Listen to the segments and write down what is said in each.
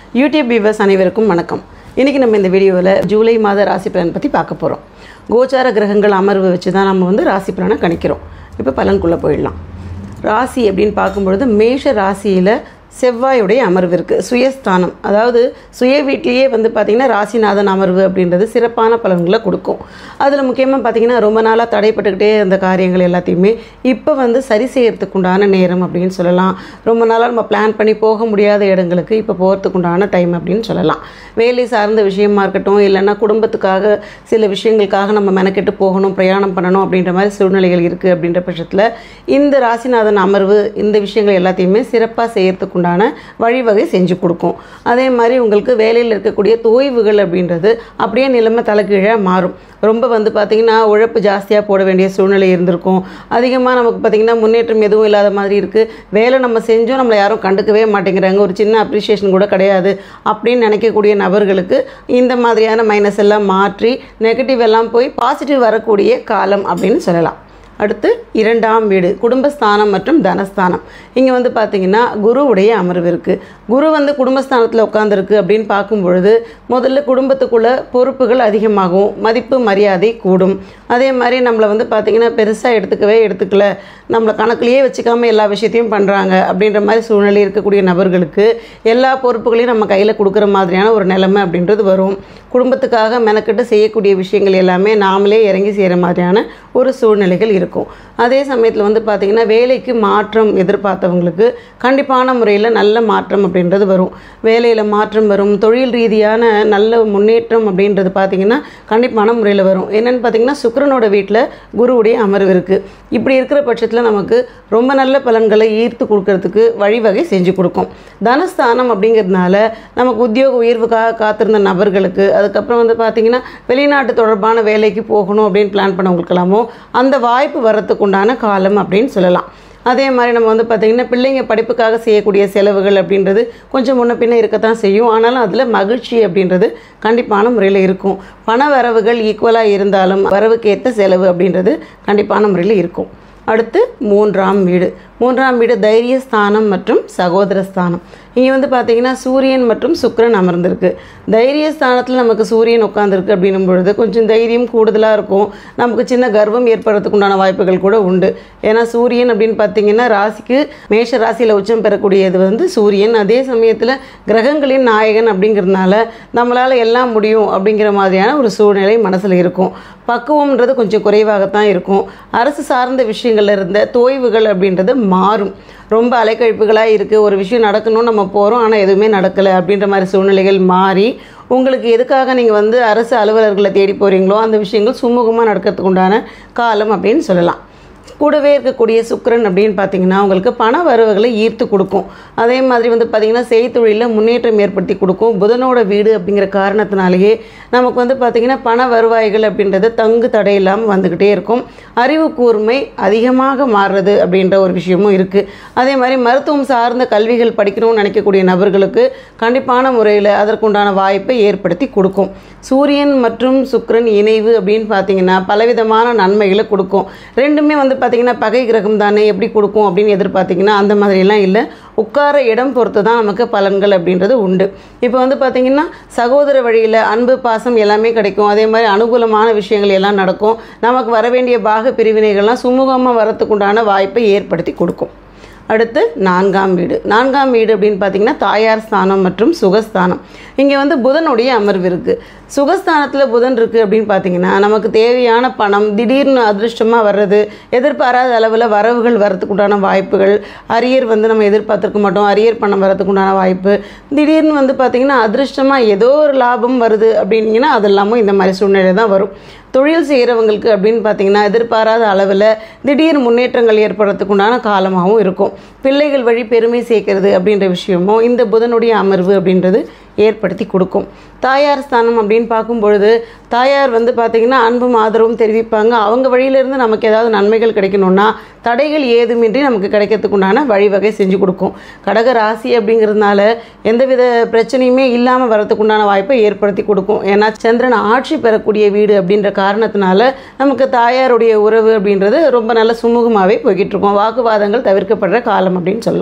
YouTube viewers அனைவருக்கும் வணக்கம் இன்றைக்கி நம்ம இந்த வீடியோவில் ஜூலை மாத ராசி பலன் பற்றி பார்க்க போகிறோம் கோச்சார கிரகங்கள் அமர்வு வச்சு தான் நம்ம வந்து ராசி பலனை கணிக்கிறோம் இப்போ பலனுக்குள்ளே போயிடலாம் ராசி அப்படின்னு பார்க்கும்பொழுது மேஷ ராசியில் செவ்வாயுடைய அமர்வு இருக்குது சுயஸ்தானம் அதாவது சுய வீட்டிலேயே வந்து பார்த்திங்கன்னா ராசிநாதன் அமர்வு அப்படின்றது சிறப்பான பலன்களை கொடுக்கும் அதில் முக்கியமாக பார்த்திங்கன்னா ரொம்ப நாளாக தடைப்பட்டுக்கிட்டே இருந்த காரியங்கள் எல்லாத்தையுமே இப்போ வந்து சரி செய்யறதுக்கு உண்டான நேரம் அப்படின்னு சொல்லலாம் ரொம்ப நாளாக நம்ம பிளான் பண்ணி போக முடியாத இடங்களுக்கு இப்போ போகிறதுக்கு உண்டான டைம் அப்படின்னு சொல்லலாம் வேலை சார்ந்த விஷயமா இருக்கட்டும் இல்லைன்னா குடும்பத்துக்காக சில விஷயங்களுக்காக நம்ம மெனக்கெட்டு போகணும் பிரயாணம் பண்ணணும் அப்படின்ற மாதிரி சூழ்நிலைகள் இருக்குது அப்படின்ற பட்சத்தில் இந்த ராசிநாதன் அமர்வு இந்த விஷயங்கள் எல்லாத்தையுமே சிறப்பாக செய்யறதுக்கு உண்டான வழிவகை செஞ்சு கொடுக்கும் அதே மாதிரி உங்களுக்கு வேலையில் இருக்கக்கூடிய தோய்வுகள் அப்படின்றது அப்படியே நிலைமை தலைகீழாக மாறும் ரொம்ப வந்து பார்த்திங்கன்னா உழைப்பு ஜாஸ்தியாக போட வேண்டிய சூழ்நிலை இருந்திருக்கும் அதிகமாக நமக்கு பார்த்திங்கன்னா முன்னேற்றம் எதுவும் இல்லாத மாதிரி இருக்குது வேலை நம்ம செஞ்சோம் நம்மளை யாரும் கண்டுக்கவே மாட்டேங்கிறாங்க ஒரு சின்ன அப்ரிஷியேஷன் கூட கிடையாது அப்படின்னு நினைக்கக்கூடிய நபர்களுக்கு இந்த மாதிரியான மைனஸ் எல்லாம் மாற்றி நெகட்டிவ் எல்லாம் போய் பாசிட்டிவ் வரக்கூடிய காலம் அப்படின்னு சொல்லலாம் அடுத்து இரண்டாம் வீடு குடும்பஸ்தானம் மற்றும் தனஸ்தானம் இங்கே வந்து பார்த்திங்கன்னா குருவுடைய அமர்வு இருக்குது குரு வந்து குடும்பஸ்தானத்தில் உட்காந்துருக்கு அப்படின்னு பார்க்கும் பொழுது முதல்ல குடும்பத்துக்குள்ள பொறுப்புகள் அதிகமாகும் மதிப்பு மரியாதை கூடும் அதே மாதிரி நம்மளை வந்து பார்த்திங்கன்னா பெருசாக எடுத்துக்கவே எடுத்துக்கல நம்மளை கணக்குலேயே வச்சுக்காம எல்லா விஷயத்தையும் பண்ணுறாங்க அப்படின்ற மாதிரி சூழ்நிலை இருக்கக்கூடிய நபர்களுக்கு எல்லா பொறுப்புகளையும் நம்ம கையில் கொடுக்குற மாதிரியான ஒரு நிலைமை அப்படின்றது வரும் குடும்பத்துக்காக மெனக்கெட்டு செய்யக்கூடிய விஷயங்கள் எல்லாமே நாமளே இறங்கி செய்கிற மாதிரியான ஒரு சூழ்நிலைகள் இருக்கும் அதே சமயத்தில் வந்து பார்த்திங்கன்னா வேலைக்கு மாற்றம் எதிர்பார்த்தவங்களுக்கு கண்டிப்பான முறையில் நல்ல மாற்றம் அப்படின்றது வரும் வேலையில் மாற்றம் வரும் தொழில் ரீதியான நல்ல முன்னேற்றம் அப்படின்றது பார்த்திங்கன்னா கண்டிப்பான முறையில் வரும் என்னென்னு பார்த்திங்கன்னா சுக்கிரனோட வீட்டில் குருவுடைய அமர்வு இருக்குது இப்படி இருக்கிற பட்சத்தில் நமக்கு ரொம்ப நல்ல பலன்களை ஈர்த்து கொடுக்கறதுக்கு வழிவகை செஞ்சு கொடுக்கும் தனஸ்தானம் அப்படிங்கிறதுனால நமக்கு உத்தியோக உயர்வுக்காக காத்திருந்த நபர்களுக்கு அதுக்கப்புறம் வந்து பார்த்திங்கன்னா வெளிநாட்டு தொடர்பான வேலைக்கு போகணும் அப்படின்னு பிளான் பண்ணவங்களுக்கெல்லாமோ அந்த வாய்ப்பு வர்றதுக்கு உண்டான காலம் அப்படின்னு சொல்லலாம் அதே மாதிரி நம்ம வந்து பார்த்திங்கன்னா பிள்ளைங்க படிப்புக்காக செய்யக்கூடிய செலவுகள் அப்படின்றது கொஞ்சம் முன்ன பின்ன இருக்கத்தான் செய்யும் ஆனாலும் அதில் மகிழ்ச்சி அப்படின்றது கண்டிப்பான முறையில் இருக்கும் பண வரவுகள் ஈக்குவலாக இருந்தாலும் வரவுக்கு ஏற்ற செலவு அப்படின்றது கண்டிப்பான முறையில் இருக்கும் அடுத்து மூன்றாம் வீடு மூன்றாம் வீடு தைரியஸ்தானம் மற்றும் சகோதரஸ்தானம் இங்கே வந்து பார்த்திங்கன்னா சூரியன் மற்றும் சுக்கிரன் அமர்ந்திருக்கு தைரியஸ்தானத்தில் நமக்கு சூரியன் உட்காந்துருக்கு அப்படின்னும் பொழுது கொஞ்சம் தைரியம் கூடுதலாக இருக்கும் நமக்கு சின்ன கர்வம் ஏற்படுறதுக்கு உண்டான வாய்ப்புகள் கூட உண்டு ஏன்னா சூரியன் அப்படின்னு பார்த்தீங்கன்னா ராசிக்கு மேஷ ராசியில் உச்சம் பெறக்கூடியது வந்து சூரியன் அதே சமயத்தில் கிரகங்களின் நாயகன் அப்படிங்கிறதுனால நம்மளால் எல்லாம் முடியும் அப்படிங்கிற மாதிரியான ஒரு சூழ்நிலை மனசில் இருக்கும் பக்குவம்ன்றது கொஞ்சம் குறைவாகத்தான் இருக்கும் அரசு சார்ந்த விஷயங்கள்ல இருந்த தோய்வுகள் அப்படின்றது மாறும் ரொம்ப அலைக்கழிப்புகளாக இருக்குது ஒரு விஷயம் நடக்கணும்னு நம்ம போகிறோம் ஆனால் எதுவுமே நடக்கலை அப்படின்ற மாதிரி சூழ்நிலைகள் மாறி உங்களுக்கு எதுக்காக நீங்கள் வந்து அரசு அலுவலர்களை தேடி போகிறீங்களோ அந்த விஷயங்கள் சுமூகமாக நடக்கிறதுக்கு உண்டான காலம் அப்படின்னு சொல்லலாம் கூடவே இருக்கக்கூடிய சுக்கிரன் அப்படின்னு பார்த்தீங்கன்னா உங்களுக்கு பண வரவுகளை ஈர்த்து கொடுக்கும் அதே மாதிரி வந்து பார்த்திங்கன்னா செய்தொழிலில் முன்னேற்றம் ஏற்படுத்தி கொடுக்கும் புதனோட வீடு அப்படிங்கிற காரணத்தினாலேயே நமக்கு வந்து பார்த்திங்கன்னா பண வருவாய்கள் அப்படின்றது தங்கு தடை இல்லாமல் வந்துக்கிட்டே இருக்கும் அறிவு கூர்மை அதிகமாக மாறுறது அப்படின்ற ஒரு விஷயமும் இருக்குது அதே மாதிரி மருத்துவம் சார்ந்த கல்விகள் படிக்கணும்னு நினைக்கக்கூடிய நபர்களுக்கு கண்டிப்பான முறையில் அதற்குண்டான வாய்ப்பை ஏற்படுத்தி கொடுக்கும் சூரியன் மற்றும் சுக்கிரன் இணைவு அப்படின்னு பார்த்தீங்கன்னா பலவிதமான நன்மைகளை கொடுக்கும் ரெண்டுமே வந்து பார்த்திங்கன்னா பகை கிரகம் தானே எப்படி கொடுக்கும் அப்படின்னு எதிர்பார்த்திங்கன்னா அந்த மாதிரிலாம் இல்லை உட்கார இடம் பொறுத்து தான் நமக்கு பலன்கள் அப்படின்றது உண்டு இப்போ வந்து பார்த்திங்கன்னா சகோதர வழியில் அன்பு பாசம் எல்லாமே கிடைக்கும் அதே மாதிரி அனுகூலமான விஷயங்கள் எல்லாம் நடக்கும் நமக்கு வர வேண்டிய பாக பிரிவினைகள்லாம் சுமூகமாக வரத்துக்கு உண்டான வாய்ப்பை ஏற்படுத்தி கொடுக்கும் அடுத்து நான்காம் வீடு நான்காம் வீடு அப்படின்னு பார்த்தீங்கன்னா தாயார் ஸ்தானம் மற்றும் சுகஸ்தானம் இங்கே வந்து புதனுடைய அமர்வு இருக்குது சுகஸ்தானத்தில் புதன் இருக்குது அப்படின்னு பார்த்தீங்கன்னா நமக்கு தேவையான பணம் திடீர்னு அதிர்ஷ்டமாக வர்றது எதிர்பாராத அளவில் வரவுகள் வரத்துக்கு உண்டான வாய்ப்புகள் அரியர் வந்து நம்ம எதிர்பார்த்துருக்க மாட்டோம் அரியர் பணம் வரத்துக்கு உண்டான வாய்ப்பு திடீர்னு வந்து பார்த்திங்கன்னா அதிர்ஷ்டமாக ஏதோ ஒரு லாபம் வருது அப்படின்னீங்கன்னா அதெல்லாமும் இந்த மாதிரி சூழ்நிலை தான் வரும் தொழில் செய்கிறவங்களுக்கு அப்படின்னு பார்த்தீங்கன்னா எதிர்பாராத அளவில் திடீர் முன்னேற்றங்கள் ஏற்படுறதுக்கு உண்டான காலமாகவும் இருக்கும் பிள்ளைகள் வழி பெருமை சேர்க்கறது அப்படின்ற விஷயமும் இந்த புதனுடைய அமர்வு அப்படின்றது ஏற்படுத்தி கொடுக்கும் தாயார் ஸ்தானம் அப்படின்னு பார்க்கும் பொழுது தாயார் வந்து பார்த்திங்கன்னா அன்பும் ஆதரவும் தெரிவிப்பாங்க அவங்க வழியிலேருந்து நமக்கு ஏதாவது நன்மைகள் கிடைக்கணும்னா தடைகள் ஏதுமின்றி நமக்கு கிடைக்கிறதுக்கு உண்டான வழிவகை செஞ்சு கொடுக்கும் கடக ராசி அப்படிங்கிறதுனால எந்தவித பிரச்சனையுமே இல்லாமல் வரதுக்கு உண்டான வாய்ப்பை ஏற்படுத்தி கொடுக்கும் ஏன்னா சந்திரன் ஆட்சி பெறக்கூடிய வீடு அப்படின்ற காரணத்தினால நமக்கு தாயாருடைய உறவு அப்படின்றது ரொம்ப நல்ல சுமூகமாகவே போய்கிட்டு இருக்கும் வாக்குவாதங்கள் தவிர்க்கப்படுற காலம் அப்படின்னு சொல்லலாம்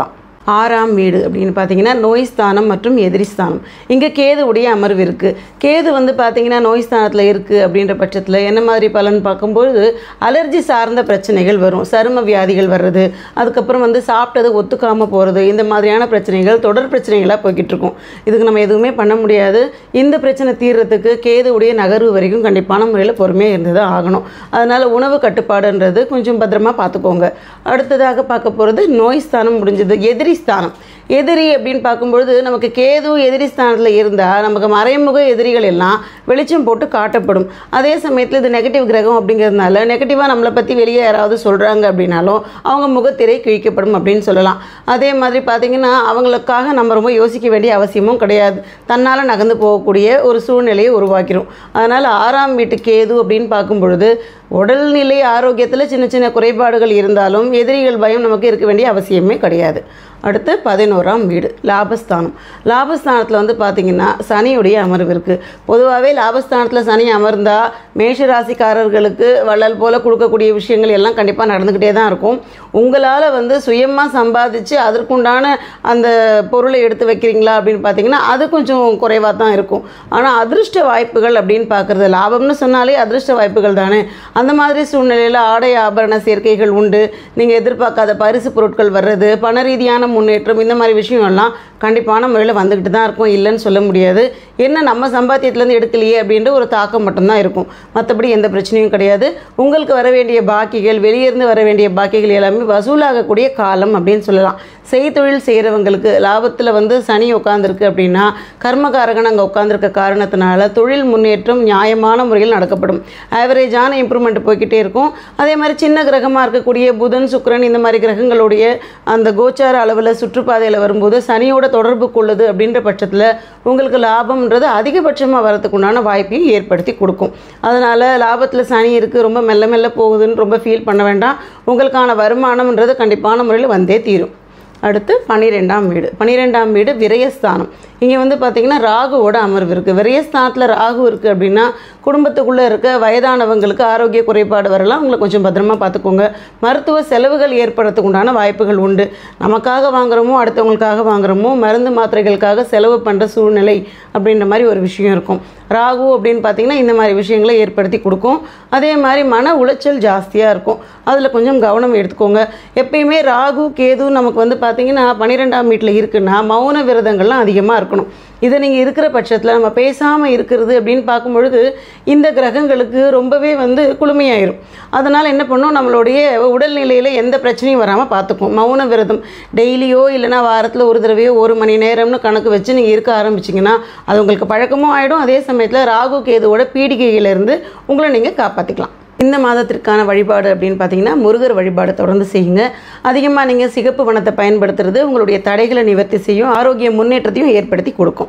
ஆறாம் வீடு அப்படின்னு பார்த்தீங்கன்னா நோய் ஸ்தானம் மற்றும் எதிரி ஸ்தானம் இங்கே கேதுவுடைய அமர்வு இருக்குது கேது வந்து பார்த்தீங்கன்னா நோய் ஸ்தானத்தில் இருக்குது அப்படின்ற பட்சத்தில் என்ன மாதிரி பலன் பார்க்கும்போது அலர்ஜி சார்ந்த பிரச்சனைகள் வரும் சரும வியாதிகள் வர்றது அதுக்கப்புறம் வந்து சாப்பிட்டது ஒத்துக்காமல் போகிறது இந்த மாதிரியான பிரச்சனைகள் தொடர் பிரச்சனைகளாக போய்கிட்டு இருக்கும் இதுக்கு நம்ம எதுவுமே பண்ண முடியாது இந்த பிரச்சனை தீர்றதுக்கு கேதுவுடைய நகர்வு வரைக்கும் கண்டிப்பான முறையில் பொறுமையாக இருந்தது ஆகணும் அதனால் உணவு கட்டுப்பாடுன்றது கொஞ்சம் பத்திரமா பார்த்துக்கோங்க அடுத்ததாக பார்க்க போகிறது நோய் ஸ்தானம் முடிஞ்சது எதிரி ஸ்தானம் எதிரி அப்படின்னு பார்க்கும்பொழுது நமக்கு கேது எதிரி ஸ்தானத்தில் இருந்தால் நமக்கு மறைமுக எதிரிகள் எல்லாம் வெளிச்சம் போட்டு காட்டப்படும் அதே சமயத்தில் இது நெகட்டிவ் கிரகம் அப்படிங்கிறதுனால நெகட்டிவாக நம்மளை பற்றி வெளியே யாராவது சொல்கிறாங்க அப்படின்னாலும் அவங்க முகத்திரை கிழிக்கப்படும் அப்படின்னு சொல்லலாம் அதே மாதிரி பார்த்திங்கன்னா அவங்களுக்காக நம்ம ரொம்ப யோசிக்க வேண்டிய அவசியமும் கிடையாது தன்னால் நகர்ந்து போகக்கூடிய ஒரு சூழ்நிலையை உருவாக்கிடும் அதனால் ஆறாம் வீட்டு கேது அப்படின்னு பார்க்கும் பொழுது உடல்நிலை ஆரோக்கியத்தில் சின்ன சின்ன குறைபாடுகள் இருந்தாலும் எதிரிகள் பயம் நமக்கு இருக்க வேண்டிய அவசியமே கிடையாது அடுத்து பதினோராம் வீடு லாபஸ்தானம் லாபஸ்தானத்தில் வந்து பார்த்திங்கன்னா சனியுடைய அமர்வு இருக்குது பொதுவாகவே லாபஸ்தானத்தில் சனி அமர்ந்தால் மேஷ ராசிக்காரர்களுக்கு வள்ளல் போல் கொடுக்கக்கூடிய விஷயங்கள் எல்லாம் கண்டிப்பாக நடந்துக்கிட்டே தான் இருக்கும் உங்களால் வந்து சுயமாக சம்பாதிச்சு அதற்குண்டான அந்த பொருளை எடுத்து வைக்கிறீங்களா அப்படின்னு பார்த்தீங்கன்னா அது கொஞ்சம் குறைவாக தான் இருக்கும் ஆனால் அதிர்ஷ்ட வாய்ப்புகள் அப்படின்னு பார்க்குறது லாபம்னு சொன்னாலே அதிர்ஷ்ட வாய்ப்புகள் தானே அந்த மாதிரி சூழ்நிலையில் ஆடை ஆபரண சேர்க்கைகள் உண்டு நீங்கள் எதிர்பார்க்காத பரிசு பொருட்கள் வர்றது பண ரீதியான முன்னேற்றம் இந்த மாதிரி விஷயம் எல்லாம் கண்டிப்பான முறையில் வந்துக்கிட்டு தான் இருக்கும் இல்லைன்னு சொல்ல முடியாது என்ன நம்ம சம்பாத்தியத்துலேருந்து எடுக்கலையே அப்படின்ற ஒரு தாக்கம் மட்டும்தான் இருக்கும் மற்றபடி எந்த பிரச்சனையும் கிடையாது உங்களுக்கு வர வேண்டிய பாக்கிகள் வெளியிருந்து வர வேண்டிய பாக்கிகள் எல்லாமே வசூலாகக்கூடிய காலம் அப்படின்னு சொல்லலாம் செய்தொழில் செய்கிறவங்களுக்கு லாபத்தில் வந்து சனி உட்காந்துருக்கு அப்படின்னா கர்மகாரகன் அங்கே உட்காந்துருக்க காரணத்தினால தொழில் முன்னேற்றம் நியாயமான முறையில் நடக்கப்படும் ஆவரேஜான இம்ப்ரூவ்மெண்ட் போய்கிட்டே இருக்கும் அதே மாதிரி சின்ன கிரகமாக இருக்கக்கூடிய புதன் சுக்கிரன் இந்த மாதிரி கிரகங்களுடைய அந்த கோச்சார அளவில் சுற்றுப்பாதையில் வரும்போது சனியோட தொடர்பு கொள்ளுது அப்படின்ற பட்சத்தில் உங்களுக்கு லாபம்ன்றது அதிகபட்சமாக வரதுக்கு உண்டான வாய்ப்பையும் ஏற்படுத்தி கொடுக்கும் அதனால் லாபத்தில் சனி இருக்குது ரொம்ப மெல்ல மெல்ல போகுதுன்னு ரொம்ப ஃபீல் பண்ண வேண்டாம் உங்களுக்கான வருமானம்ன்றது கண்டிப்பான முறையில் வந்தே தீரும் அடுத்து பன்னிரெண்டாம் வீடு பன்னிரெண்டாம் வீடு விரயஸ்தானம் இங்கே வந்து பார்த்திங்கன்னா ராகுவோட அமர்வு இருக்குது விரயஸ்தானத்தில் ராகு இருக்குது அப்படின்னா குடும்பத்துக்குள்ளே இருக்க வயதானவங்களுக்கு ஆரோக்கிய குறைபாடு வரலாம் உங்களை கொஞ்சம் பத்திரமா பார்த்துக்கோங்க மருத்துவ செலவுகள் ஏற்படுறதுக்கு உண்டான வாய்ப்புகள் உண்டு நமக்காக வாங்குறோமோ அடுத்தவங்களுக்காக வாங்குறோமோ மருந்து மாத்திரைகளுக்காக செலவு பண்ணுற சூழ்நிலை அப்படின்ற மாதிரி ஒரு விஷயம் இருக்கும் ராகு அப்படின்னு பார்த்தீங்கன்னா இந்த மாதிரி விஷயங்களை ஏற்படுத்தி கொடுக்கும் அதே மாதிரி மன உளைச்சல் ஜாஸ்தியாக இருக்கும் அதில் கொஞ்சம் கவனம் எடுத்துக்கோங்க எப்பயுமே ராகு கேது நமக்கு வந்து பார்த்தீங்கன்னா பன்னிரெண்டாம் வீட்டில் இருக்குன்னா மௌன விரதங்கள்லாம் அதிகமாக இருக்கணும் இதை நீங்கள் இருக்கிற பட்சத்தில் நம்ம பேசாமல் இருக்கிறது அப்படின்னு பார்க்கும்பொழுது இந்த கிரகங்களுக்கு ரொம்பவே வந்து குளுமையாயிரும் அதனால் என்ன பண்ணும் நம்மளுடைய உடல்நிலையில் எந்த பிரச்சனையும் வராமல் பார்த்துக்கும் மௌன விரதம் டெய்லியோ இல்லைனா வாரத்தில் ஒரு தடவையோ ஒரு மணி நேரம்னு கணக்கு வச்சு நீங்கள் இருக்க ஆரம்பிச்சிங்கன்னா அது உங்களுக்கு பழக்கமும் ஆகிடும் அதே சமயத்தில் ராகு கேதுவோட பீடிகையிலிருந்து உங்களை நீங்கள் காப்பாற்றிக்கலாம் இந்த மாதத்திற்கான வழிபாடு அப்படின்னு பார்த்தீங்கன்னா முருகர் வழிபாடு தொடர்ந்து செய்யுங்க அதிகமாக நீங்கள் சிகப்பு வனத்தை பயன்படுத்துறது உங்களுடைய தடைகளை நிவர்த்தி செய்யும் ஆரோக்கிய முன்னேற்றத்தையும் ஏற்படுத்தி கொடுக்கும்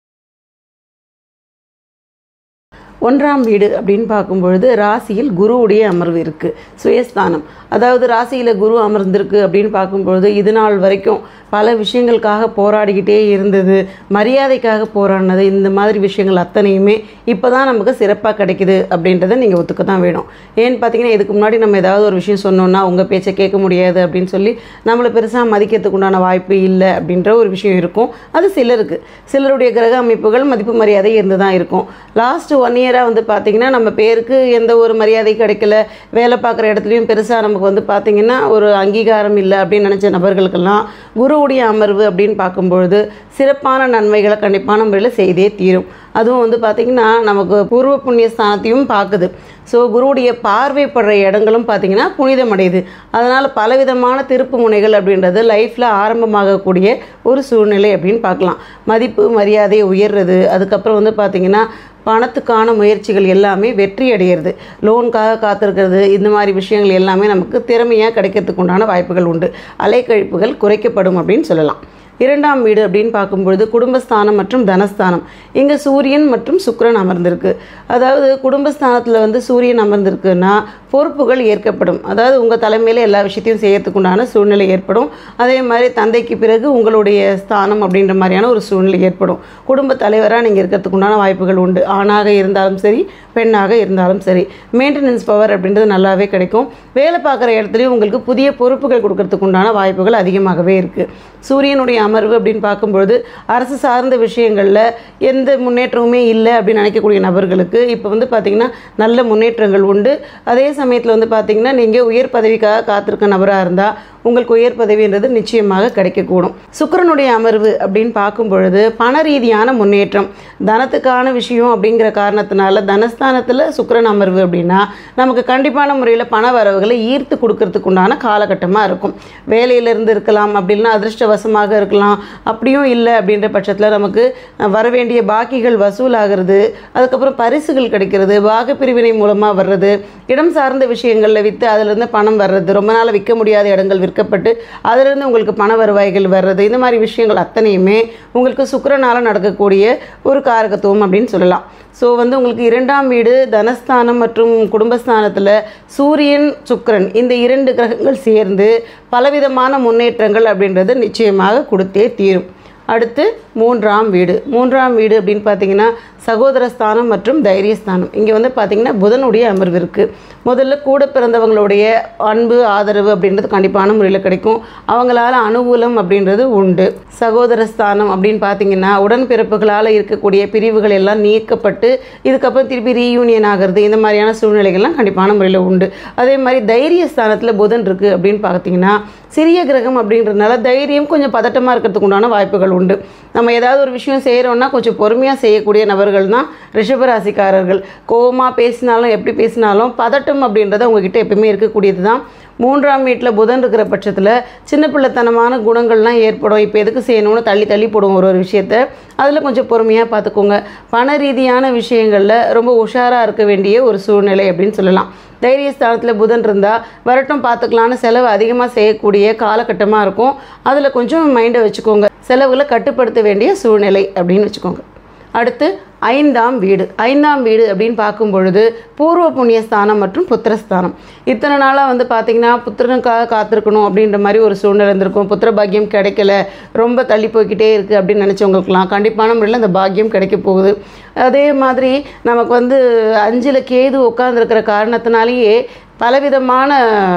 ஒன்றாம் வீடு அப்படின்னு பார்க்கும்பொழுது ராசியில் குருவுடைய அமர்வு இருக்குது சுயஸ்தானம் அதாவது ராசியில் குரு அமர்ந்திருக்கு அப்படின்னு பார்க்கும்பொழுது இது நாள் வரைக்கும் பல விஷயங்களுக்காக போராடிக்கிட்டே இருந்தது மரியாதைக்காக போராடினது இந்த மாதிரி விஷயங்கள் அத்தனையுமே இப்போ தான் நமக்கு சிறப்பாக கிடைக்குது அப்படின்றத நீங்கள் ஒத்துக்க தான் வேணும் ஏன்னு பார்த்தீங்கன்னா இதுக்கு முன்னாடி நம்ம ஏதாவது ஒரு விஷயம் சொன்னோன்னா உங்கள் பேச்சை கேட்க முடியாது அப்படின்னு சொல்லி நம்மளை பெருசாக மதிக்கிறதுக்கு உண்டான வாய்ப்பு இல்லை அப்படின்ற ஒரு விஷயம் இருக்கும் அது சிலருக்கு சிலருடைய கிரக அமைப்புகள் மதிப்பு மரியாதை இருந்து தான் இருக்கும் லாஸ்ட் ஒன் இயராக வந்து பார்த்திங்கன்னா நம்ம பேருக்கு எந்த ஒரு மரியாதை கிடைக்கல வேலை பார்க்குற இடத்துலையும் பெருசாக நமக்கு வந்து பார்த்திங்கன்னா ஒரு அங்கீகாரம் இல்லை அப்படின்னு நினச்ச நபர்களுக்கெல்லாம் குருவுடைய அமர்வு அப்படின்னு பார்க்கும்பொழுது சிறப்பான நன்மைகளை கண்டிப்பான முறையில் செய்தே தீரும் அதுவும் வந்து பார்த்திங்கன்னா நமக்கு பூர்வ புண்ணிய ஸ்தானத்தையும் பார்க்குது ஸோ குருவுடைய பார்வைப்படுற இடங்களும் பார்த்திங்கன்னா புனிதமடையுது அதனால் பலவிதமான திருப்பு முனைகள் அப்படின்றது லைஃப்பில் ஆரம்பமாகக்கூடிய ஒரு சூழ்நிலை அப்படின்னு பார்க்கலாம் மதிப்பு மரியாதை உயர்றது அதுக்கப்புறம் வந்து பார்த்திங்கன்னா பணத்துக்கான முயற்சிகள் எல்லாமே வெற்றி அடையிறது லோனுக்காக காத்திருக்கிறது இந்த மாதிரி விஷயங்கள் எல்லாமே நமக்கு திறமையாக கிடைக்கிறதுக்கு உண்டான வாய்ப்புகள் உண்டு அலைக்கழிப்புகள் குறைக்கப்படும் அப்படின்னு சொல்லலாம் இரண்டாம் வீடு அப்படின்னு பார்க்கும்பொழுது குடும்பஸ்தானம் மற்றும் தனஸ்தானம் இங்கே சூரியன் மற்றும் சுக்கிரன் அமர்ந்திருக்கு அதாவது குடும்பஸ்தானத்தில் வந்து சூரியன் அமர்ந்திருக்குன்னா பொறுப்புகள் ஏற்கப்படும் அதாவது உங்கள் தலைமையில் எல்லா விஷயத்தையும் செய்யறதுக்கு உண்டான சூழ்நிலை ஏற்படும் அதே மாதிரி தந்தைக்கு பிறகு உங்களுடைய ஸ்தானம் அப்படின்ற மாதிரியான ஒரு சூழ்நிலை ஏற்படும் குடும்ப தலைவராக நீங்கள் இருக்கிறதுக்கு உண்டான வாய்ப்புகள் உண்டு ஆணாக இருந்தாலும் சரி பெண்ணாக இருந்தாலும் சரி மெயின்டெனன்ஸ் பவர் அப்படின்றது நல்லாவே கிடைக்கும் வேலை பார்க்குற இடத்துலையும் உங்களுக்கு புதிய பொறுப்புகள் கொடுக்கறதுக்கு உண்டான வாய்ப்புகள் அதிகமாகவே இருக்குது சூரியனுடைய அமர்வு அப்படின்னு பார்க்கும்பொழுது அரசு சார்ந்த விஷயங்களில் எந்த முன்னேற்றமுமே இல்லை அப்படின்னு நினைக்கக்கூடிய நபர்களுக்கு இப்போ வந்து பார்த்திங்கன்னா நல்ல முன்னேற்றங்கள் உண்டு அதே சமயத்தில் வந்து பார்த்திங்கன்னா நீங்கள் உயர் பதவிக்காக காத்திருக்க நபராக இருந்தால் உங்களுக்கு உயர் பதவின்றது நிச்சயமாக கிடைக்கக்கூடும் சுக்கிரனுடைய அமர்வு அப்படின்னு பார்க்கும் பொழுது பண ரீதியான முன்னேற்றம் தனத்துக்கான விஷயம் அப்படிங்கிற காரணத்தினால தனஸ்தானத்தில் சுக்கிரன் அமர்வு அப்படின்னா நமக்கு கண்டிப்பான முறையில் பண வரவுகளை ஈர்த்து கொடுக்கறதுக்கு உண்டான காலகட்டமாக இருக்கும் வேலையிலிருந்து இருக்கலாம் அப்படின்னா அதிர்ஷ்டவசமாக இருக்கலாம் அப்படியும் இல்லை அப்படின்ற பட்சத்தில் நமக்கு அஹ், வரவேண்டிய பாக்கிகள் வசூலாகிறது அதுக்கப்புறம் பரிசுகள் கிடைக்கிறது பாக பிரிவினை மூலமாக வர்றது இடம் சார்ந்த விஷயங்களில் விற்று அதிலிருந்து பணம் வர்றது ரொம்ப நாள் விற்க முடியாத இடங்கள் விற்கப்பட்டு அதிலிருந்து உங்களுக்கு பண வருவாய்கள் வர்றது இந்த மாதிரி விஷயங்கள் அத்தனையுமே உங்களுக்கு சுக்கிரனால் நடக்கக்கூடிய ஒரு காரகத்துவம் அப்படின்னு சொல்லலாம் ஸோ வந்து உங்களுக்கு இரண்டாம் வீடு தனஸ்தானம் மற்றும் குடும்பஸ்தானத்தில் சூரியன் சுக்கிரன் இந்த இரண்டு கிரகங்கள் சேர்ந்து பலவிதமான முன்னேற்றங்கள் அப்படின்றது நிச்சயமாக கொடுத்தே தீரும் அடுத்து மூன்றாம் வீடு மூன்றாம் வீடு அப்படின்னு பார்த்தீங்கன்னா சகோதரஸ்தானம் மற்றும் தைரியஸ்தானம் இங்கே வந்து பார்த்தீங்கன்னா புதனுடைய அமர்வு இருக்குது முதல்ல கூட பிறந்தவங்களுடைய அன்பு ஆதரவு அப்படின்றது கண்டிப்பான முறையில் கிடைக்கும் அவங்களால அனுகூலம் அப்படின்றது உண்டு சகோதரஸ்தானம் அப்படின்னு பார்த்தீங்கன்னா உடன்பிறப்புகளால் இருக்கக்கூடிய பிரிவுகள் எல்லாம் நீக்கப்பட்டு இதுக்கப்புறம் திருப்பி ரீயூனியன் ஆகிறது இந்த மாதிரியான சூழ்நிலைகள்லாம் கண்டிப்பான முறையில் உண்டு அதே மாதிரி தைரியஸ்தானத்தில் புதன் இருக்குது அப்படின்னு பார்த்தீங்கன்னா சிறிய கிரகம் அப்படின்றதுனால தைரியம் கொஞ்சம் பதட்டமாக இருக்கிறதுக்கு உண்டான வாய்ப்புகள் உண்டு நம்ம ஏதாவது ஒரு விஷயம் செய்கிறோன்னா கொஞ்சம் பொறுமையாக செய்யக்கூடிய நபர்கள் தான் ரிஷபராசிக்காரர்கள் கோவமாக பேசினாலும் எப்படி பேசினாலும் பதட்டம் அப்படின்றது உங்ககிட்ட எப்பயுமே இருக்கக்கூடியது தான் மூன்றாம் வீட்டில் புதன் இருக்கிற பட்சத்தில் சின்ன பிள்ளைத்தனமான குணங்கள்லாம் ஏற்படும் இப்போ எதுக்கு செய்யணும்னு தள்ளி தள்ளி போடுவோம் ஒரு ஒரு விஷயத்த அதில் கொஞ்சம் பொறுமையாக பார்த்துக்கோங்க பண ரீதியான விஷயங்களில் ரொம்ப உஷாராக இருக்க வேண்டிய ஒரு சூழ்நிலை அப்படின்னு சொல்லலாம் தைரியஸ்தானத்தில் புதன் இருந்தால் வரட்டும் பார்த்துக்கலான்னு செலவு அதிகமாக செய்யக்கூடிய காலகட்டமாக இருக்கும் அதில் கொஞ்சம் மைண்டை வச்சுக்கோங்க செலவுகளை கட்டுப்படுத்த வேண்டிய சூழ்நிலை அப்படின்னு வச்சுக்கோங்க அடுத்து ஐந்தாம் வீடு ஐந்தாம் வீடு அப்படின்னு பார்க்கும் பொழுது பூர்வ புண்ணியஸ்தானம் மற்றும் புத்திரஸ்தானம் இத்தனை நாளாக வந்து பார்த்தீங்கன்னா புத்திரனுக்காக காத்திருக்கணும் அப்படின்ற மாதிரி ஒரு சூழ்நிலை இருந்திருக்கும் புத்திர பாக்கியம் கிடைக்கல ரொம்ப தள்ளி போய்க்கிட்டே இருக்குது அப்படின்னு நினச்சவங்களுக்குலாம் கண்டிப்பான முறையில் அந்த பாக்கியம் கிடைக்க போகுது அதே மாதிரி நமக்கு வந்து அஞ்சில் கேது உட்காந்துருக்கிற காரணத்தினாலேயே பலவிதமான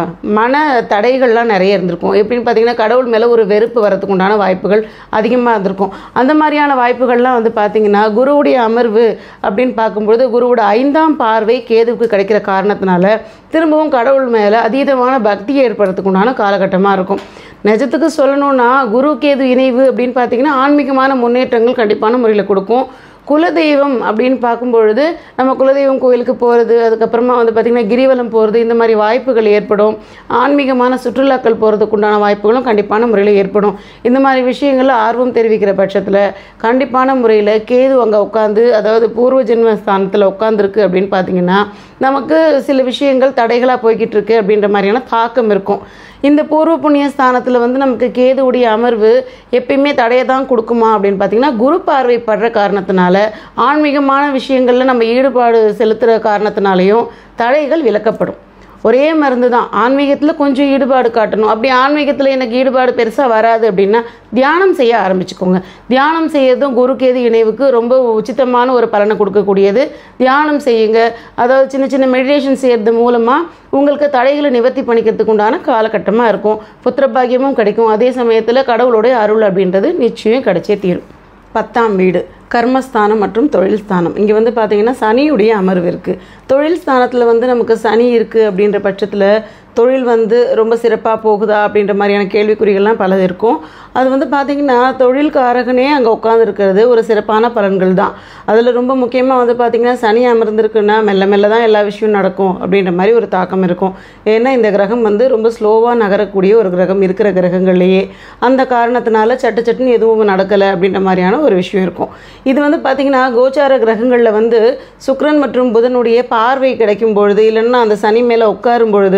மன தடைகள்லாம் நிறைய இருந்திருக்கும் எப்படின்னு பார்த்தீங்கன்னா கடவுள் மேலே ஒரு வெறுப்பு வரதுக்கு உண்டான வாய்ப்புகள் அதிகமாக இருந்திருக்கும் அந்த மாதிரியான வாய்ப்புகள்லாம் வந்து பார்த்தீங்கன்னா குருவுடைய அமர்வு அப்படின்னு பார்க்கும்பொழுது குருவோட ஐந்தாம் பார்வை கேதுவுக்கு கிடைக்கிற காரணத்தினால திரும்பவும் கடவுள் மேலே அதீதமான பக்தியை ஏற்படுறதுக்கு உண்டான காலகட்டமாக இருக்கும் நிஜத்துக்கு சொல்லணும்னா குரு கேது இணைவு அப்படின்னு பார்த்தீங்கன்னா ஆன்மீகமான முன்னேற்றங்கள் கண்டிப்பான முறையில் கொடுக்கும் குலதெய்வம் அப்படின்னு பார்க்கும்பொழுது நம்ம குலதெய்வம் கோயிலுக்கு போகிறது அதுக்கப்புறமா வந்து பார்த்திங்கன்னா கிரிவலம் போகிறது இந்த மாதிரி வாய்ப்புகள் ஏற்படும் ஆன்மீகமான சுற்றுலாக்கள் போகிறதுக்கு உண்டான வாய்ப்புகளும் கண்டிப்பான முறையில் ஏற்படும் இந்த மாதிரி விஷயங்களில் ஆர்வம் தெரிவிக்கிற பட்சத்தில் கண்டிப்பான முறையில் கேது அங்கே உட்காந்து அதாவது பூர்வ ஜென்ம ஸ்தானத்தில் உட்காந்துருக்கு அப்படின்னு பார்த்தீங்கன்னா நமக்கு சில விஷயங்கள் தடைகளாக போய்கிட்டு இருக்கு அப்படின்ற மாதிரியான தாக்கம் இருக்கும் இந்த பூர்வ புண்ணிய ஸ்தானத்தில் வந்து நமக்கு கேதுவுடைய அமர்வு எப்பயுமே தடையை தான் கொடுக்குமா அப்படின்னு பார்த்தீங்கன்னா குரு பார்வை படுற காரணத்தினால ஆன்மீகமான விஷயங்களில் நம்ம ஈடுபாடு செலுத்துகிற காரணத்தினாலையும் தடைகள் விலக்கப்படும் ஒரே மருந்து தான் ஆன்மீகத்தில் கொஞ்சம் ஈடுபாடு காட்டணும் அப்படி ஆன்மீகத்தில் எனக்கு ஈடுபாடு பெருசாக வராது அப்படின்னா தியானம் செய்ய ஆரம்பிச்சுக்கோங்க தியானம் செய்யறதும் குரு கேது இணைவுக்கு ரொம்ப உச்சிதமான ஒரு பலனை கொடுக்கக்கூடியது தியானம் செய்யுங்க அதாவது சின்ன சின்ன மெடிடேஷன் செய்கிறது மூலமாக உங்களுக்கு தடைகளை நிவர்த்தி பண்ணிக்கிறதுக்கு உண்டான காலகட்டமாக இருக்கும் புத்திரபாகியமும் கிடைக்கும் அதே சமயத்தில் கடவுளுடைய அருள் அப்படின்றது நிச்சயம் கிடைச்சே தீரும் பத்தாம் வீடு கர்மஸ்தானம் மற்றும் தொழில் ஸ்தானம் இங்கே வந்து பார்த்தீங்கன்னா சனியுடைய அமர்வு இருக்குது தொழில் ஸ்தானத்தில் வந்து நமக்கு சனி இருக்குது அப்படின்ற பட்சத்தில் தொழில் வந்து ரொம்ப சிறப்பாக போகுதா அப்படின்ற மாதிரியான கேள்விக்குறிகள்லாம் பல இருக்கும் அது வந்து பார்த்திங்கன்னா தொழில்காரகனே அங்கே உட்காந்துருக்கிறது ஒரு சிறப்பான பலன்கள் தான் அதில் ரொம்ப முக்கியமாக வந்து பார்த்திங்கன்னா சனி அமர்ந்திருக்குன்னா மெல்ல மெல்ல தான் எல்லா விஷயம் நடக்கும் அப்படின்ற மாதிரி ஒரு தாக்கம் இருக்கும் ஏன்னா இந்த கிரகம் வந்து ரொம்ப ஸ்லோவாக நகரக்கூடிய ஒரு கிரகம் இருக்கிற கிரகங்கள்லேயே அந்த காரணத்தினால சட்டு சட்டுன்னு எதுவும் நடக்கலை அப்படின்ற மாதிரியான ஒரு விஷயம் இருக்கும் இது வந்து பார்த்திங்கன்னா கோச்சார கிரகங்களில் வந்து சுக்கிரன் மற்றும் புதனுடைய பார்வை கிடைக்கும் பொழுது இல்லைன்னா அந்த சனி மேலே உட்காரும் பொழுது இந்த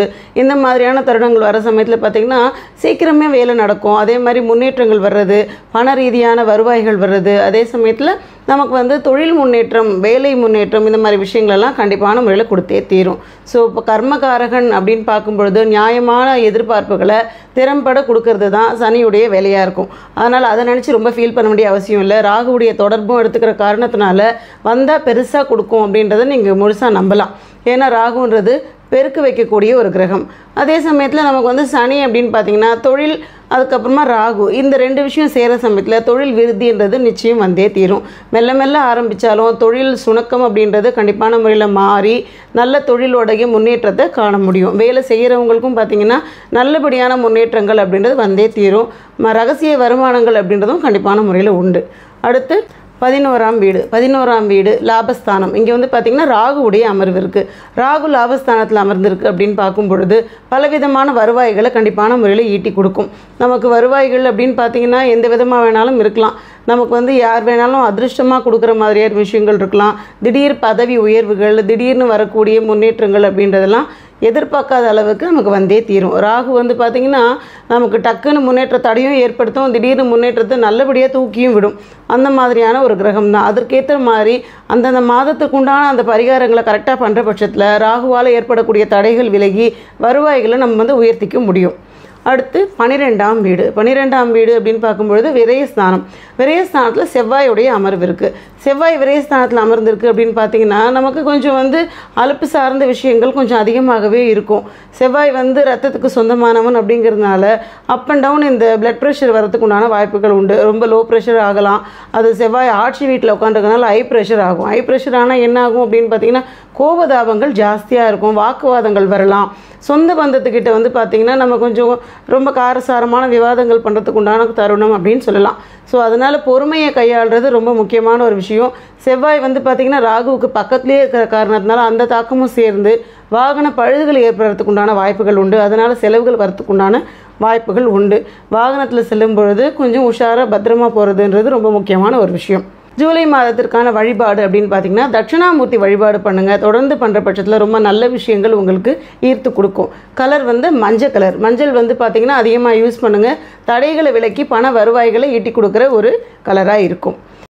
இந்த மாதிரியான தருணங்கள் வர சமயத்தில் பார்த்திங்கன்னா சீக்கிரமே வேலை நடக்கும் அதே மாதிரி முன்னேற்றங்கள் வர்றது பண ரீதியான வருவாய்கள் வர்றது அதே சமயத்தில் நமக்கு வந்து தொழில் முன்னேற்றம் வேலை முன்னேற்றம் இந்த மாதிரி விஷயங்களெல்லாம் கண்டிப்பான முறையில் கொடுத்தே தீரும் ஸோ இப்போ கர்மகாரகன் அப்படின்னு பார்க்கும்பொழுது நியாயமான எதிர்பார்ப்புகளை திறம்பட கொடுக்கறது தான் சனியுடைய வேலையாக இருக்கும் அதனால் அதை நினச்சி ரொம்ப ஃபீல் பண்ண வேண்டிய அவசியம் இல்லை ராகுவுடைய தொடர்பும் எடுத்துக்கிற காரணத்தினால வந்தால் பெருசாக கொடுக்கும் அப்படின்றத நீங்கள் முழுசாக நம்பலாம் ஏன்னா ராகுன்றது பெருக்கு வைக்கக்கூடிய ஒரு கிரகம் அதே சமயத்தில் நமக்கு வந்து சனி அப்படின்னு பார்த்தீங்கன்னா தொழில் அதுக்கப்புறமா ராகு இந்த ரெண்டு விஷயம் சேர சமயத்தில் தொழில் விருத்தின்றது நிச்சயம் வந்தே தீரும் மெல்ல மெல்ல ஆரம்பித்தாலும் தொழில் சுணக்கம் அப்படின்றது கண்டிப்பான முறையில் மாறி நல்ல தொழிலோடைய முன்னேற்றத்தை காண முடியும் வேலை செய்கிறவங்களுக்கும் பார்த்தீங்கன்னா நல்லபடியான முன்னேற்றங்கள் அப்படின்றது வந்தே தீரும் ம- ரகசிய வருமானங்கள் அப்படின்றதும் கண்டிப்பான முறையில் உண்டு அடுத்து பதினோராம் வீடு பதினோராம் வீடு லாபஸ்தானம் இங்கே வந்து பார்த்திங்கன்னா ராகுவுடைய அமர்வு இருக்குது ராகு லாபஸ்தானத்தில் அமர்ந்திருக்கு அப்படின்னு பார்க்கும் பொழுது பலவிதமான வருவாய்களை கண்டிப்பான முறையில் ஈட்டி கொடுக்கும் நமக்கு வருவாய்கள் அப்படின்னு பார்த்தீங்கன்னா எந்த விதமாக வேணாலும் இருக்கலாம் நமக்கு வந்து யார் வேணாலும் அதிர்ஷ்டமாக கொடுக்குற மாதிரியான விஷயங்கள் இருக்கலாம் திடீர் பதவி உயர்வுகள் திடீர்னு வரக்கூடிய முன்னேற்றங்கள் அப்படின்றதெல்லாம் எதிர்பார்க்காத அளவுக்கு நமக்கு வந்தே தீரும் ராகு வந்து பார்த்திங்கன்னா நமக்கு டக்குன்னு முன்னேற்ற தடையும் ஏற்படுத்தும் திடீர்னு முன்னேற்றத்தை நல்லபடியாக தூக்கியும் விடும் அந்த மாதிரியான ஒரு கிரகம் தான் அதற்கேற்ற மாதிரி அந்தந்த மாதத்துக்கு உண்டான அந்த பரிகாரங்களை கரெக்டாக பண்ணுற பட்சத்தில் ராகுவால் ஏற்படக்கூடிய தடைகள் விலகி வருவாய்களை நம்ம வந்து உயர்த்திக்க முடியும் அடுத்து பன்னிரெண்டாம் வீடு பன்னிரெண்டாம் வீடு அப்படின்னு பார்க்கும்பொழுது விரயஸ்தானம் விரயஸ்தானத்தில் செவ்வாயுடைய அமர்வு இருக்குது செவ்வாய் விரயஸ்தானத்தில் அமர்ந்திருக்கு அப்படின்னு பார்த்தீங்கன்னா நமக்கு கொஞ்சம் வந்து அலுப்பு சார்ந்த விஷயங்கள் கொஞ்சம் அதிகமாகவே இருக்கும் செவ்வாய் வந்து ரத்தத்துக்கு சொந்தமானவன் அப்படிங்கிறதுனால அப் அண்ட் டவுன் இந்த பிளட் ப்ரெஷர் வரதுக்கு உண்டான வாய்ப்புகள் உண்டு ரொம்ப லோ ப்ரெஷர் ஆகலாம் அது செவ்வாய் ஆட்சி வீட்டில் உட்காந்துருக்கனால ஹை ப்ரெஷர் ஆகும் ஹை ப்ரெஷர் ஆனால் என்ன ஆகும் அப்படின்னு பார்த்தீங்கன்னா கோபதாபங்கள் ஜாஸ்தியாக இருக்கும் வாக்குவாதங்கள் வரலாம் சொந்த பந்தத்துக்கிட்ட வந்து பார்த்திங்கன்னா நம்ம கொஞ்சம் ரொம்ப காரசாரமான விவாதங்கள் பண்ணுறதுக்கு உண்டான தருணம் அப்படின்னு சொல்லலாம் ஸோ அதனால் பொறுமையை கையாளுறது ரொம்ப முக்கியமான ஒரு விஷயம் செவ்வாய் வந்து பார்த்திங்கன்னா ராகுவுக்கு பக்கத்துலேயே இருக்கிற காரணத்தினால அந்த தாக்கமும் சேர்ந்து வாகன பழுதுகள் ஏற்படுறதுக்கு உண்டான வாய்ப்புகள் உண்டு அதனால் செலவுகள் வரத்துக்கு உண்டான வாய்ப்புகள் உண்டு வாகனத்தில் செல்லும் பொழுது கொஞ்சம் உஷாராக பத்திரமா போகிறதுன்றது ரொம்ப முக்கியமான ஒரு விஷயம் ஜூலை மாதத்திற்கான வழிபாடு அப்படின்னு பார்த்தீங்கன்னா தட்சிணாமூர்த்தி வழிபாடு பண்ணுங்கள் தொடர்ந்து பண்ணுற பட்சத்தில் ரொம்ப நல்ல விஷயங்கள் உங்களுக்கு ஈர்த்து கொடுக்கும் கலர் வந்து மஞ்சள் கலர் மஞ்சள் வந்து பார்த்தீங்கன்னா அதிகமாக யூஸ் பண்ணுங்கள் தடைகளை விலக்கி பண வருவாய்களை ஈட்டி கொடுக்குற ஒரு கலராக இருக்கும்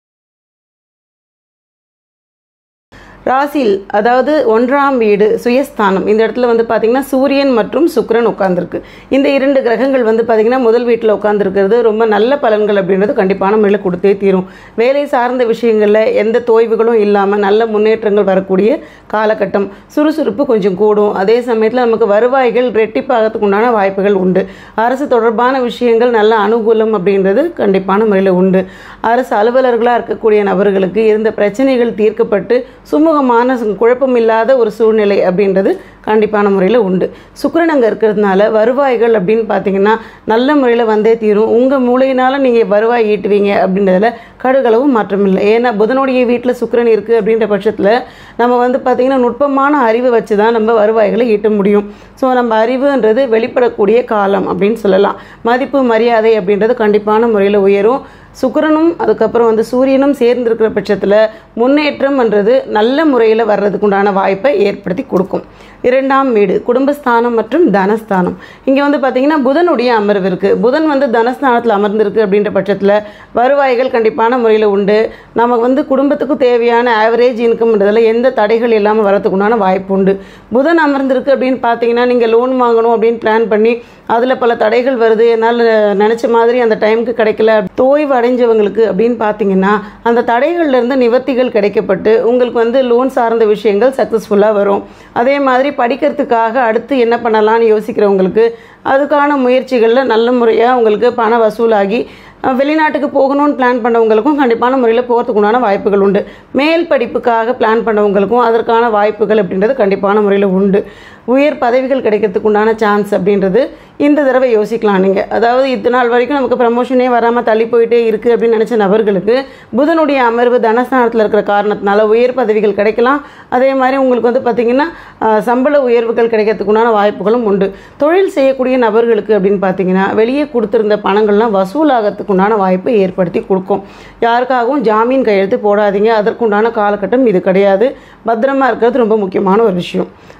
ராசியில் அதாவது ஒன்றாம் வீடு சுயஸ்தானம் இந்த இடத்துல வந்து பார்த்திங்கன்னா சூரியன் மற்றும் சுக்கிரன் உட்கார்ந்துருக்கு இந்த இரண்டு கிரகங்கள் வந்து பார்த்திங்கன்னா முதல் வீட்டில் உட்கார்ந்துருக்கிறது ரொம்ப நல்ல பலன்கள் அப்படின்றது கண்டிப்பான முறையில் கொடுத்தே தீரும் வேலை சார்ந்த விஷயங்களில் எந்த தோய்வுகளும் இல்லாமல் நல்ல முன்னேற்றங்கள் வரக்கூடிய காலகட்டம் சுறுசுறுப்பு கொஞ்சம் கூடும் அதே சமயத்தில் நமக்கு வருவாய்கள் ரெட்டிப்பாகிறதுக்கு உண்டான வாய்ப்புகள் உண்டு அரசு தொடர்பான விஷயங்கள் நல்ல அனுகூலம் அப்படின்றது கண்டிப்பான முறையில் உண்டு அரசு அலுவலர்களாக இருக்கக்கூடிய நபர்களுக்கு இருந்த பிரச்சனைகள் தீர்க்கப்பட்டு சுமூகமான குழப்பம் இல்லாத ஒரு சூழ்நிலை அப்படின்றது கண்டிப்பான முறையில் உண்டு சுக்கிரன் அங்கே இருக்கிறதுனால வருவாய்கள் அப்படின்னு பார்த்தீங்கன்னா நல்ல முறையில் வந்தே தீரும் உங்கள் மூளையினால நீங்கள் வருவாய் ஈட்டுவீங்க அப்படின்றதுல கடுகளவும் மாற்றம் இல்லை ஏன்னா புதனுடைய வீட்டில் சுக்கிரன் இருக்குது அப்படின்ற பட்சத்தில் நம்ம வந்து பார்த்திங்கன்னா நுட்பமான அறிவு வச்சு தான் நம்ம வருவாய்களை ஈட்ட முடியும் ஸோ நம்ம அறிவுன்றது வெளிப்படக்கூடிய காலம் அப்படின்னு சொல்லலாம் மதிப்பு மரியாதை அப்படின்றது கண்டிப்பான முறையில் உயரும் சுக்கிரனும் அதுக்கப்புறம் வந்து சூரியனும் சேர்ந்திருக்கிற பட்சத்தில் முன்னேற்றம்ன்றது நல்ல முறையில் வர்றதுக்கு உண்டான வாய்ப்பை ஏற்படுத்தி கொடுக்கும் இரண்டாம் வீடு குடும்பஸ்தானம் மற்றும் தனஸ்தானம் இங்கே வந்து பார்த்திங்கன்னா புதனுடைய அமர்வு இருக்குது புதன் வந்து தனஸ்தானத்தில் அமர்ந்திருக்கு அப்படின்ற பட்சத்தில் வருவாய்கள் கண்டிப்பான முறையில் உண்டு நமக்கு வந்து குடும்பத்துக்கு தேவையான ஆவரேஜ் இன்கம்ன்றதில் எந்த தடைகள் இல்லாமல் வரதுக்கு உண்டான வாய்ப்பு உண்டு புதன் அமர்ந்திருக்கு அப்படின்னு பார்த்தீங்கன்னா நீங்கள் லோன் வாங்கணும் அப்படின்னு பிளான் பண்ணி அதில் பல தடைகள் வருது என்னால் நினச்ச மாதிரி அந்த டைமுக்கு கிடைக்கல தோய்வு அடைஞ்சவங்களுக்கு அப்படின்னு பார்த்தீங்கன்னா அந்த தடைகள்லேருந்து நிவர்த்திகள் கிடைக்கப்பட்டு உங்களுக்கு வந்து லோன் சார்ந்த விஷயங்கள் சக்ஸஸ்ஃபுல்லாக வரும் அதே மாதிரி படிக்கிறதுக்காக அடுத்து என்ன பண்ணலாம்னு யோசிக்கிறவங்களுக்கு அதுக்கான முயற்சிகளில் நல்ல முறையாக உங்களுக்கு பண வசூலாகி அஹ், வெளிநாட்டுக்கு போகணும்னு பிளான் பண்ணவங்களுக்கும் கண்டிப்பான முறையில் போகிறதுக்கு உண்டான வாய்ப்புகள் உண்டு மேல் படிப்புக்காக பிளான் பண்ணவங்களுக்கும் அதற்கான வாய்ப்புகள் அப்படின்றது கண்டிப்பான முறையில் உண்டு உயர் பதவிகள் கிடைக்கிறதுக்கு உண்டான சான்ஸ் அப்படின்றது இந்த தடவை யோசிக்கலாம் நீங்கள் அதாவது இது நாள் வரைக்கும் நமக்கு ப்ரமோஷனே வராமல் தள்ளி போயிட்டே இருக்குது அப்படின்னு நினச்ச நபர்களுக்கு புதனுடைய அமர்வு தனஸ்தானத்தில் இருக்கிற காரணத்தினால உயர் பதவிகள் கிடைக்கலாம் அதே மாதிரி உங்களுக்கு வந்து பார்த்திங்கன்னா அஹ், சம்பள உயர்வுகள் கிடைக்கிறதுக்கு உண்டான வாய்ப்புகளும் உண்டு தொழில் செய்யக்கூடிய நபர்களுக்கு அப்படின்னு பார்த்தீங்கன்னா வெளியே கொடுத்துருந்த பணங்கள்லாம் வசூலாகிறதுக்கு உண்டான வாய்ப்பை ஏற்படுத்தி கொடுக்கும் யாருக்காகவும் ஜாமீன் கையெழுத்து போடாதீங்க அதற்குண்டான காலகட்டம் இது கிடையாது பத்திரமா இருக்கிறது ரொம்ப முக்கியமான ஒரு விஷயம்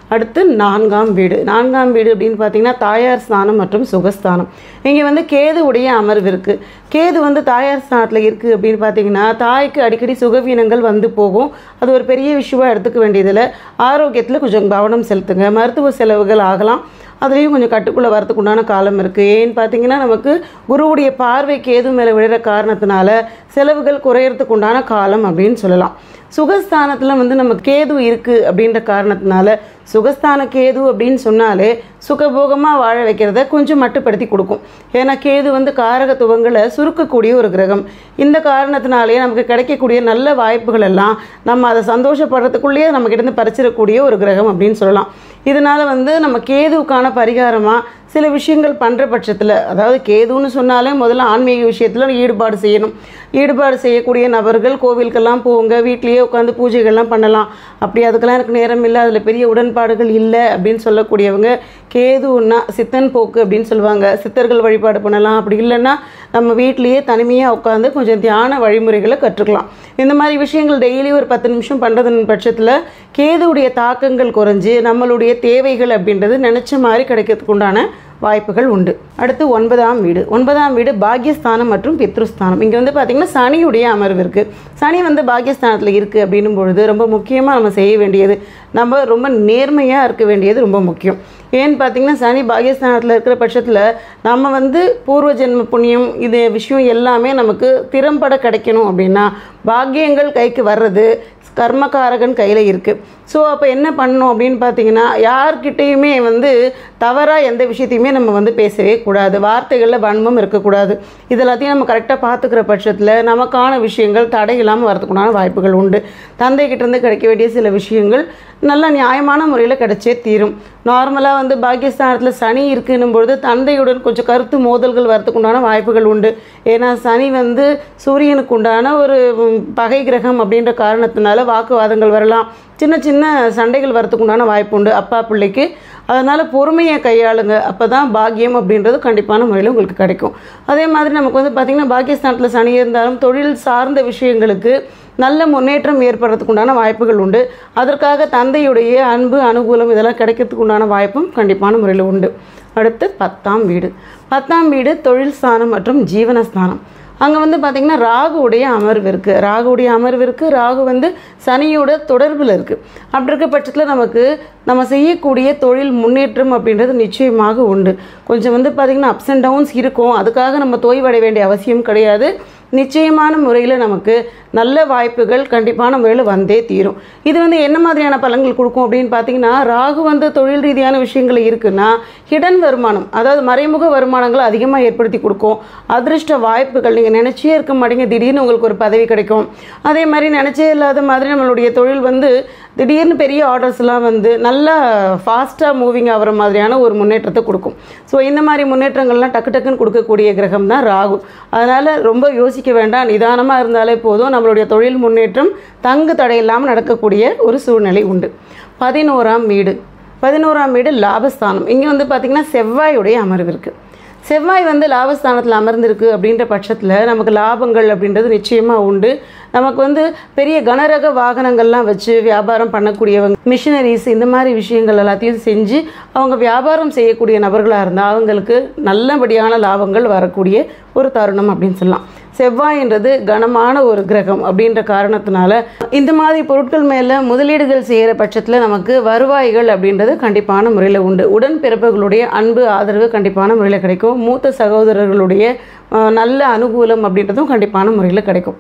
அடுத்து நான்காம் வீடு நான்காம் வீடு அப்படின்னு பார்த்தீங்கன்னா தாயார் ஸ்தானம் மற்றும் சுகஸ்தானம் இங்கே வந்து கேது உடைய அமர்வு இருக்குது கேது வந்து தாயார் ஸ்தானத்தில் இருக்குது அப்படின்னு பார்த்தீங்கன்னா தாய்க்கு அடிக்கடி சுகவீனங்கள் வந்து போகும் அது ஒரு பெரிய விஷயமா எடுத்துக்க வேண்டியதில்லை ஆரோக்கியத்தில் கொஞ்சம் கவனம் செலுத்துங்க மருத்துவ செலவுகள் ஆகலாம் அதுலேயும் கொஞ்சம் கட்டுக்குள்ளே வரதுக்கு உண்டான காலம் இருக்குது ஏன்னு பார்த்தீங்கன்னா நமக்கு குருவுடைய பார்வை கேது மேலே விழுற காரணத்தினால செலவுகள் குறையறதுக்கு உண்டான காலம் அப்படின்னு சொல்லலாம் சுகஸ்தானத்தில் வந்து நம்ம கேது இருக்குது அப்படின்ற காரணத்தினால சுகஸ்தான கேது அப்படின்னு சொன்னாலே சுகபோகமாக வாழ வைக்கிறத கொஞ்சம் மட்டுப்படுத்தி கொடுக்கும் ஏன்னா கேது வந்து காரகத்துவங்களை சுருக்கக்கூடிய ஒரு கிரகம் இந்த காரணத்தினாலேயே நமக்கு கிடைக்கக்கூடிய நல்ல வாய்ப்புகள் எல்லாம் நம்ம அதை சந்தோஷப்படுறதுக்குள்ளேயே நம்ம கிட்டேருந்து பறிச்சிடக்கூடிய ஒரு கிரகம் அப்படின்னு சொல்லலாம் இதனால வந்து நம்ம கேதுவுக்கான பரிகாரமாக சில விஷயங்கள் பண்ணுற பட்சத்தில் அதாவது கேதுன்னு சொன்னாலே முதல்ல ஆன்மீக விஷயத்தில் ஈடுபாடு செய்யணும் ஈடுபாடு செய்யக்கூடிய நபர்கள் கோவிலுக்கெல்லாம் போங்க வீட்லேயே உட்காந்து பூஜைகள்லாம் பண்ணலாம் அப்படி அதுக்கெல்லாம் எனக்கு நேரம் இல்லை அதில் பெரிய உடன்பாடுகள் இல்லை அப்படின்னு சொல்லக்கூடியவங்க கேதுன்னா சித்தன் போக்கு அப்படின்னு சொல்லுவாங்க சித்தர்கள் வழிபாடு பண்ணலாம் அப்படி இல்லைன்னா நம்ம வீட்லேயே தனிமையாக உட்காந்து கொஞ்சம் தியான வழிமுறைகளை கற்றுக்கலாம் இந்த மாதிரி விஷயங்கள் டெய்லி ஒரு பத்து நிமிஷம் பண்ணுறதன் பட்சத்தில் கேதுவுடைய தாக்கங்கள் குறைஞ்சு நம்மளுடைய தேவைகள் அப்படின்றது நினச்ச மாதிரி கிடைக்கிறதுக்கு உண்டான வாய்ப்புகள் உண்டு அடுத்து ஒன்பதாம் வீடு ஒன்பதாம் வீடு பாக்யஸ்தானம் மற்றும் பித்ருஸ்தானம் இங்கே வந்து பார்த்திங்கன்னா சனியுடைய அமர்வு இருக்குது சனி வந்து பாக்யஸ்தானத்தில் இருக்குது அப்படின்னும் பொழுது ரொம்ப முக்கியமாக நம்ம செய்ய வேண்டியது நம்ம ரொம்ப நேர்மையாக இருக்க வேண்டியது ரொம்ப முக்கியம் ஏன்னு பார்த்தீங்கன்னா சனி பாகிஸ்தானத்தில் இருக்கிற பட்சத்தில் நம்ம வந்து பூர்வ ஜென்ம புண்ணியம் இது விஷயம் எல்லாமே நமக்கு திறம்பட கிடைக்கணும் அப்படின்னா பாக்கியங்கள் கைக்கு வர்றது கர்மகாரகன் கையில் இருக்குது ஸோ அப்போ என்ன பண்ணணும் அப்படின்னு பார்த்தீங்கன்னா யார்கிட்டேயுமே வந்து தவறாக எந்த விஷயத்தையுமே நம்ம வந்து பேசவே கூடாது வார்த்தைகளில் வன்மம் இருக்கக்கூடாது இது எல்லாத்தையும் நம்ம கரெக்டாக பார்த்துக்கிற பட்சத்தில் நமக்கான விஷயங்கள் தடை இல்லாமல் வரதுக்குண்டான வாய்ப்புகள் உண்டு தந்தை கிட்டேருந்து கிடைக்க வேண்டிய சில விஷயங்கள் நல்ல நியாயமான முறையில் கிடைச்சே தீரும் நார்மலாக வந்து பாகிஸ்தானத்தில் சனி இருக்குன்னும் பொழுது தந்தையுடன் கொஞ்சம் கருத்து மோதல்கள் வரதுக்கு உண்டான வாய்ப்புகள் உண்டு ஏன்னா சனி வந்து சூரியனுக்கு உண்டான ஒரு ம், பகை கிரகம் அப்படின்ற காரணத்தினால வாக்குவாதங்கள் வரலாம் சின்ன சின்ன சண்டைகள் வரதுக்கு உண்டான வாய்ப்பு உண்டு அப்பா பிள்ளைக்கு அதனால் பொறுமையை கையாளுங்க அப்போ தான் பாக்கியம் அப்படின்றது கண்டிப்பான முறையில் உங்களுக்கு கிடைக்கும் அதே மாதிரி நமக்கு வந்து பார்த்திங்கன்னா பாகிஸ்தானத்தில் சனி இருந்தாலும் தொழில் சார்ந்த விஷயங்களுக்கு நல்ல முன்னேற்றம் ஏற்படுறதுக்கு உண்டான வாய்ப்புகள் உண்டு அதற்காக தந்தையுடைய அன்பு அனுகூலம் இதெல்லாம் கிடைக்கிறதுக்கு உண்டான வாய்ப்பும் கண்டிப்பான முறையில் உண்டு அடுத்து பத்தாம் வீடு பத்தாம் வீடு தொழில் ஸ்தானம் மற்றும் ஜீவனஸ்தானம் அங்கே வந்து பார்த்திங்கன்னா ராகுவுடைய அமர்வு இருக்குது ராகுவுடைய அமர்வு இருக்குது ராகு வந்து சனியோட தொடர்பில் இருக்குது அப்படி இருக்க பட்சத்தில் நமக்கு நம்ம செய்யக்கூடிய தொழில் முன்னேற்றம் அப்படின்றது நிச்சயமாக உண்டு கொஞ்சம் வந்து பார்த்திங்கன்னா அப்ஸ் அண்ட் டவுன்ஸ் இருக்கும் அதுக்காக நம்ம தோய்வடைய வேண்டிய அவசியம் கிடையாது நிச்சயமான முறையில் நமக்கு நல்ல வாய்ப்புகள் கண்டிப்பான முறையில் வந்தே தீரும் இது வந்து என்ன மாதிரியான பலன்கள் கொடுக்கும் அப்படின்னு பார்த்தீங்கன்னா ராகு வந்து தொழில் ரீதியான விஷயங்கள் இருக்குன்னா ஹிடன் வருமானம் அதாவது மறைமுக வருமானங்களை அதிகமாக ஏற்படுத்தி கொடுக்கும் அதிர்ஷ்ட வாய்ப்புகள் நீங்கள் நினச்சே இருக்க மாட்டீங்க திடீர்னு உங்களுக்கு ஒரு பதவி கிடைக்கும் அதே மாதிரி நினச்சே இல்லாத மாதிரி நம்மளுடைய தொழில் வந்து திடீர்னு பெரிய ஆர்டர்ஸ்லாம் வந்து நல்லா ஃபாஸ்ட்டாக மூவிங் ஆகிற மாதிரியான ஒரு முன்னேற்றத்தை கொடுக்கும் ஸோ இந்த மாதிரி முன்னேற்றங்கள்லாம் டக்கு டக்குன்னு கொடுக்கக்கூடிய கிரகம் தான் ராகு அதனால் ரொம்ப யோசிக்க வேண்டாம் நிதானமாக இருந்தாலே போதும் நம்மளுடைய தொழில் முன்னேற்றம் தங்கு தடை இல்லாமல் நடக்கக்கூடிய ஒரு சூழ்நிலை உண்டு பதினோராம் வீடு பதினோராம் வீடு லாபஸ்தானம் இங்கே வந்து பார்த்திங்கன்னா செவ்வாயுடைய அமர்வு இருக்குது செவ்வாய் வந்து லாபஸ்தானத்தில் அமர்ந்திருக்கு அப்படின்ற பட்சத்தில் நமக்கு லாபங்கள் அப்படின்றது நிச்சயமாக உண்டு நமக்கு வந்து பெரிய கனரக வாகனங்கள்லாம் வச்சு வியாபாரம் பண்ணக்கூடியவங்க மிஷினரிஸ் இந்த மாதிரி விஷயங்கள் எல்லாத்தையும் செஞ்சு அவங்க வியாபாரம் செய்யக்கூடிய நபர்களாக இருந்தால் அவங்களுக்கு நல்லபடியான லாபங்கள் வரக்கூடிய ஒரு தருணம் அப்படின்னு சொல்லலாம் செவ்வாய்ன்றது கனமான ஒரு கிரகம் அப்படின்ற காரணத்தினால இந்த மாதிரி பொருட்கள் மேலே முதலீடுகள் செய்கிற பட்சத்தில் நமக்கு வருவாய்கள் அப்படின்றது கண்டிப்பான முறையில் உண்டு உடன்பிறப்புகளுடைய அன்பு ஆதரவு கண்டிப்பான முறையில் கிடைக்கும் மூத்த சகோதரர்களுடைய அஹ், நல்ல அனுகூலம் அப்படின்றதும் கண்டிப்பான முறையில் கிடைக்கும்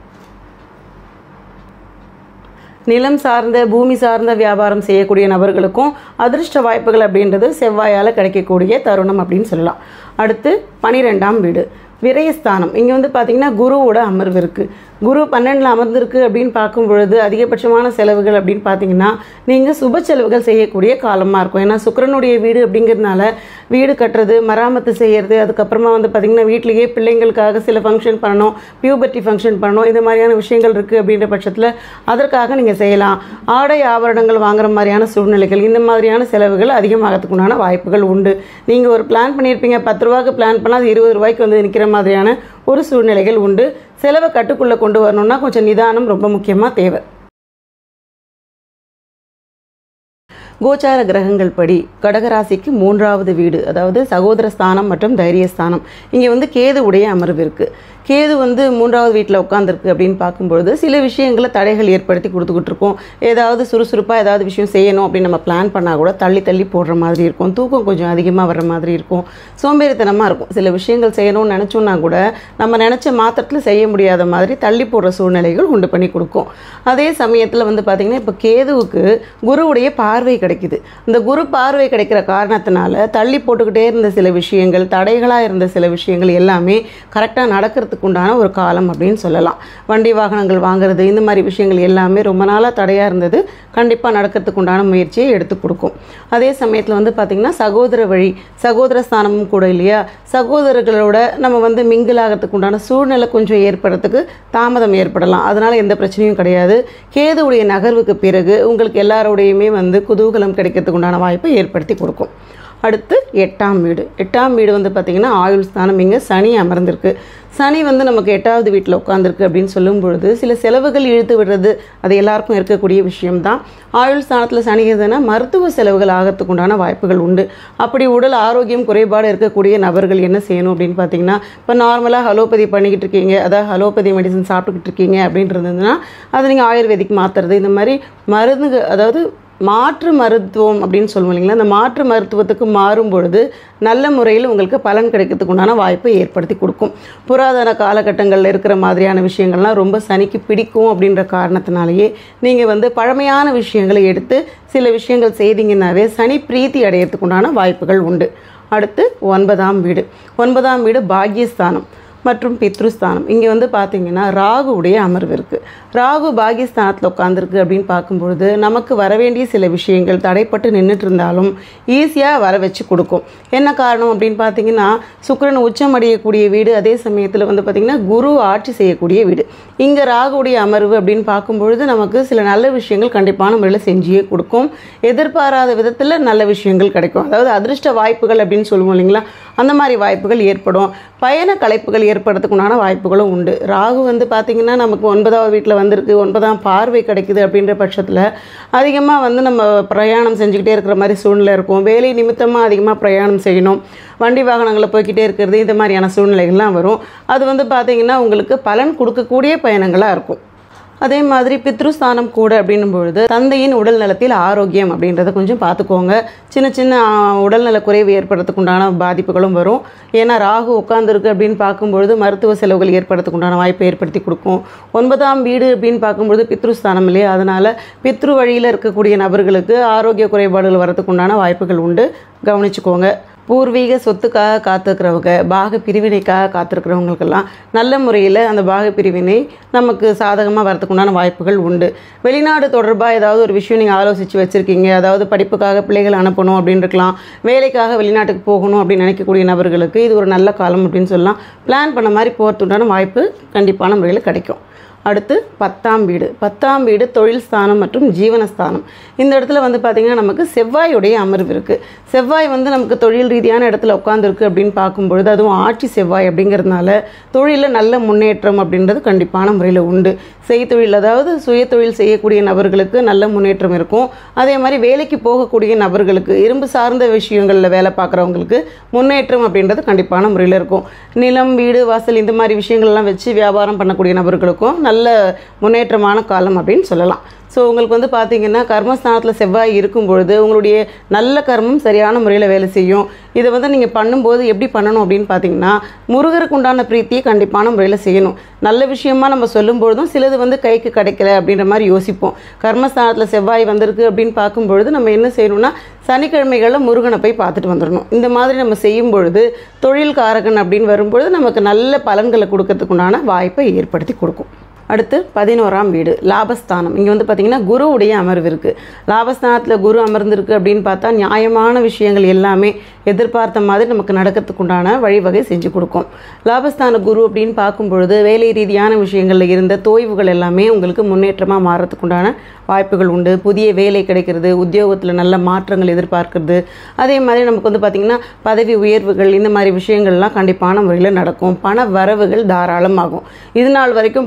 நிலம் சார்ந்த பூமி சார்ந்த வியாபாரம் செய்யக்கூடிய நபர்களுக்கும் அதிர்ஷ்ட வாய்ப்புகள் அப்படின்றது செவ்வாயால் கிடைக்கக்கூடிய தருணம் அப்படின்னு சொல்லலாம் அடுத்து பனிரெண்டாம் வீடு விரயஸ்தானம் இங்கே வந்து பார்த்திங்கன்னா குருவோட அமர்வு இருக்குது குரு பன்னெண்டில் அமர்ந்திருக்கு அப்படின்னு பார்க்கும் பொழுது அதிகபட்சமான செலவுகள் அப்படின்னு பார்த்தீங்கன்னா நீங்கள் சுப செலவுகள் செய்யக்கூடிய காலமாக இருக்கும் ஏன்னா சுக்கிரனுடைய வீடு அப்படிங்கிறதுனால வீடு கட்டுறது மராமத்து செய்கிறது அதுக்கப்புறமா வந்து பார்த்திங்கன்னா வீட்டிலேயே பிள்ளைங்களுக்காக சில ஃபங்க்ஷன் பண்ணணும் பியூபர்ட்டி ஃபங்க்ஷன் பண்ணணும் இந்த மாதிரியான விஷயங்கள் இருக்குது அப்படின்ற பட்சத்தில் அதற்காக நீங்கள் செய்யலாம் ஆடை ஆபரணங்கள் வாங்குற மாதிரியான சூழ்நிலைகள் இந்த மாதிரியான செலவுகள் அதிகமாகிறதுக்கு உண்டான வாய்ப்புகள் உண்டு நீங்கள் ஒரு பிளான் பண்ணியிருப்பீங்க பத்து ரூபாய்க்கு பிளான் பண்ணால் அது இருபது ரூபாய்க்கு வந்து நிற்கிற மாதிரியான ஒரு சூழ்நிலைகள் உண்டு செலவை கட்டுக்குள்ளே கொண்டு வரணும்னா கொஞ்சம் நிதானம் ரொம்ப முக்கியமாக தேவை கோச்சார கிரகங்கள் படி கடகராசிக்கு மூன்றாவது வீடு அதாவது சகோதர ஸ்தானம் மற்றும் தைரியஸ்தானம் இங்கே வந்து கேது உடைய அமர்வு இருக்குது கேது வந்து மூன்றாவது வீட்டில் உட்காந்துருக்கு அப்படின்னு பார்க்கும்பொழுது சில விஷயங்களை தடைகள் ஏற்படுத்தி கொடுத்துக்கிட்டு இருக்கோம் ஏதாவது சுறுசுறுப்பாக ஏதாவது விஷயம் செய்யணும் அப்படின்னு நம்ம பிளான் பண்ணால் கூட தள்ளி தள்ளி போடுற மாதிரி இருக்கும் தூக்கம் கொஞ்சம் அதிகமாக வர்ற மாதிரி இருக்கும் சோம்பேறித்தனமாக இருக்கும் சில விஷயங்கள் செய்யணும்னு நினச்சோன்னா கூட நம்ம நினச்ச மாத்திரத்தில் செய்ய முடியாத மாதிரி தள்ளி போடுற சூழ்நிலைகள் உண்டு பண்ணி கொடுக்கும் அதே சமயத்தில் வந்து பார்த்திங்கன்னா இப்போ கேதுவுக்கு குருவுடைய பார்வை கிடைக்குது இந்த குரு பார்வை கிடைக்கிற காரணத்தினால தள்ளி போட்டுக்கிட்டே இருந்த சில விஷயங்கள் தடைகளாக இருந்த சில விஷயங்கள் எல்லாமே கரெக்டாக நடக்கிறதுக்கு உண்டான ஒரு காலம் அப்படின்னு சொல்லலாம் வண்டி வாகனங்கள் வாங்குறது இந்த மாதிரி விஷயங்கள் எல்லாமே ரொம்ப நாளாக தடையாக இருந்தது கண்டிப்பாக நடக்கிறதுக்கு உண்டான முயற்சியை எடுத்து கொடுக்கும் அதே சமயத்தில் வந்து பார்த்திங்கன்னா சகோதர வழி சகோதர ஸ்தானமும் கூட இல்லையா சகோதரர்களோட நம்ம வந்து மிங்கிள் ஆகிறதுக்கு உண்டான சூழ்நிலை கொஞ்சம் ஏற்படுறதுக்கு தாமதம் ஏற்படலாம் அதனால் எந்த பிரச்சனையும் கிடையாது கேதுவுடைய நகர்வுக்கு பிறகு உங்களுக்கு எல்லாரோடையுமே வந்து குதூகலம் கிடைக்கிறதுக்கு உண்டான வாய்ப்பை ஏற்படுத்தி கொடுக்கும் அடுத்து எட்டாம் வீடு எட்டாம் வீடு வந்து பார்த்திங்கன்னா ஆயுள் ஸ்தானம் இங்கே சனி அமர்ந்திருக்கு சனி வந்து நமக்கு எட்டாவது வீட்டில் உட்காந்துருக்கு அப்படின்னு சொல்லும் பொழுது சில செலவுகள் இழுத்து விடுறது அது எல்லாருக்கும் இருக்கக்கூடிய விஷயம்தான் ஆயுள் ஸ்தானத்தில் சனி இருந்ததுன்னா மருத்துவ செலவுகள் ஆகிறதுக்கு உண்டான வாய்ப்புகள் உண்டு அப்படி உடல் ஆரோக்கியம் குறைபாடு இருக்கக்கூடிய நபர்கள் என்ன செய்யணும் அப்படின்னு பார்த்தீங்கன்னா இப்போ நார்மலாக ஹலோபதி பண்ணிக்கிட்டு இருக்கீங்க அதாவது ஹலோபதி மெடிசன் சாப்பிட்டுக்கிட்டு இருக்கீங்க அப்படின்றதுன்னா அதை நீங்கள் ஆயுர்வேதிக் மாற்றுறது இந்த மாதிரி மருந்து அதாவது மாற்று மருத்துவம் அப்படின்னு சொல்லுவோம் இல்லைங்களா அந்த மாற்று மருத்துவத்துக்கு மாறும் பொழுது நல்ல முறையில் உங்களுக்கு பலன் கிடைக்கிறதுக்கு உண்டான வாய்ப்பை ஏற்படுத்தி கொடுக்கும் புராதன காலகட்டங்களில் இருக்கிற மாதிரியான விஷயங்கள்லாம் ரொம்ப சனிக்கு பிடிக்கும் அப்படின்ற காரணத்தினாலேயே நீங்கள் வந்து பழமையான விஷயங்களை எடுத்து சில விஷயங்கள் செய்தீங்கன்னாவே சனி பிரீத்தி அடையிறதுக்கு உண்டான வாய்ப்புகள் உண்டு அடுத்து ஒன்பதாம் வீடு ஒன்பதாம் வீடு பாக்யஸ்தானம் மற்றும் பித்ருஸ்தானம் இங்கே வந்து பார்த்தீங்கன்னா ராகுவுடைய அமர்வு இருக்குது ராகு பாகிஸ்தானத்தில் உட்காந்துருக்கு அப்படின்னு பார்க்கும்பொழுது நமக்கு வர வேண்டிய சில விஷயங்கள் தடைப்பட்டு நின்றுட்டு இருந்தாலும் ஈஸியாக வர வச்சு கொடுக்கும் என்ன காரணம் அப்படின்னு பார்த்தீங்கன்னா சுக்கிரன் உச்சம் அடையக்கூடிய வீடு அதே சமயத்தில் வந்து பார்த்திங்கன்னா குரு ஆட்சி செய்யக்கூடிய வீடு இங்கே ராகுவுடைய அமர்வு அப்படின்னு பார்க்கும்பொழுது நமக்கு சில நல்ல விஷயங்கள் கண்டிப்பான முறையில் செஞ்சே கொடுக்கும் எதிர்பாராத விதத்தில் நல்ல விஷயங்கள் கிடைக்கும் அதாவது அதிர்ஷ்ட வாய்ப்புகள் அப்படின்னு சொல்லுவோம் இல்லைங்களா அந்த மாதிரி வாய்ப்புகள் ஏற்படும் பயண கலைப்புகள் ஏற்படுறதுக்குண்டான வாய்ப்புகளும் உண்டு ராகு வந்து பார்த்திங்கன்னா நமக்கு ஒன்பதாவது வீட்டில் வந்திருக்கு ஒன்பதாம் பார்வை கிடைக்குது அப்படின்ற பட்சத்தில் அதிகமாக வந்து நம்ம பிரயாணம் செஞ்சுக்கிட்டே இருக்கிற மாதிரி சூழ்நிலை இருக்கும் வேலை நிமித்தமாக அதிகமாக பிரயாணம் செய்யணும் வண்டி வாகனங்களில் போய்க்கிட்டே இருக்கிறது இந்த மாதிரியான சூழ்நிலைகள்லாம் வரும் அது வந்து பார்த்திங்கன்னா உங்களுக்கு பலன் கொடுக்கக்கூடிய பயணங்களாக இருக்கும் அதே மாதிரி பித்ருஸ்தானம் கூட அப்படின்னும் பொழுது தந்தையின் உடல் நலத்தில் ஆரோக்கியம் அப்படின்றத கொஞ்சம் பார்த்துக்கோங்க சின்ன சின்ன ஆ, உடல்நல குறைவு ஏற்படுறதுக்கு உண்டான பாதிப்புகளும் வரும் ஏன்னா ராகு உட்காந்துருக்கு அப்படின்னு பார்க்கும்பொழுது மருத்துவ செலவுகள் ஏற்படுறதுக்கு உண்டான வாய்ப்பை ஏற்படுத்தி கொடுக்கும் ஒன்பதாம் வீடு அப்படின்னு பார்க்கும்பொழுது பித்ருஸ்தானம் இல்லையா அதனால் பித்ரு வழியில் இருக்கக்கூடிய நபர்களுக்கு ஆரோக்கிய குறைபாடுகள் வரதுக்கு உண்டான வாய்ப்புகள் உண்டு கவனிச்சுக்கோங்க பூர்வீக சொத்துக்காக காத்திருக்கிறவங்க பாக பிரிவினைக்காக காத்திருக்கிறவங்களுக்கெல்லாம் நல்ல முறையில் அந்த பாக பிரிவினை நமக்கு சாதகமாக வரதுக்கு உண்டான வாய்ப்புகள் உண்டு வெளிநாடு தொடர்பாக ஏதாவது ஒரு விஷயம் நீங்கள் ஆலோசித்து வச்சுருக்கீங்க அதாவது படிப்புக்காக பிள்ளைகள் அனுப்பணும் அப்படின்னு இருக்கலாம் வேலைக்காக வெளிநாட்டுக்கு போகணும் அப்படின்னு நினைக்கக்கூடிய நபர்களுக்கு இது ஒரு நல்ல காலம் அப்படின்னு சொல்லலாம் பிளான் பண்ண மாதிரி போகிறதுண்டான வாய்ப்பு கண்டிப்பான முறையில் கிடைக்கும் அடுத்து பத்தாம் வீடு பத்தாம் வீடு தொழில் ஸ்தானம் மற்றும் ஜீவனஸ்தானம் இந்த இடத்துல வந்து பார்த்திங்கன்னா நமக்கு செவ்வாயுடைய அமர்வு இருக்குது செவ்வாய் வந்து நமக்கு தொழில் ரீதியான இடத்துல உட்காந்துருக்கு அப்படின்னு பார்க்கும்பொழுது அதுவும் ஆட்சி செவ்வாய் அப்படிங்கிறதுனால தொழிலில் நல்ல முன்னேற்றம் அப்படின்றது கண்டிப்பான முறையில் உண்டு செய்தொழில் அதாவது சுய தொழில் செய்யக்கூடிய நபர்களுக்கு நல்ல முன்னேற்றம் இருக்கும் அதே மாதிரி வேலைக்கு போகக்கூடிய நபர்களுக்கு இரும்பு சார்ந்த விஷயங்களில் வேலை பார்க்குறவங்களுக்கு முன்னேற்றம் அப்படின்றது கண்டிப்பான முறையில் இருக்கும் நிலம் வீடு வாசல் இந்த மாதிரி விஷயங்கள்லாம் வச்சு வியாபாரம் பண்ணக்கூடிய நபர்களுக்கும் நல்ல முன்னேற்றமான காலம் அப்படின்னு சொல்லலாம் ஸோ உங்களுக்கு வந்து பார்த்தீங்கன்னா கர்மஸ்தானத்தில் செவ்வாய் இருக்கும் பொழுது உங்களுடைய நல்ல கர்மம் சரியான முறையில் வேலை செய்யும் இதை வந்து நீங்கள் பண்ணும்போது எப்படி பண்ணணும் அப்படின்னு பார்த்தீங்கன்னா முருகருக்கு உண்டான பிரீத்தியை கண்டிப்பான முறையில் செய்யணும் நல்ல விஷயமா நம்ம சொல்லும்பொழுதும் சிலது வந்து கைக்கு கிடைக்கல அப்படின்ற மாதிரி யோசிப்போம் கர்மஸ்தானத்தில் செவ்வாய் வந்திருக்கு அப்படின்னு பார்க்கும்பொழுது நம்ம என்ன செய்யணும்னா சனிக்கிழமைகளில் முருகனை போய் பார்த்துட்டு வந்துடணும் இந்த மாதிரி நம்ம செய்யும் பொழுது தொழில் காரகன் அப்படின்னு வரும்பொழுது நமக்கு நல்ல பலன்களை கொடுக்கறதுக்கு உண்டான வாய்ப்பை ஏற்படுத்தி கொடுக்கும் அடுத்து பதினோராம் வீடு லாபஸ்தானம் இங்கே வந்து பார்த்திங்கன்னா குருவுடைய அமர்வு இருக்குது லாபஸ்தானத்தில் குரு அமர்ந்திருக்கு அப்படின்னு பார்த்தா நியாயமான விஷயங்கள் எல்லாமே எதிர்பார்த்த மாதிரி நமக்கு நடக்கிறதுக்கு உண்டான வழிவகை செஞ்சு கொடுக்கும் லாபஸ்தான குரு அப்படின்னு பார்க்கும் பொழுது வேலை ரீதியான விஷயங்களில் இருந்த தோய்வுகள் எல்லாமே உங்களுக்கு முன்னேற்றமாக மாறத்துக்கு உண்டான வாய்ப்புகள் உண்டு புதிய வேலை கிடைக்கிறது உத்தியோகத்தில் நல்ல மாற்றங்கள் எதிர்பார்க்கிறது அதே மாதிரி நமக்கு வந்து பார்த்திங்கன்னா பதவி உயர்வுகள் இந்த மாதிரி விஷயங்கள்லாம் கண்டிப்பான முறையில் நடக்கும் பண வரவுகள் தாராளமாகும் இது நாள் வரைக்கும் பண வரவுகள்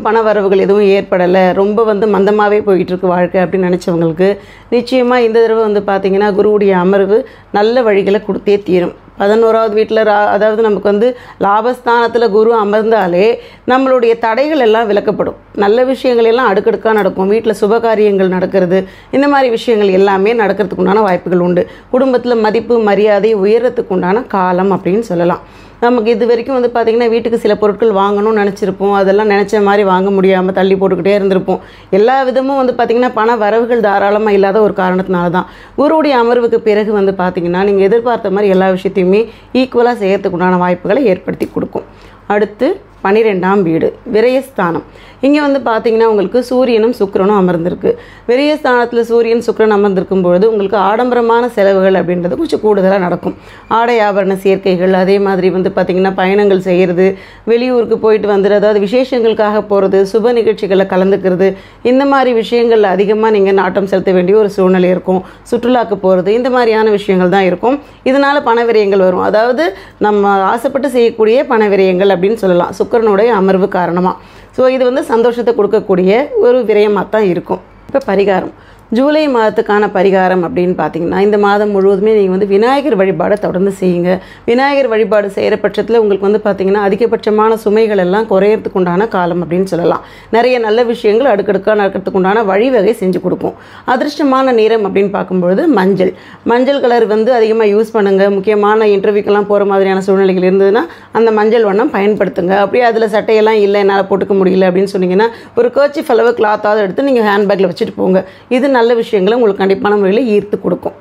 வரவுகள் எதுவும் ஏற்படலை ரொம்ப வந்து மந்தமாகவே போயிட்டு இருக்கு வாழ்க்கை அப்படின்னு நினச்சவங்களுக்கு நிச்சயமாக இந்த தடவை வந்து பார்த்திங்கன்னா குருவுடைய அமர்வு நல்ல வழிகளை கொடுத்தே தீரும் பதினோராவது வீட்டில் ரா அதாவது நமக்கு வந்து லாபஸ்தானத்தில் குரு அமர்ந்தாலே நம்மளுடைய தடைகள் எல்லாம் விலக்கப்படும் நல்ல விஷயங்கள் எல்லாம் அடுக்கடுக்காக நடக்கும் வீட்டில் சுபகாரியங்கள் நடக்கிறது இந்த மாதிரி விஷயங்கள் எல்லாமே நடக்கிறதுக்கு உண்டான வாய்ப்புகள் உண்டு குடும்பத்தில் மதிப்பு மரியாதை உயரத்துக்கு உண்டான காலம் அப்படின்னு சொல்லலாம் நமக்கு இது வரைக்கும் வந்து பார்த்திங்கன்னா வீட்டுக்கு சில பொருட்கள் வாங்கணும்னு நினச்சிருப்போம் அதெல்லாம் நினச்ச மாதிரி வாங்க முடியாமல் தள்ளி போட்டுக்கிட்டே இருந்திருப்போம் எல்லா விதமும் வந்து பார்த்திங்கன்னா பண வரவுகள் தாராளமாக இல்லாத ஒரு காரணத்தினால தான் குருவுடைய அமர்வுக்கு பிறகு வந்து பார்த்திங்கன்னா நீங்கள் எதிர்பார்த்த மாதிரி எல்லா விஷயத்தையுமே ஈக்குவலாக செய்யறதுக்கு உண்டான வாய்ப்புகளை ஏற்படுத்தி கொடுக்கும் அடுத்து பனிரெண்டாம் வீடு விரயஸ்தானம் இங்கே வந்து பார்த்தீங்கன்னா உங்களுக்கு சூரியனும் சுக்கிரனும் அமர்ந்திருக்கு விரயஸ்தானத்தில் சூரியன் சுக்கிரன் அமர்ந்திருக்கும் பொழுது உங்களுக்கு ஆடம்பரமான செலவுகள் அப்படின்றது கொஞ்சம் கூடுதலாக நடக்கும் ஆடை ஆபரண சேர்க்கைகள் அதே மாதிரி வந்து பார்த்திங்கன்னா பயணங்கள் செய்கிறது வெளியூருக்கு போயிட்டு வந்துடு அதாவது விசேஷங்களுக்காக போகிறது சுப நிகழ்ச்சிகளில் கலந்துக்கிறது இந்த மாதிரி விஷயங்கள் அதிகமாக நீங்கள் நாட்டம் செலுத்த வேண்டிய ஒரு சூழ்நிலை இருக்கும் சுற்றுலாக்கு போகிறது இந்த மாதிரியான விஷயங்கள் தான் இருக்கும் இதனால் பண விரயங்கள் வரும் அதாவது நம்ம ஆசைப்பட்டு செய்யக்கூடிய பண விரயங்கள் அப்படின்னு சொல்லலாம் சுக்கரனுடைய அமர்வு காரணமாக ஸோ இது வந்து சந்தோஷத்தை கொடுக்கக்கூடிய ஒரு விரயமாக தான் இருக்கும் இப்போ பரிகாரம் ஜூலை மாதத்துக்கான பரிகாரம் அப்படின்னு பார்த்தீங்கன்னா இந்த மாதம் முழுவதுமே நீங்கள் வந்து விநாயகர் வழிபாடை தொடர்ந்து செய்யுங்க விநாயகர் வழிபாடு செய்கிற பட்சத்தில் உங்களுக்கு வந்து பார்த்தீங்கன்னா அதிகபட்சமான சுமைகள் எல்லாம் குறையறதுக்கு உண்டான காலம் அப்படின்னு சொல்லலாம் நிறைய நல்ல விஷயங்கள் அடுக்கடுக்காக நடக்கிறதுக்கு உண்டான வழிவகை செஞ்சு கொடுக்கும் அதிர்ஷ்டமான நிறம் அப்படின்னு பார்க்கும்பொழுது மஞ்சள் மஞ்சள் கலர் வந்து அதிகமாக யூஸ் பண்ணுங்கள் முக்கியமான இன்டர்வியூக்கெல்லாம் போகிற மாதிரியான சூழ்நிலைகள் இருந்ததுன்னா அந்த மஞ்சள் வண்ணம் பயன்படுத்துங்க அப்படியே அதில் சட்டையெல்லாம் இல்லை என்னால் போட்டுக்க முடியல அப்படின்னு சொன்னீங்கன்னா ஒரு கர்ச்சி அளவு கிளாத்தாவது எடுத்து நீங்கள் ஹேண்ட்பேக்கில் வச்சுட்டு போங்க இது நல்ல விஷயங்களை உங்களுக்கு கண்டிப்பான முறையில் ஈர்த்து கொடுக்கும்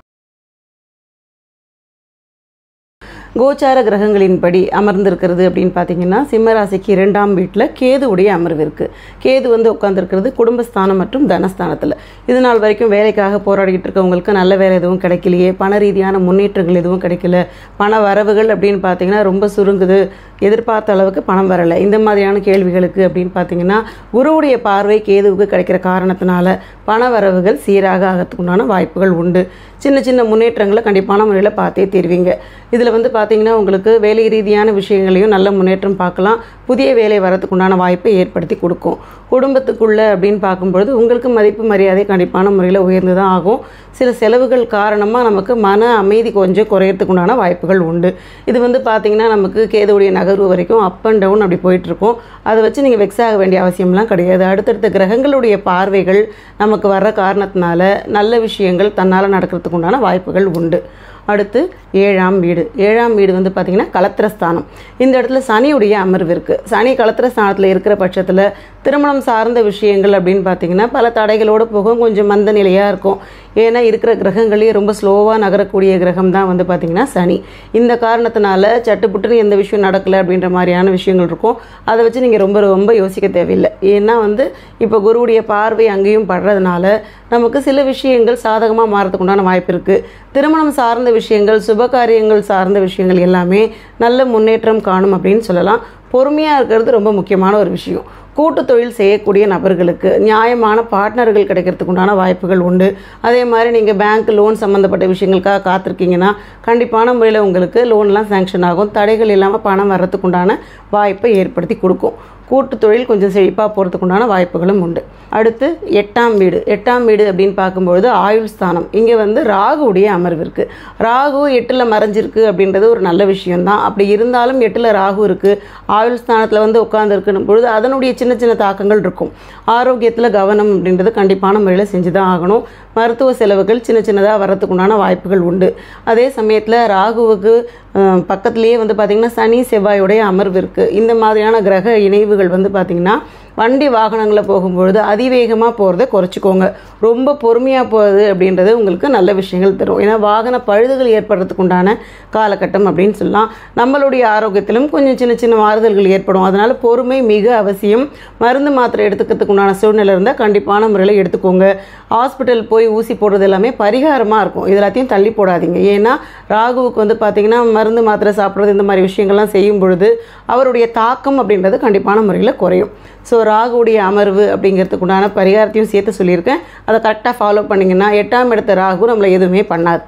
கோச்சார கிரகங்களின்படி அமர்ந்திருக்கிறது அப்படின்னு பார்த்தீங்கன்னா சிம்மராசிக்கு இரண்டாம் வீட்டில் கேதுவுடைய அமர்வு இருக்குது கேது வந்து உட்காந்துருக்கிறது குடும்பஸ்தானம் மற்றும் தனஸ்தானத்தில் இது நாள் வரைக்கும் வேலைக்காக போராடிக்கிட்டு இருக்கவங்களுக்கு நல்ல வேலை எதுவும் கிடைக்கலையே பண ரீதியான முன்னேற்றங்கள் எதுவும் கிடைக்கல பண வரவுகள் அப்படின்னு பார்த்தீங்கன்னா ரொம்ப சுருங்குது எதிர்பார்த்த அளவுக்கு பணம் வரலை இந்த மாதிரியான கேள்விகளுக்கு அப்படின்னு பார்த்தீங்கன்னா குருவுடைய பார்வை கேதுவுக்கு கிடைக்கிற காரணத்தினால பண வரவுகள் சீராக ஆகிறதுக்குண்டான வாய்ப்புகள் உண்டு சின்ன சின்ன முன்னேற்றங்களை கண்டிப்பான முறையில் பார்த்தே தீர்வீங்க இதில் வந்து பார்த்தீங்கன்னா உங்களுக்கு வேலை ரீதியான விஷயங்களையும் நல்ல முன்னேற்றம் பார்க்கலாம் புதிய வேலை வரதுக்கு உண்டான வாய்ப்பை ஏற்படுத்தி கொடுக்கும் குடும்பத்துக்குள்ளே அப்படின்னு பார்க்கும்பொழுது உங்களுக்கு மதிப்பு மரியாதை கண்டிப்பான முறையில் உயர்ந்து தான் ஆகும் சில செலவுகள் காரணமாக நமக்கு மன அமைதி கொஞ்சம் குறையறதுக்கு உண்டான வாய்ப்புகள் உண்டு இது வந்து பார்த்தீங்கன்னா நமக்கு கேதுவுடைய நகர்வு வரைக்கும் அப் அண்ட் டவுன் அப்படி போயிட்டுருக்கும் அதை வச்சு நீங்கள் வெக்ஸ் ஆக வேண்டிய அவசியம்லாம் கிடையாது அடுத்தடுத்த கிரகங்களுடைய பார்வைகள் நமக்கு வர்ற காரணத்தினால நல்ல விஷயங்கள் தன்னால் நடக்கிறதுக்கு உண்டான வாய்ப்புகள் உண்டு அடுத்து ஏழாம் வீடு ஏழாம் வீடு வந்து பார்த்திங்கன்னா கலத்திரஸ்தானம் இந்த இடத்துல சனியுடைய அமர்வு இருக்குது சனி கலத்திரஸ்தானத்தில் இருக்கிற பட்சத்தில் திருமணம் சார்ந்த விஷயங்கள் அப்படின்னு பார்த்தீங்கன்னா பல தடைகளோடு போகும் கொஞ்சம் மந்த நிலையாக இருக்கும் ஏன்னா இருக்கிற கிரகங்களே ரொம்ப ஸ்லோவாக நகரக்கூடிய கிரகம் தான் வந்து பார்த்திங்கன்னா சனி இந்த காரணத்தினால சட்டுப்புட்டுன்னு எந்த விஷயம் நடக்கலை அப்படின்ற மாதிரியான விஷயங்கள் இருக்கும் அதை வச்சு நீங்கள் ரொம்ப ரொம்ப யோசிக்க தேவையில்லை ஏன்னா வந்து இப்போ குருவுடைய பார்வை அங்கேயும் படுறதுனால நமக்கு சில விஷயங்கள் சாதகமாக மாறதுக்கு உண்டான வாய்ப்பு இருக்குது திருமணம் சார்ந்த விஷயங்கள் சுபகாரியங்கள் சார்ந்த விஷயங்கள் எல்லாமே நல்ல முன்னேற்றம் காணும் அப்படின்னு சொல்லலாம் பொறுமையாக இருக்கிறது ரொம்ப முக்கியமான ஒரு விஷயம் கூட்டு தொழில் செய்யக்கூடிய நபர்களுக்கு நியாயமான பார்ட்னர்கள் கிடைக்கிறதுக்கு உண்டான வாய்ப்புகள் உண்டு அதே மாதிரி நீங்கள் பேங்க் லோன் சம்மந்தப்பட்ட விஷயங்களுக்காக காத்திருக்கீங்கன்னா கண்டிப்பான முறையில் உங்களுக்கு லோன்லாம் சேங்ஷன் ஆகும் தடைகள் இல்லாமல் பணம் வர்றதுக்கு உண்டான வாய்ப்பை ஏற்படுத்தி கொடுக்கும் கூட்டு தொழில் கொஞ்சம் செழிப்பாக போகிறதுக்கு உண்டான வாய்ப்புகளும் உண்டு அடுத்து எட்டாம் வீடு எட்டாம் வீடு அப்படின்னு பார்க்கும்பொழுது ஆயுள் ஸ்தானம் இங்கே வந்து ராகுவுடைய அமர்வு இருக்குது ராகு எட்டில் மறைஞ்சிருக்கு அப்படின்றது ஒரு நல்ல விஷயம்தான் அப்படி இருந்தாலும் எட்டில் ராகு இருக்குது ஆயுள் ஸ்தானத்தில் வந்து உட்காந்துருக்குன்னு பொழுது அதனுடைய சின்ன சின்ன தாக்கங்கள் இருக்கும் ஆரோக்கியத்தில் கவனம் அப்படின்றது கண்டிப்பான முறையில் செஞ்சு தான் ஆகணும் மருத்துவ செலவுகள் சின்ன சின்னதாக வரத்துக்கு உண்டான வாய்ப்புகள் உண்டு அதே சமயத்தில் ராகுவுக்கு அஹ், பக்கத்துலேயே வந்து பார்த்திங்கன்னா சனி செவ்வாயுடைய அமர்வு இருக்குது இந்த மாதிரியான கிரக இணைவுகள் வந்து பார்த்திங்கன்னா வண்டி வாகனங்களில் போகும்பொழுது அதிவேகமாக போகிறத குறைச்சிக்கோங்க ரொம்ப பொறுமையாக போகிறது அப்படின்றது உங்களுக்கு நல்ல விஷயங்கள் தரும் ஏன்னா வாகன பழுதுகள் ஏற்படுறதுக்கு உண்டான காலகட்டம் அப்படின்னு சொல்லலாம் நம்மளுடைய ஆரோக்கியத்திலும் கொஞ்சம் சின்ன சின்ன மாறுதல்கள் ஏற்படும் அதனால் பொறுமை மிக அவசியம் மருந்து மாத்திரை எடுத்துக்கிறதுக்கு உண்டான சூழ்நிலை இருந்தால் கண்டிப்பான முறையில் எடுத்துக்கோங்க ஹாஸ்பிட்டல் போய் ஊசி போடுறது எல்லாமே பரிகாரமாக இருக்கும் இது எல்லாத்தையும் தள்ளி போடாதீங்க ஏன்னா ராகுவுக்கு வந்து பார்த்திங்கன்னா மருந்து மாத்திரை சாப்பிட்றது இந்த மாதிரி விஷயங்கள்லாம் செய்யும் பொழுது அவருடைய தாக்கம் அப்படின்றது கண்டிப்பான முறையில் குறையும் ஸோ ராகுவுடைய அமர்வு அப்படிங்கிறதுக்கு உண்டான பரிகாரத்தையும் சேர்த்து சொல்லியிருக்கேன் அதை கரெக்டாக ஃபாலோ பண்ணிங்கன்னா எட்டாம் இடத்த ராகு நம்மளை எதுவுமே பண்ணாது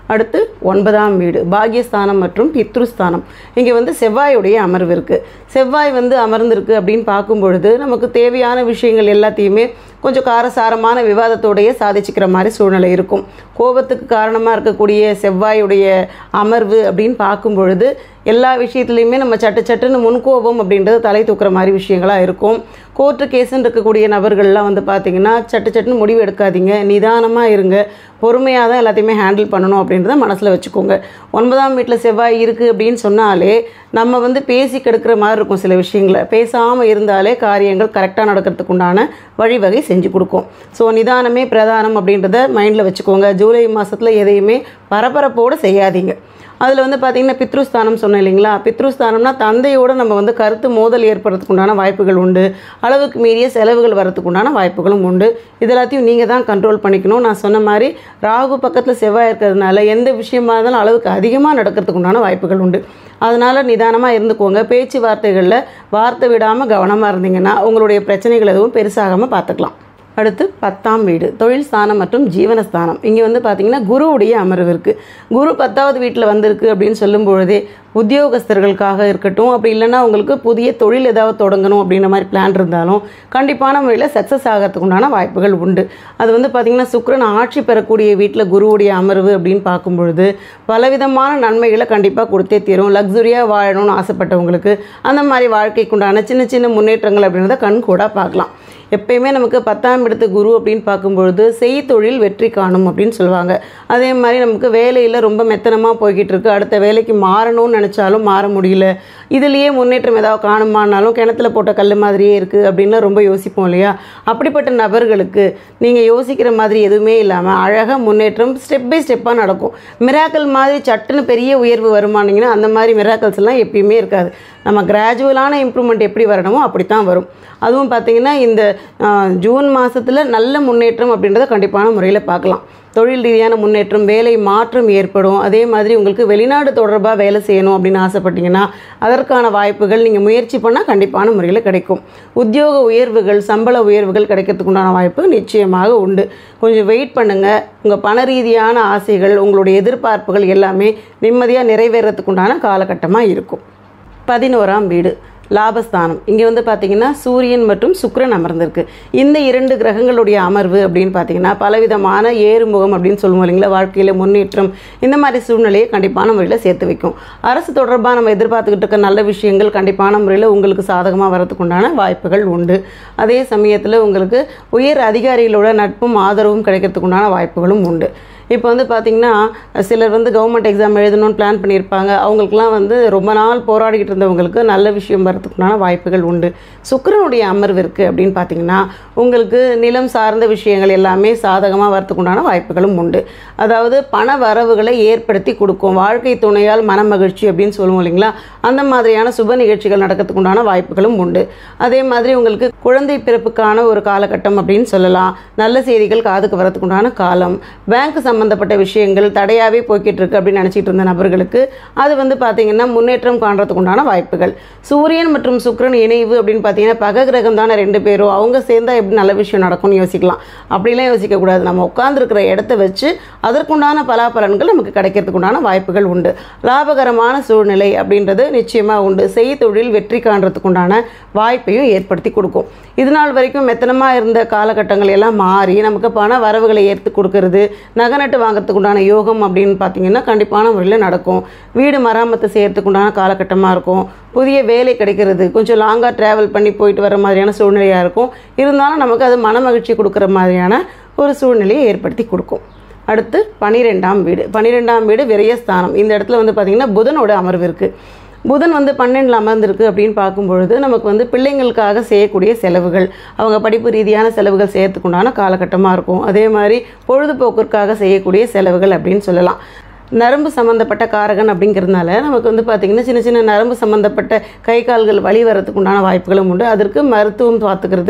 அடுத்து ஒன்பதாம் வீடு பாகியஸ்தானம் மற்றும் பித்ருஸ்தானம் இங்கே வந்து செவ்வாயுடைய அமர்வு இருக்குது செவ்வாய் வந்து அமர்ந்திருக்கு அப்படின்னு பார்க்கும் பொழுது நமக்கு தேவையான விஷயங்கள் எல்லாத்தையுமே கொஞ்சம் காரசாரமான விவாதத்தோடையே சாதிச்சுக்கிற மாதிரி சூழ்நிலை இருக்கும் கோபத்துக்கு காரணமாக இருக்கக்கூடிய செவ்வாயுடைய அமர்வு அப்படின்னு பார்க்கும் பொழுது எல்லா விஷயத்துலையுமே நம்ம சட்டு சட்டுன்னு முன்கோபம் அப்படின்றது தலை தூக்குற மாதிரி விஷயங்களாக இருக்கும் கோர்ட்டு கேஸுன்னு இருக்கக்கூடிய நபர்கள்லாம் வந்து பார்த்திங்கன்னா சட்டு சட்டுன்னு முடிவு எடுக்காதீங்க நிதானமாக இருங்க பொறுமையாக தான் எல்லாத்தையுமே ஹேண்டில் பண்ணணும் அப்படின்றத மனசில் வச்சுக்கோங்க ஒன்பதாம் வீட்டில் செவ்வாய் இருக்குது அப்படின்னு சொன்னாலே நம்ம வந்து பேசி கெடுக்கிற மாதிரி இருக்கும் சில விஷயங்களை பேசாமல் இருந்தாலே காரியங்கள் கரெக்டாக நடக்கிறதுக்கு உண்டான வழிவகை செஞ்சு கொடுக்கும் ஸோ நிதானமே பிரதானம் அப்படின்றத மைண்டில் வச்சுக்கோங்க ஜூலை மாதத்தில் எதையுமே பரபரப்போடு செய்யாதீங்க அதில் வந்து பார்த்திங்கன்னா பித்ருஸ்தானம் சொன்னேன் இல்லைங்களா பித்ருஸ்தானம்னா தந்தையோடு நம்ம வந்து கருத்து மோதல் ஏற்படுறதுக்கு உண்டான வாய்ப்புகள் உண்டு அளவுக்கு மீறிய செலவுகள் வரதுக்கு உண்டான வாய்ப்புகளும் உண்டு இது எல்லாத்தையும் நீங்கள் தான் கண்ட்ரோல் பண்ணிக்கணும் நான் சொன்ன மாதிரி ராகு பக்கத்தில் செவ்வாய் இருக்கிறதுனால எந்த விஷயமா இருந்தாலும் அளவுக்கு அதிகமாக நடக்கிறதுக்கு உண்டான வாய்ப்புகள் உண்டு அதனால் நிதானமாக இருந்துக்கோங்க பேச்சுவார்த்தைகளில் வார்த்தை விடாமல் கவனமாக இருந்தீங்கன்னா உங்களுடைய பிரச்சனைகள் எதுவும் பெருசாகாமல் பார்த்துக்கலாம் அடுத்து பத்தாம் வீடு தொழில் ஸ்தானம் மற்றும் ஜீவனஸ்தானம் இங்கே வந்து பார்த்திங்கன்னா குருவுடைய அமர்வு இருக்குது குரு பத்தாவது வீட்டில் வந்திருக்கு அப்படின்னு சொல்லும் பொழுதே உத்தியோகஸ்தர்களுக்காக இருக்கட்டும் அப்படி இல்லைன்னா உங்களுக்கு புதிய தொழில் ஏதாவது தொடங்கணும் அப்படின்ற மாதிரி பிளான் இருந்தாலும் கண்டிப்பான முறையில் சக்ஸஸ் ஆகிறதுக்கு உண்டான வாய்ப்புகள் உண்டு அது வந்து பார்த்திங்கன்னா சுக்கிரன் ஆட்சி பெறக்கூடிய வீட்டில் குருவுடைய அமர்வு அப்படின்னு பார்க்கும் பொழுது பலவிதமான நன்மைகளை கண்டிப்பாக கொடுத்தே தீரும் லக்ஸுரியாக வாழணும்னு ஆசைப்பட்டவங்களுக்கு அந்த மாதிரி வாழ்க்கைக்கு உண்டான சின்ன சின்ன முன்னேற்றங்கள் அப்படின்றத கண் கூட பார்க்கலாம் எப்பயுமே நமக்கு பத்தாம் இடத்து குரு அப்படின்னு பார்க்கும்பொழுது செய்தொழில் வெற்றி காணும் அப்படின்னு சொல்லுவாங்க அதே மாதிரி நமக்கு வேலையில் ரொம்ப மெத்தனமாக போய்கிட்டு இருக்கு அடுத்த வேலைக்கு மாறணும்னு நினச்சாலும் மாற முடியல இதுலேயே முன்னேற்றம் ஏதாவது காணுமானாலும் கிணத்துல போட்ட கல் மாதிரியே இருக்குது அப்படின்னு ரொம்ப யோசிப்போம் இல்லையா அப்படிப்பட்ட நபர்களுக்கு நீங்கள் யோசிக்கிற மாதிரி எதுவுமே இல்லாமல் அழகாக முன்னேற்றம் ஸ்டெப் பை ஸ்டெப்பாக நடக்கும் மிராக்கல் மாதிரி சட்டுன்னு பெரிய உயர்வு வருமானீங்கன்னா அந்த மாதிரி மிராக்கல்ஸ் எல்லாம் எப்பயுமே இருக்காது நம்ம கிராஜுவலான இம்ப்ரூவ்மெண்ட் எப்படி வரணுமோ அப்படி தான் வரும் அதுவும் பார்த்திங்கன்னா இந்த ஆஹ், ஜூன் மாதத்தில் நல்ல முன்னேற்றம் அப்படின்றத கண்டிப்பான முறையில் பார்க்கலாம் தொழில் ரீதியான முன்னேற்றம் வேலை மாற்றம் ஏற்படும் அதே மாதிரி உங்களுக்கு வெளிநாடு தொடர்பாக வேலை செய்யணும் அப்படின்னு ஆசைப்பட்டீங்கன்னா அதற்கான வாய்ப்புகள் நீங்கள் முயற்சி பண்ணால் கண்டிப்பான முறையில் கிடைக்கும் உத்தியோக உயர்வுகள் சம்பள உயர்வுகள் கிடைக்கிறதுக்கு உண்டான வாய்ப்பு நிச்சயமாக உண்டு கொஞ்சம் வெயிட் பண்ணுங்கள் உங்கள் பண ரீதியான ஆசைகள் உங்களுடைய எதிர்பார்ப்புகள் எல்லாமே நிம்மதியாக நிறைவேறதுக்கு உண்டான காலகட்டமாக இருக்கும் பதினோராம் வீடு லாபஸ்தானம் இங்கே வந்து பார்த்தீங்கன்னா சூரியன் மற்றும் சுக்கிரன் அமர்ந்திருக்கு இந்த இரண்டு கிரகங்களுடைய அமர்வு அப்படின்னு பார்த்தீங்கன்னா பலவிதமான ஏறுமுகம் அப்படின்னு சொல்லுவோம் இல்லைங்களா வாழ்க்கையில் முன்னேற்றம் இந்த மாதிரி சூழ்நிலையை கண்டிப்பான முறையில் சேர்த்து வைக்கும் அரசு தொடர்பாக நம்ம எதிர்பார்த்துக்கிட்டு இருக்க நல்ல விஷயங்கள் கண்டிப்பான முறையில் உங்களுக்கு சாதகமாக வரதுக்கு உண்டான வாய்ப்புகள் உண்டு அதே சமயத்தில் உங்களுக்கு உயர் அதிகாரிகளோட நட்பும் ஆதரவும் கிடைக்கிறதுக்கு உண்டான வாய்ப்புகளும் உண்டு இப்போ வந்து பார்த்திங்கன்னா சிலர் வந்து கவர்மெண்ட் எக்ஸாம் எழுதணும்னு பிளான் பண்ணியிருப்பாங்க அவங்களுக்குலாம் வந்து ரொம்ப நாள் போராடிக்கிட்டு இருந்தவங்களுக்கு நல்ல விஷயம் வரதுக்குண்டான வாய்ப்புகள் உண்டு சுக்கிரனுடைய அமர்வு இருக்குது அப்படின்னு பார்த்தீங்கன்னா உங்களுக்கு நிலம் சார்ந்த விஷயங்கள் எல்லாமே சாதகமாக வரதுக்குண்டான வாய்ப்புகளும் உண்டு அதாவது பண வரவுகளை ஏற்படுத்தி கொடுக்கும் வாழ்க்கை துணையால் மன மகிழ்ச்சி அப்படின்னு சொல்லுவோம் இல்லைங்களா அந்த மாதிரியான சுப நிகழ்ச்சிகள் நடக்கிறதுக்கு உண்டான வாய்ப்புகளும் உண்டு அதே மாதிரி உங்களுக்கு குழந்தை பிறப்புக்கான ஒரு காலகட்டம் அப்படின்னு சொல்லலாம் நல்ல செய்திகள் காதுக்கு வரதுக்கு உண்டான காலம் பேங்க் சம்பந்தப்பட்ட விஷயங்கள் தடையாகவே போய்கிட்டு இருக்கு அப்படின்னு நினச்சிட்டு இருந்த நபர்களுக்கு அது வந்து பார்த்தீங்கன்னா முன்னேற்றம் காண்றதுக்கு உண்டான வாய்ப்புகள் சூரியன் மற்றும் சுக்கிரன் இணைவு அப்படின்னு பார்த்தீங்கன்னா பக கிரகம் தானே ரெண்டு பேரும் அவங்க சேர்ந்தா எப்படி நல்ல விஷயம் நடக்கும்னு யோசிக்கலாம் அப்படிலாம் யோசிக்கக்கூடாது நம்ம உட்காந்துருக்கிற இடத்த வச்சு அதற்குண்டான பலாபலன்கள் நமக்கு கிடைக்கிறதுக்கு உண்டான வாய்ப்புகள் உண்டு லாபகரமான சூழ்நிலை அப்படின்றது நிச்சயமாக உண்டு செய்தொழில் வெற்றி காண்றதுக்கு உண்டான வாய்ப்பையும் ஏற்படுத்தி கொடுக்கும் இது நாள் வரைக்கும் மெத்தனமாக இருந்த காலகட்டங்கள் எல்லாம் மாறி நமக்கு பண வரவுகளை ஏற்று கொடுக்கறது நகநட்டு வாங்குறதுக்கு உண்டான யோகம் அப்படின்னு பார்த்தீங்கன்னா கண்டிப்பான முறையில் நடக்கும் வீடு மராமத்து செய்யறதுக்கு உண்டான காலகட்டமாக இருக்கும் புதிய வேலை கிடைக்கிறது கொஞ்சம் லாங்காக ட்ராவல் பண்ணி போயிட்டு வர மாதிரியான சூழ்நிலையாக இருக்கும் இருந்தாலும் நமக்கு அது மன மகிழ்ச்சி கொடுக்குற மாதிரியான ஒரு சூழ்நிலையை ஏற்படுத்தி கொடுக்கும் அடுத்து பனிரெண்டாம் வீடு பனிரெண்டாம் வீடு விரயஸ்தானம் இந்த இடத்துல வந்து பார்த்திங்கன்னா புதனோட அமர்வு இருக்குது புதன் வந்து பன்னெண்டில் அமர்ந்திருக்கு அப்படின்னு பார்க்கும்பொழுது நமக்கு வந்து பிள்ளைங்களுக்காக செய்யக்கூடிய செலவுகள் அவங்க படிப்பு ரீதியான செலவுகள் செய்யறதுக்கு உண்டான காலகட்டமாக இருக்கும் அதே மாதிரி பொழுதுபோக்கிற்காக செய்யக்கூடிய செலவுகள் அப்படின்னு சொல்லலாம் நரம்பு சம்மந்தப்பட்ட காரகன் அப்படிங்கிறதுனால நமக்கு வந்து பார்த்திங்கன்னா சின்ன சின்ன நரம்பு சம்மந்தப்பட்ட கை கால்கள் வலி வரதுக்கு உண்டான வாய்ப்புகளும் உண்டு அதற்கு மருத்துவம் பார்த்துக்கிறது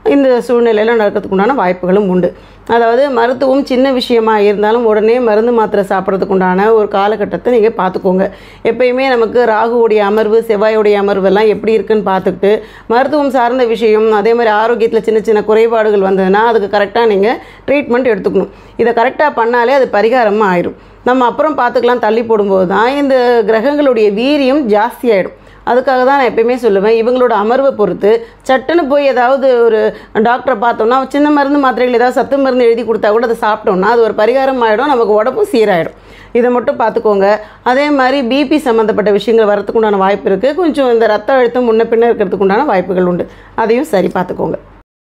இந்த சூழ்நிலையில் நடக்கிறதுக்கு உண்டான வாய்ப்புகளும் உண்டு அதாவது மருத்துவம் சின்ன விஷயமா இருந்தாலும் உடனே மருந்து மாத்திரை சாப்பிட்றதுக்கு உண்டான ஒரு காலகட்டத்தை நீங்கள் பார்த்துக்கோங்க எப்பயுமே நமக்கு ராகுவுடைய அமர்வு செவ்வாயுடைய அமர்வு எல்லாம் எப்படி இருக்குன்னு பார்த்துக்கிட்டு மருத்துவம் சார்ந்த விஷயம் அதே மாதிரி ஆரோக்கியத்தில் சின்ன சின்ன குறைபாடுகள் வந்ததுன்னா அதுக்கு கரெக்டாக நீங்கள் ட்ரீட்மெண்ட் எடுத்துக்கணும் இதை கரெக்டாக பண்ணாலே அது பரிகாரமாக ஆயிடும் நம்ம அப்புறம் பார்த்துக்கலாம் தள்ளி போடும்போது தான் இந்த கிரகங்களுடைய வீரியம் ஜாஸ்தி ஆகிடும் அதுக்காக தான் நான் எப்பயுமே சொல்லுவேன் இவங்களோட அமர்வை பொறுத்து சட்டுன்னு போய் ஏதாவது ஒரு டாக்டரை பார்த்தோம்னா சின்ன மருந்து மாத்திரைகள் ஏதாவது சத்து மருந்து எழுதி கொடுத்தா கூட அதை சாப்பிட்டோம்னா அது ஒரு பரிகாரம் ஆகிடும் நமக்கு உடம்பும் சீராயிடும் இதை மட்டும் பார்த்துக்கோங்க அதே மாதிரி பிபி சம்மந்தப்பட்ட விஷயங்கள் வரதுக்கு உண்டான வாய்ப்பு இருக்குது கொஞ்சம் இந்த ரத்த அழுத்தம் முன்ன பின்ன இருக்கிறதுக்கு உண்டான வாய்ப்புகள் உண்டு அதையும் சரி பார்த்துக்கோங்க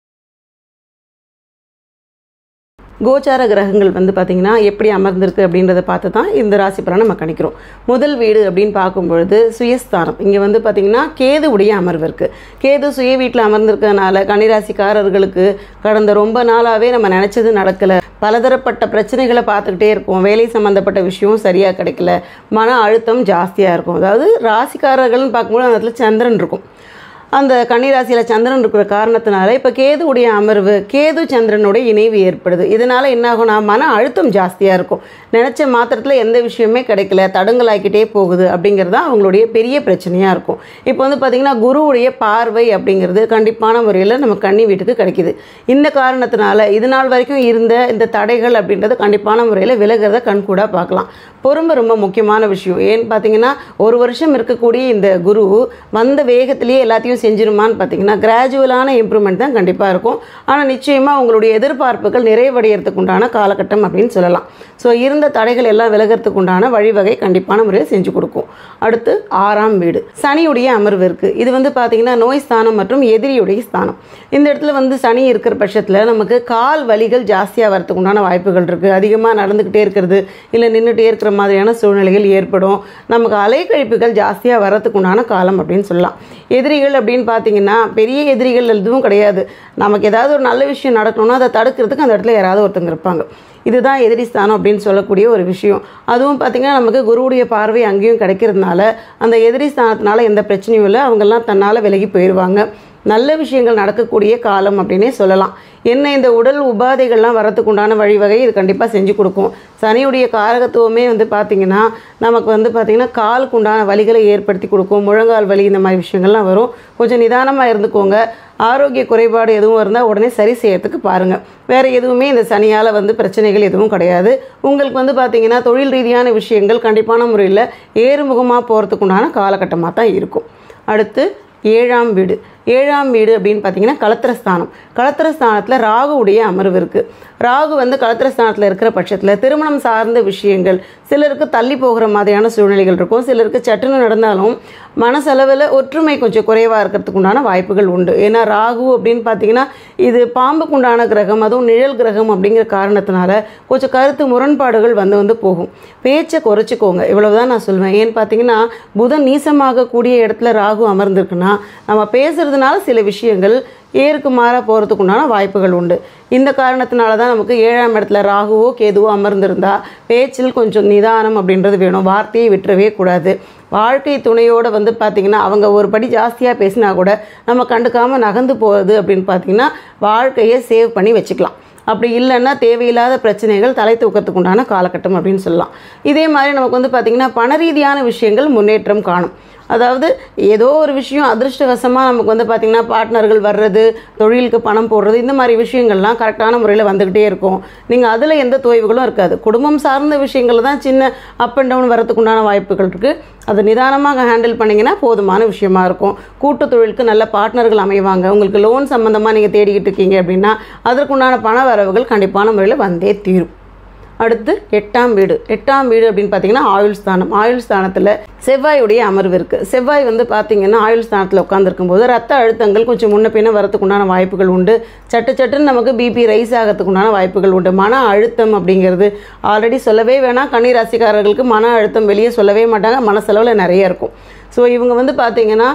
கோச்சார கிரகங்கள் வந்து பார்த்திங்கன்னா எப்படி அமர்ந்திருக்கு அப்படின்றத பார்த்து தான் இந்த ராசி பலனை நம்ம கணிக்கிறோம் முதல் வீடு அப்படின்னு பார்க்கும் பொழுது சுயஸ்தானம் இங்கே வந்து பார்த்திங்கன்னா கேது உடைய அமர்வு இருக்குது கேது சுய வீட்டில் அமர்ந்திருக்கிறதுனால கன்னிராசிக்காரர்களுக்கு கடந்த ரொம்ப நாளாகவே நம்ம நினச்சது நடக்கலை பலதரப்பட்ட பிரச்சனைகளை பார்த்துக்கிட்டே இருப்போம் வேலை சம்மந்தப்பட்ட விஷயம் சரியாக கிடைக்கல மன அழுத்தம் ஜாஸ்தியாக இருக்கும் அதாவது ராசிக்காரர்கள்னு பார்க்கும்போது அந்த இடத்துல சந்திரன் இருக்கும் அந்த கன்னிராசியில் சந்திரன் இருக்கிற காரணத்தினால இப்போ கேதுவுடைய அமர்வு கேது சந்திரனுடைய இணைவு ஏற்படுது இதனால் என்ன ஆகும்னா மன அழுத்தம் ஜாஸ்தியாக இருக்கும் நினச்ச மாத்திரத்தில் எந்த விஷயமே கிடைக்கல தடங்கலாக்கிட்டே போகுது அப்படிங்கிறது தான் அவங்களுடைய பெரிய பிரச்சனையாக இருக்கும் இப்போ வந்து பார்த்திங்கன்னா குருவுடைய பார்வை அப்படிங்கிறது கண்டிப்பான முறையில் நம்ம கன்னி வீட்டுக்கு கிடைக்கிது இந்த காரணத்தினால இது நாள் வரைக்கும் இருந்த இந்த தடைகள் அப்படின்றது கண்டிப்பான முறையில் விலகிறத கண்கூடாக பார்க்கலாம் பொறுமை ரொம்ப முக்கியமான விஷயம் ஏன்னு பார்த்தீங்கன்னா ஒரு வருஷம் இருக்கக்கூடிய இந்த குரு வந்த வேகத்திலேயே எல்லாத்தையும் செஞ்சிருமான்னு பார்த்தீங்கன்னா கிராஜுவலான இம்ப்ரூவ்மெண்ட் தான் கண்டிப்பாக இருக்கும் ஆனால் நிச்சயமாக உங்களுடைய எதிர்பார்ப்புகள் நிறைவடைகிறதுக்கு உண்டான காலகட்டம் அப்படின்னு சொல்லலாம் ஸோ இருந்த தடைகள் எல்லாம் விலகிறதுக்கு உண்டான வழிவகை கண்டிப்பான முறையில் செஞ்சு கொடுக்கும் அடுத்து ஆறாம் வீடு சனியுடைய அமர்வு இருக்குது இது வந்து பார்த்தீங்கன்னா நோய் ஸ்தானம் மற்றும் எதிரியுடைய ஸ்தானம் இந்த இடத்துல வந்து சனி இருக்கிற பட்சத்தில் நமக்கு கால் வலிகள் ஜாஸ்தியாக வரதுக்கு உண்டான வாய்ப்புகள் இருக்குது அதிகமாக நடந்துக்கிட்டே இருக்கிறது இல்லை நின்றுட்டே இருக்கிற மாதிரியான சூழ்நிலைகள் ஏற்படும் நமக்கு அலைக்கழிப்புகள் ஜாஸ்தியாக வரதுக்கு உண்டான காலம் அப்படின்னு சொல்லலாம் எதிரிகள் அப்படின்னு பார்த்தீங்கன்னா பெரிய எதிரிகள் எதுவும் கிடையாது நமக்கு ஏதாவது ஒரு நல்ல விஷயம் நடக்கணும்னா அதை தடுக்கிறதுக்கு அந்த இடத்துல யாராவது ஒருத்தங்க இருப்பாங்க இதுதான் எதிரி ஸ்தானம் அப்படின்னு சொல்லக்கூடிய ஒரு விஷயம் அதுவும் பார்த்திங்கன்னா நமக்கு குருவுடைய பார்வை அங்கேயும் கிடைக்கிறதுனால அந்த எதிரி ஸ்தானத்தினால எந்த பிரச்சனையும் இல்லை அவங்கெல்லாம் தன்னால் விலகி போயிடுவாங்க நல்ல விஷயங்கள் நடக்கக்கூடிய காலம் அப்படின்னே சொல்லலாம் என்ன இந்த உடல் உபாதைகள்லாம் வரத்துக்கு உண்டான வழிவகை இது கண்டிப்பாக செஞ்சு கொடுக்கும் சனியுடைய காரகத்துவமே வந்து பார்த்திங்கன்னா நமக்கு வந்து பார்த்திங்கன்னா காலுக்கு உண்டான வலிகளை ஏற்படுத்தி கொடுக்கும் முழங்கால் வலி இந்த மாதிரி விஷயங்கள்லாம் வரும் கொஞ்சம் நிதானமாக இருந்துக்கோங்க ஆரோக்கிய குறைபாடு எதுவும் இருந்தால் உடனே சரி செய்யறதுக்கு பாருங்கள் வேறு எதுவுமே இந்த சனியால் வந்து பிரச்சனைகள் எதுவும் கிடையாது உங்களுக்கு வந்து பார்த்திங்கன்னா தொழில் ரீதியான விஷயங்கள் கண்டிப்பான முறையில் ஏறுமுகமாக போகிறதுக்கு உண்டான காலகட்டமாக தான் இருக்கும் அடுத்து ஏழாம் வீடு ஏழாம் வீடு அப்படின்னு பார்த்தீங்கன்னா களத்திரஸ்தானம் களத்திரஸ்தானத்தில் ராகுவுடைய அமர்வு இருக்குது ராகு வந்து களத்திரஸ்தானத்தில் இருக்கிற பட்சத்தில் திருமணம் சார்ந்த விஷயங்கள் சிலருக்கு தள்ளி போகிற மாதிரியான சூழ்நிலைகள் இருக்கும் சிலருக்கு சட்டுன்னு நடந்தாலும் மனசளவில் ஒற்றுமை கொஞ்சம் குறைவாக இருக்கிறதுக்கு உண்டான வாய்ப்புகள் உண்டு ஏன்னா ராகு அப்படின்னு பார்த்தீங்கன்னா இது பாம்புக்கு உண்டான கிரகம் அதுவும் நிழல் கிரகம் அப்படிங்கிற காரணத்தினால கொஞ்சம் கருத்து முரண்பாடுகள் வந்து வந்து போகும் பேச்சை குறைச்சிக்கோங்க இவ்வளவுதான் நான் சொல்லுவேன் ஏன்னு பார்த்தீங்கன்னா புதன் நீசமாகக்கூடிய இடத்துல ராகு அமர்ந்திருக்குன்னா நம்ம பேசுறதுனால சில விஷயங்கள் ஏருக்கு மாறாக போகிறதுக்கு உண்டான வாய்ப்புகள் உண்டு இந்த காரணத்தினால தான் நமக்கு ஏழாம் இடத்துல ராகுவோ கேதுவோ அமர்ந்திருந்தா பேச்சில் கொஞ்சம் நிதானம் அப்படின்றது வேணும் வார்த்தையை விட்டுறவே கூடாது வாழ்க்கை துணையோடு வந்து பார்த்திங்கன்னா அவங்க ஒரு படி ஜாஸ்தியாக பேசினா கூட நம்ம கண்டுக்காமல் நகர்ந்து போகிறது அப்படின்னு பார்த்திங்கன்னா வாழ்க்கையை சேவ் பண்ணி வச்சுக்கலாம் அப்படி இல்லைன்னா தேவையில்லாத பிரச்சனைகள் தலை தூக்கத்துக்கு உண்டான காலகட்டம் அப்படின்னு சொல்லலாம் இதே மாதிரி நமக்கு வந்து பார்த்திங்கன்னா பண ரீதியான விஷயங்கள் முன்னேற்றம் காணும் அதாவது ஏதோ ஒரு விஷயம் அதிர்ஷ்டவசமாக நமக்கு வந்து பார்த்திங்கன்னா பார்ட்னர்கள் வர்றது தொழிலுக்கு பணம் போடுறது இந்த மாதிரி விஷயங்கள்லாம் கரெக்டான முறையில் வந்துக்கிட்டே இருக்கும் நீங்கள் அதில் எந்த தொய்வுகளும் இருக்காது குடும்பம் சார்ந்த விஷயங்கள் தான் சின்ன அப் அண்ட் டவுன் வரதுக்கு உண்டான வாய்ப்புகள் இருக்குது அதை நிதானமாக ஹேண்டில் பண்ணிங்கன்னா போதுமான விஷயமா இருக்கும் கூட்டு தொழிலுக்கு நல்ல பார்ட்னர்கள் அமைவாங்க உங்களுக்கு லோன் சம்மந்தமாக நீங்கள் தேடிக்கிட்டு இருக்கீங்க அப்படின்னா அதற்குண்டான பண வரவுகள் கண்டிப்பான முறையில் வந்தே தீரும் அடுத்து எட்டாம் வீடு எட்டாம் வீடு அப்படின்னு பார்த்தீங்கன்னா ஆயுள் ஸ்தானம் ஆயுள் ஸ்தானத்தில் செவ்வாயுடைய அமர்வு இருக்குது செவ்வாய் வந்து பார்த்தீங்கன்னா ஆயுள் ஸ்தானத்தில் உட்காந்துருக்கும் போது ரத்த அழுத்தங்கள் கொஞ்சம் முன்ன பின்ன வரத்துக்கு உண்டான வாய்ப்புகள் உண்டு சட்டு சட்டுன்னு நமக்கு பிபி ரைஸ் ஆகிறதுக்கு உண்டான வாய்ப்புகள் உண்டு மன அழுத்தம் அப்படிங்கிறது ஆல்ரெடி சொல்லவே வேணாம் கன்னி ராசிக்காரர்களுக்கு மன அழுத்தம் வெளியே சொல்லவே மாட்டாங்க மனசளவில் நிறைய இருக்கும் ஸோ இவங்க வந்து பார்த்தீங்கன்னா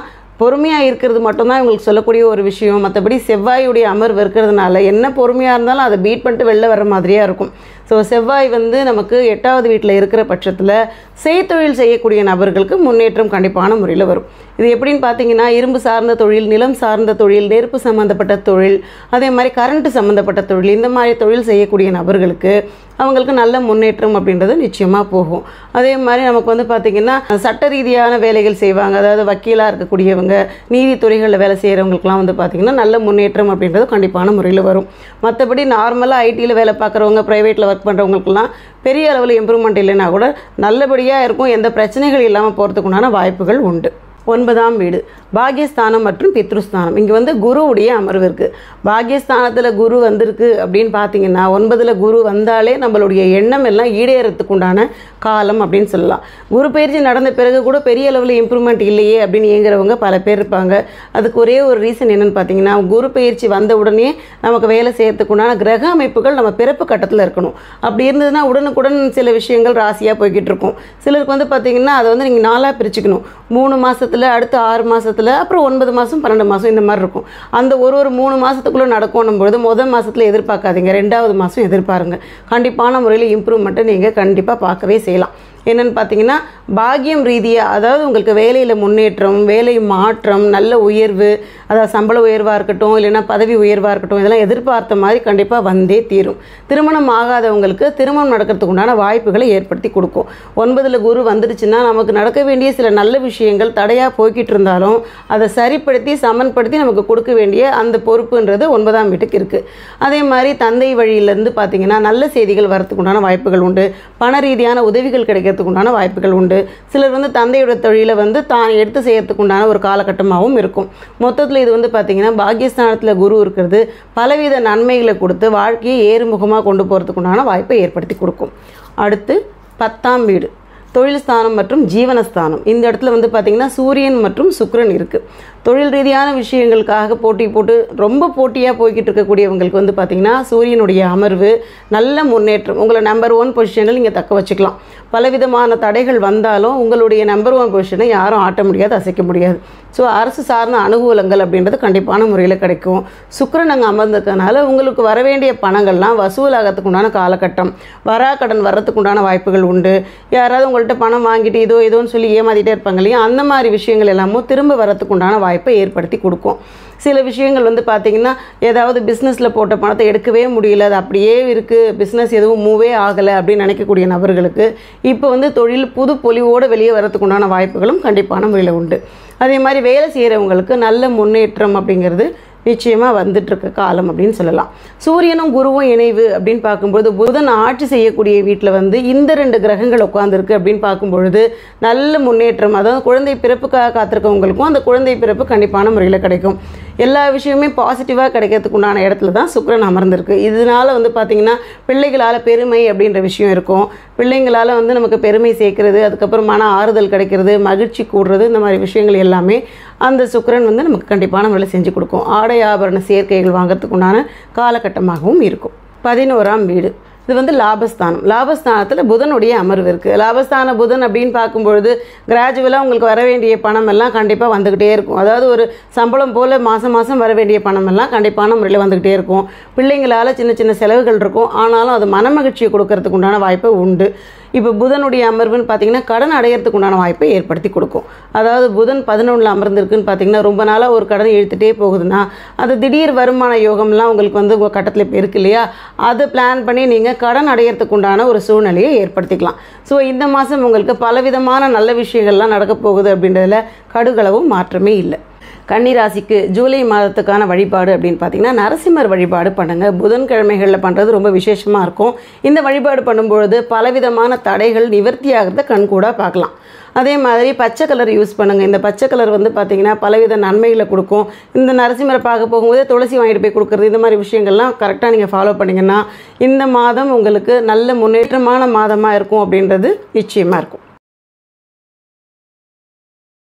பொறுமையாக இருக்கிறது மட்டும்தான் இவங்களுக்கு சொல்லக்கூடிய ஒரு விஷயம் மற்றபடி செவ்வாயுடைய அமர்வு இருக்கிறதுனால என்ன பொறுமையாக இருந்தாலும் அதை பீட் பண்ணிட்டு வெளில வர மாதிரியாக இருக்கும் ஸோ செவ்வாய் வந்து நமக்கு எட்டாவது வீட்டில் இருக்கிற பட்சத்தில் செய்தொழில் செய்யக்கூடிய நபர்களுக்கு முன்னேற்றம் கண்டிப்பான முறையில் வரும் இது எப்படின்னு பார்த்தீங்கன்னா இரும்பு சார்ந்த தொழில் நிலம் சார்ந்த தொழில் நெருப்பு சம்மந்தப்பட்ட தொழில் அதே மாதிரி கரண்ட் சம்மந்தப்பட்ட தொழில் இந்த மாதிரி தொழில் செய்யக்கூடிய நபர்களுக்கு அவங்களுக்கு நல்ல முன்னேற்றம் அப்படின்றது நிச்சயமாக போகும் அதே மாதிரி நமக்கு வந்து பார்த்திங்கன்னா சட்ட ரீதியான வேலைகள் செய்வாங்க அதாவது வக்கீலாக இருக்கக்கூடியவங்க நீதித்துறைகளில் வேலை செய்கிறவங்களுக்குலாம் வந்து பார்த்திங்கன்னா நல்ல முன்னேற்றம் அப்படின்றது கண்டிப்பான முறையில் வரும் மற்றபடி நார்மலாக ஐடியில் வேலை பார்க்குறவங்க ப்ரைவேட்டில் ஒர்க் பண்ணுறவங்களுக்குலாம் பெரிய அளவில் இம்ப்ரூவ்மெண்ட் இல்லைன்னா கூட நல்லபடியாக இருக்கும் எந்த பிரச்சனைகள் இல்லாமல் போகிறதுக்குண்டான வாய்ப்புகள் உண்டு ஒன்பதாம் வீடு பாகியஸ்தானம் மற்றும் பித்ருஸ்தானம் இங்கே வந்து குருவுடைய அமர்வு இருக்குது பாகியஸ்தானத்தில் குரு வந்திருக்கு அப்படின்னு பார்த்தீங்கன்னா ஒன்பதில் குரு வந்தாலே நம்மளுடைய எண்ணம் எல்லாம் ஈடேறதுக்கு உண்டான காலம் அப்படின்னு சொல்லலாம் குரு பயிற்சி நடந்த பிறகு கூட பெரிய அளவில் இம்ப்ரூவ்மெண்ட் இல்லையே அப்படின்னு ஏங்குறவங்க பல பேர் இருப்பாங்க அதுக்கு ஒரே ஒரு ரீசன் என்னன்னு பார்த்தீங்கன்னா குரு பயிற்சி வந்த உடனே நமக்கு வேலை செய்யறதுக்கு உண்டான கிரக அமைப்புகள் நம்ம பிறப்பு கட்டத்தில் இருக்கணும் அப்படி இருந்ததுன்னா உடனுக்குடன் சில விஷயங்கள் ராசியாக போய்கிட்டு இருக்கும் சிலருக்கு வந்து பார்த்தீங்கன்னா அதை வந்து நீங்கள் நாளாக பிரிச்சுக்கணும் மூணு மாதத்தில் அடுத்து ஆறு மாதத்தில் அப்புறம் ஒன்பது மாதம் பன்னெண்டு மாதம் இந்த மாதிரி இருக்கும் அந்த ஒரு ஒரு மூணு மாதத்துக்குள்ளே நடக்கணும் பொழுது முதல் மாதத்தில் எதிர்பார்க்காதீங்க ரெண்டாவது மாதம் எதிர்பாருங்க கண்டிப்பான முறையில் இம்ப்ரூவ்மெண்ட்டை நீங்கள் கண்டிப்பாக பார்க்கவே செய்யலாம் என்னென்னு பார்த்தீங்கன்னா பாக்கியம் ரீதியாக அதாவது உங்களுக்கு வேலையில் முன்னேற்றம் வேலை மாற்றம் நல்ல உயர்வு அதாவது சம்பள உயர்வாக இருக்கட்டும் இல்லைன்னா பதவி உயர்வாக இருக்கட்டும் இதெல்லாம் எதிர்பார்த்த மாதிரி கண்டிப்பாக வந்தே தீரும் திருமணம் ஆகாதவங்களுக்கு திருமணம் நடக்கிறதுக்கு உண்டான வாய்ப்புகளை ஏற்படுத்தி கொடுக்கும் ஒன்பதில் குரு வந்துடுச்சுன்னா நமக்கு நடக்க வேண்டிய சில நல்ல விஷயங்கள் தடையாக போய்கிட்டு இருந்தாலும் அதை சரிப்படுத்தி சமன்படுத்தி நமக்கு கொடுக்க வேண்டிய அந்த பொறுப்புன்றது ஒன்பதாம் வீட்டுக்கு இருக்குது அதே மாதிரி தந்தை வழியிலேருந்து பார்த்தீங்கன்னா நல்ல செய்திகள் வரத்துக்கு உண்டான வாய்ப்புகள் உண்டு பண ரீதியான உதவிகள் கிடைக்கிறதுக்கு உண்டான வாய்ப்புகள் உண்டு சிலர் வந்து தந்தையோட தொழிலை வந்து தான் எடுத்து செய்யறதுக்கு உண்டான ஒரு காலகட்டமாகவும் இருக்கும் மொத்தத்தில் இது வந்து பார்த்தீங்கன்னா பாக்கியஸ்தானத்தில் குரு இருக்கிறது பலவித நன்மைகளை கொடுத்து வாழ்க்கையை ஏறுமுகமாக கொண்டு போகிறதுக்கு உண்டான வாய்ப்பை ஏற்படுத்தி கொடுக்கும் அடுத்து பத்தாம் வீடு தொழில் ஸ்தானம் மற்றும் ஜீவனஸ்தானம் இந்த இடத்துல வந்து பார்த்திங்கன்னா சூரியன் மற்றும் சுக்கிரன் இருக்குது தொழில் ரீதியான விஷயங்களுக்காக போட்டி போட்டு ரொம்ப போட்டியாக போய்கிட்டு இருக்கக்கூடியவங்களுக்கு வந்து பார்த்திங்கன்னா சூரியனுடைய அமர்வு நல்ல முன்னேற்றம் உங்களை நம்பர் ஒன் பொசிஷனில் நீங்கள் தக்க வச்சுக்கலாம் பலவிதமான தடைகள் வந்தாலும் உங்களுடைய நம்பர் ஒன் பொசிஷனை யாரும் ஆட்ட முடியாது அசைக்க முடியாது ஸோ அரசு சார்ந்த அனுகூலங்கள் அப்படின்றது கண்டிப்பான முறையில் கிடைக்கும் சுக்கிரன் அங்கே அமர்ந்திருக்கனால உங்களுக்கு வர வேண்டிய பணங்கள்லாம் வசூலாகிறதுக்கு உண்டான காலகட்டம் வரா கடன் வர்றதுக்கு உண்டான வாய்ப்புகள் உண்டு யாராவது உங்கள்கிட்ட பணம் வாங்கிட்டு இதோ இதோன்னு சொல்லி ஏமாத்திட்டே இருப்பாங்க இல்லையா அந்த மாதிரி விஷயங்கள் எல்லாமும் திரும்ப வரத்துக்கு உண்டான வாய்ப்பை ஏற்படுத்தி கொடுக்கும் சில விஷயங்கள் வந்து பார்த்திங்கன்னா ஏதாவது பிஸ்னஸில் போட்ட பணத்தை எடுக்கவே முடியல அது அப்படியே இருக்குது பிஸ்னஸ் எதுவும் மூவே ஆகலை அப்படின்னு நினைக்கக்கூடிய நபர்களுக்கு இப்போ வந்து தொழில் புது பொலிவோடு வெளியே வரத்துக்கு உண்டான வாய்ப்புகளும் கண்டிப்பான முறையில் உண்டு அதே மாதிரி வேலை செய்கிறவங்களுக்கு நல்ல முன்னேற்றம் அப்படிங்கிறது நிச்சயமாக வந்துட்டுருக்க காலம் அப்படின்னு சொல்லலாம் சூரியனும் குருவும் இணைவு அப்படின்னு பார்க்கும்பொழுது புதன் ஆட்சி செய்யக்கூடிய வீட்டில் வந்து இந்த ரெண்டு கிரகங்கள் உட்காந்துருக்கு அப்படின்னு பார்க்கும்பொழுது நல்ல முன்னேற்றம் அதாவது குழந்தை பிறப்புக்காக காத்திருக்கவங்களுக்கும் அந்த குழந்தை பிறப்பு கண்டிப்பான முறையில் கிடைக்கும் எல்லா விஷயமுமே பாசிட்டிவாக கிடைக்கிறதுக்கு உண்டான இடத்துல தான் சுக்கிரன் அமர்ந்திருக்கு இதனால வந்து பார்த்திங்கன்னா பிள்ளைகளால் பெருமை அப்படின்ற விஷயம் இருக்கும் பிள்ளைங்களால் வந்து நமக்கு பெருமை சேர்க்கிறது அதுக்கப்புறம் மன ஆறுதல் கிடைக்கிறது மகிழ்ச்சி கூடுறது இந்த மாதிரி விஷயங்கள் எல்லாமே அந்த சுக்கிரன் வந்து நமக்கு கண்டிப்பான முறையில் செஞ்சு கொடுக்கும் ஆடை ஆபரண சேர்க்கைகள் வாங்குறதுக்கு உண்டான காலகட்டமாகவும் இருக்கும் பதினோராம் வீடு இது வந்து லாபஸ்தானம் லாபஸ்தானத்தில் புதனுடைய அமர்வு இருக்குது லாபஸ்தான புதன் அப்படின்னு பார்க்கும்பொழுது கிராஜுவலாக உங்களுக்கு வர வேண்டிய பணம் எல்லாம் கண்டிப்பாக வந்துக்கிட்டே இருக்கும் அதாவது ஒரு சம்பளம் போல் மாதம் மாதம் வர வேண்டிய பணம் எல்லாம் கண்டிப்பான முறையில் வந்துக்கிட்டே இருக்கும் பிள்ளைங்களால் சின்ன சின்ன செலவுகள் இருக்கும் ஆனாலும் அது மனமகிழ்ச்சியை கொடுக்கறதுக்கு உண்டான வாய்ப்பு உண்டு இப்போ புதனுடைய அமர்வுன்னு பார்த்தீங்கன்னா கடன் அடையிறதுக்கு உண்டான வாய்ப்பை ஏற்படுத்தி கொடுக்கும் அதாவது புதன் பதினொன்றில் அமர்ந்திருக்குன்னு பார்த்தீங்கன்னா ரொம்ப நாளாக ஒரு கடன் இழுத்துட்டே போகுதுன்னா அது திடீர் வருமான யோகம்லாம் உங்களுக்கு வந்து உங்கள் கட்டத்தில் இப்போ இருக்கு இல்லையா அதை பிளான் பண்ணி நீங்கள் கடன் அடையிறதுக்கு உண்டான ஒரு சூழ்நிலையை ஏற்படுத்திக்கலாம் ஸோ இந்த மாதம் உங்களுக்கு பலவிதமான நல்ல விஷயங்கள்லாம் நடக்க போகுது அப்படின்றதுல கடுகளவும் மாற்றமே இல்லை கன்னிராசிக்கு ஜூலை மாதத்துக்கான வழிபாடு அப்படின்னு பார்த்தீங்கன்னா நரசிம்மர் வழிபாடு பண்ணுங்க புதன்கிழமைகளில் பண்ணுறது ரொம்ப விசேஷமாக இருக்கும் இந்த வழிபாடு பண்ணும்பொழுது பலவிதமான தடைகள் நிவர்த்தி ஆகிறத கண்கூடாக பார்க்கலாம் அதே மாதிரி பச்சை கலர் யூஸ் பண்ணுங்கள் இந்த பச்சை கலர் வந்து பார்த்தீங்கன்னா பலவித நன்மைகளை கொடுக்கும் இந்த நரசிம்மரை பார்க்க போகும்போதே துளசி வாங்கிட்டு போய் கொடுக்குறது இந்த மாதிரி விஷயங்கள்லாம் கரெக்டாக நீங்கள் ஃபாலோ பண்ணிங்கன்னா இந்த மாதம் உங்களுக்கு நல்ல முன்னேற்றமான மாதமாக இருக்கும் அப்படின்றது நிச்சயமாக இருக்கும்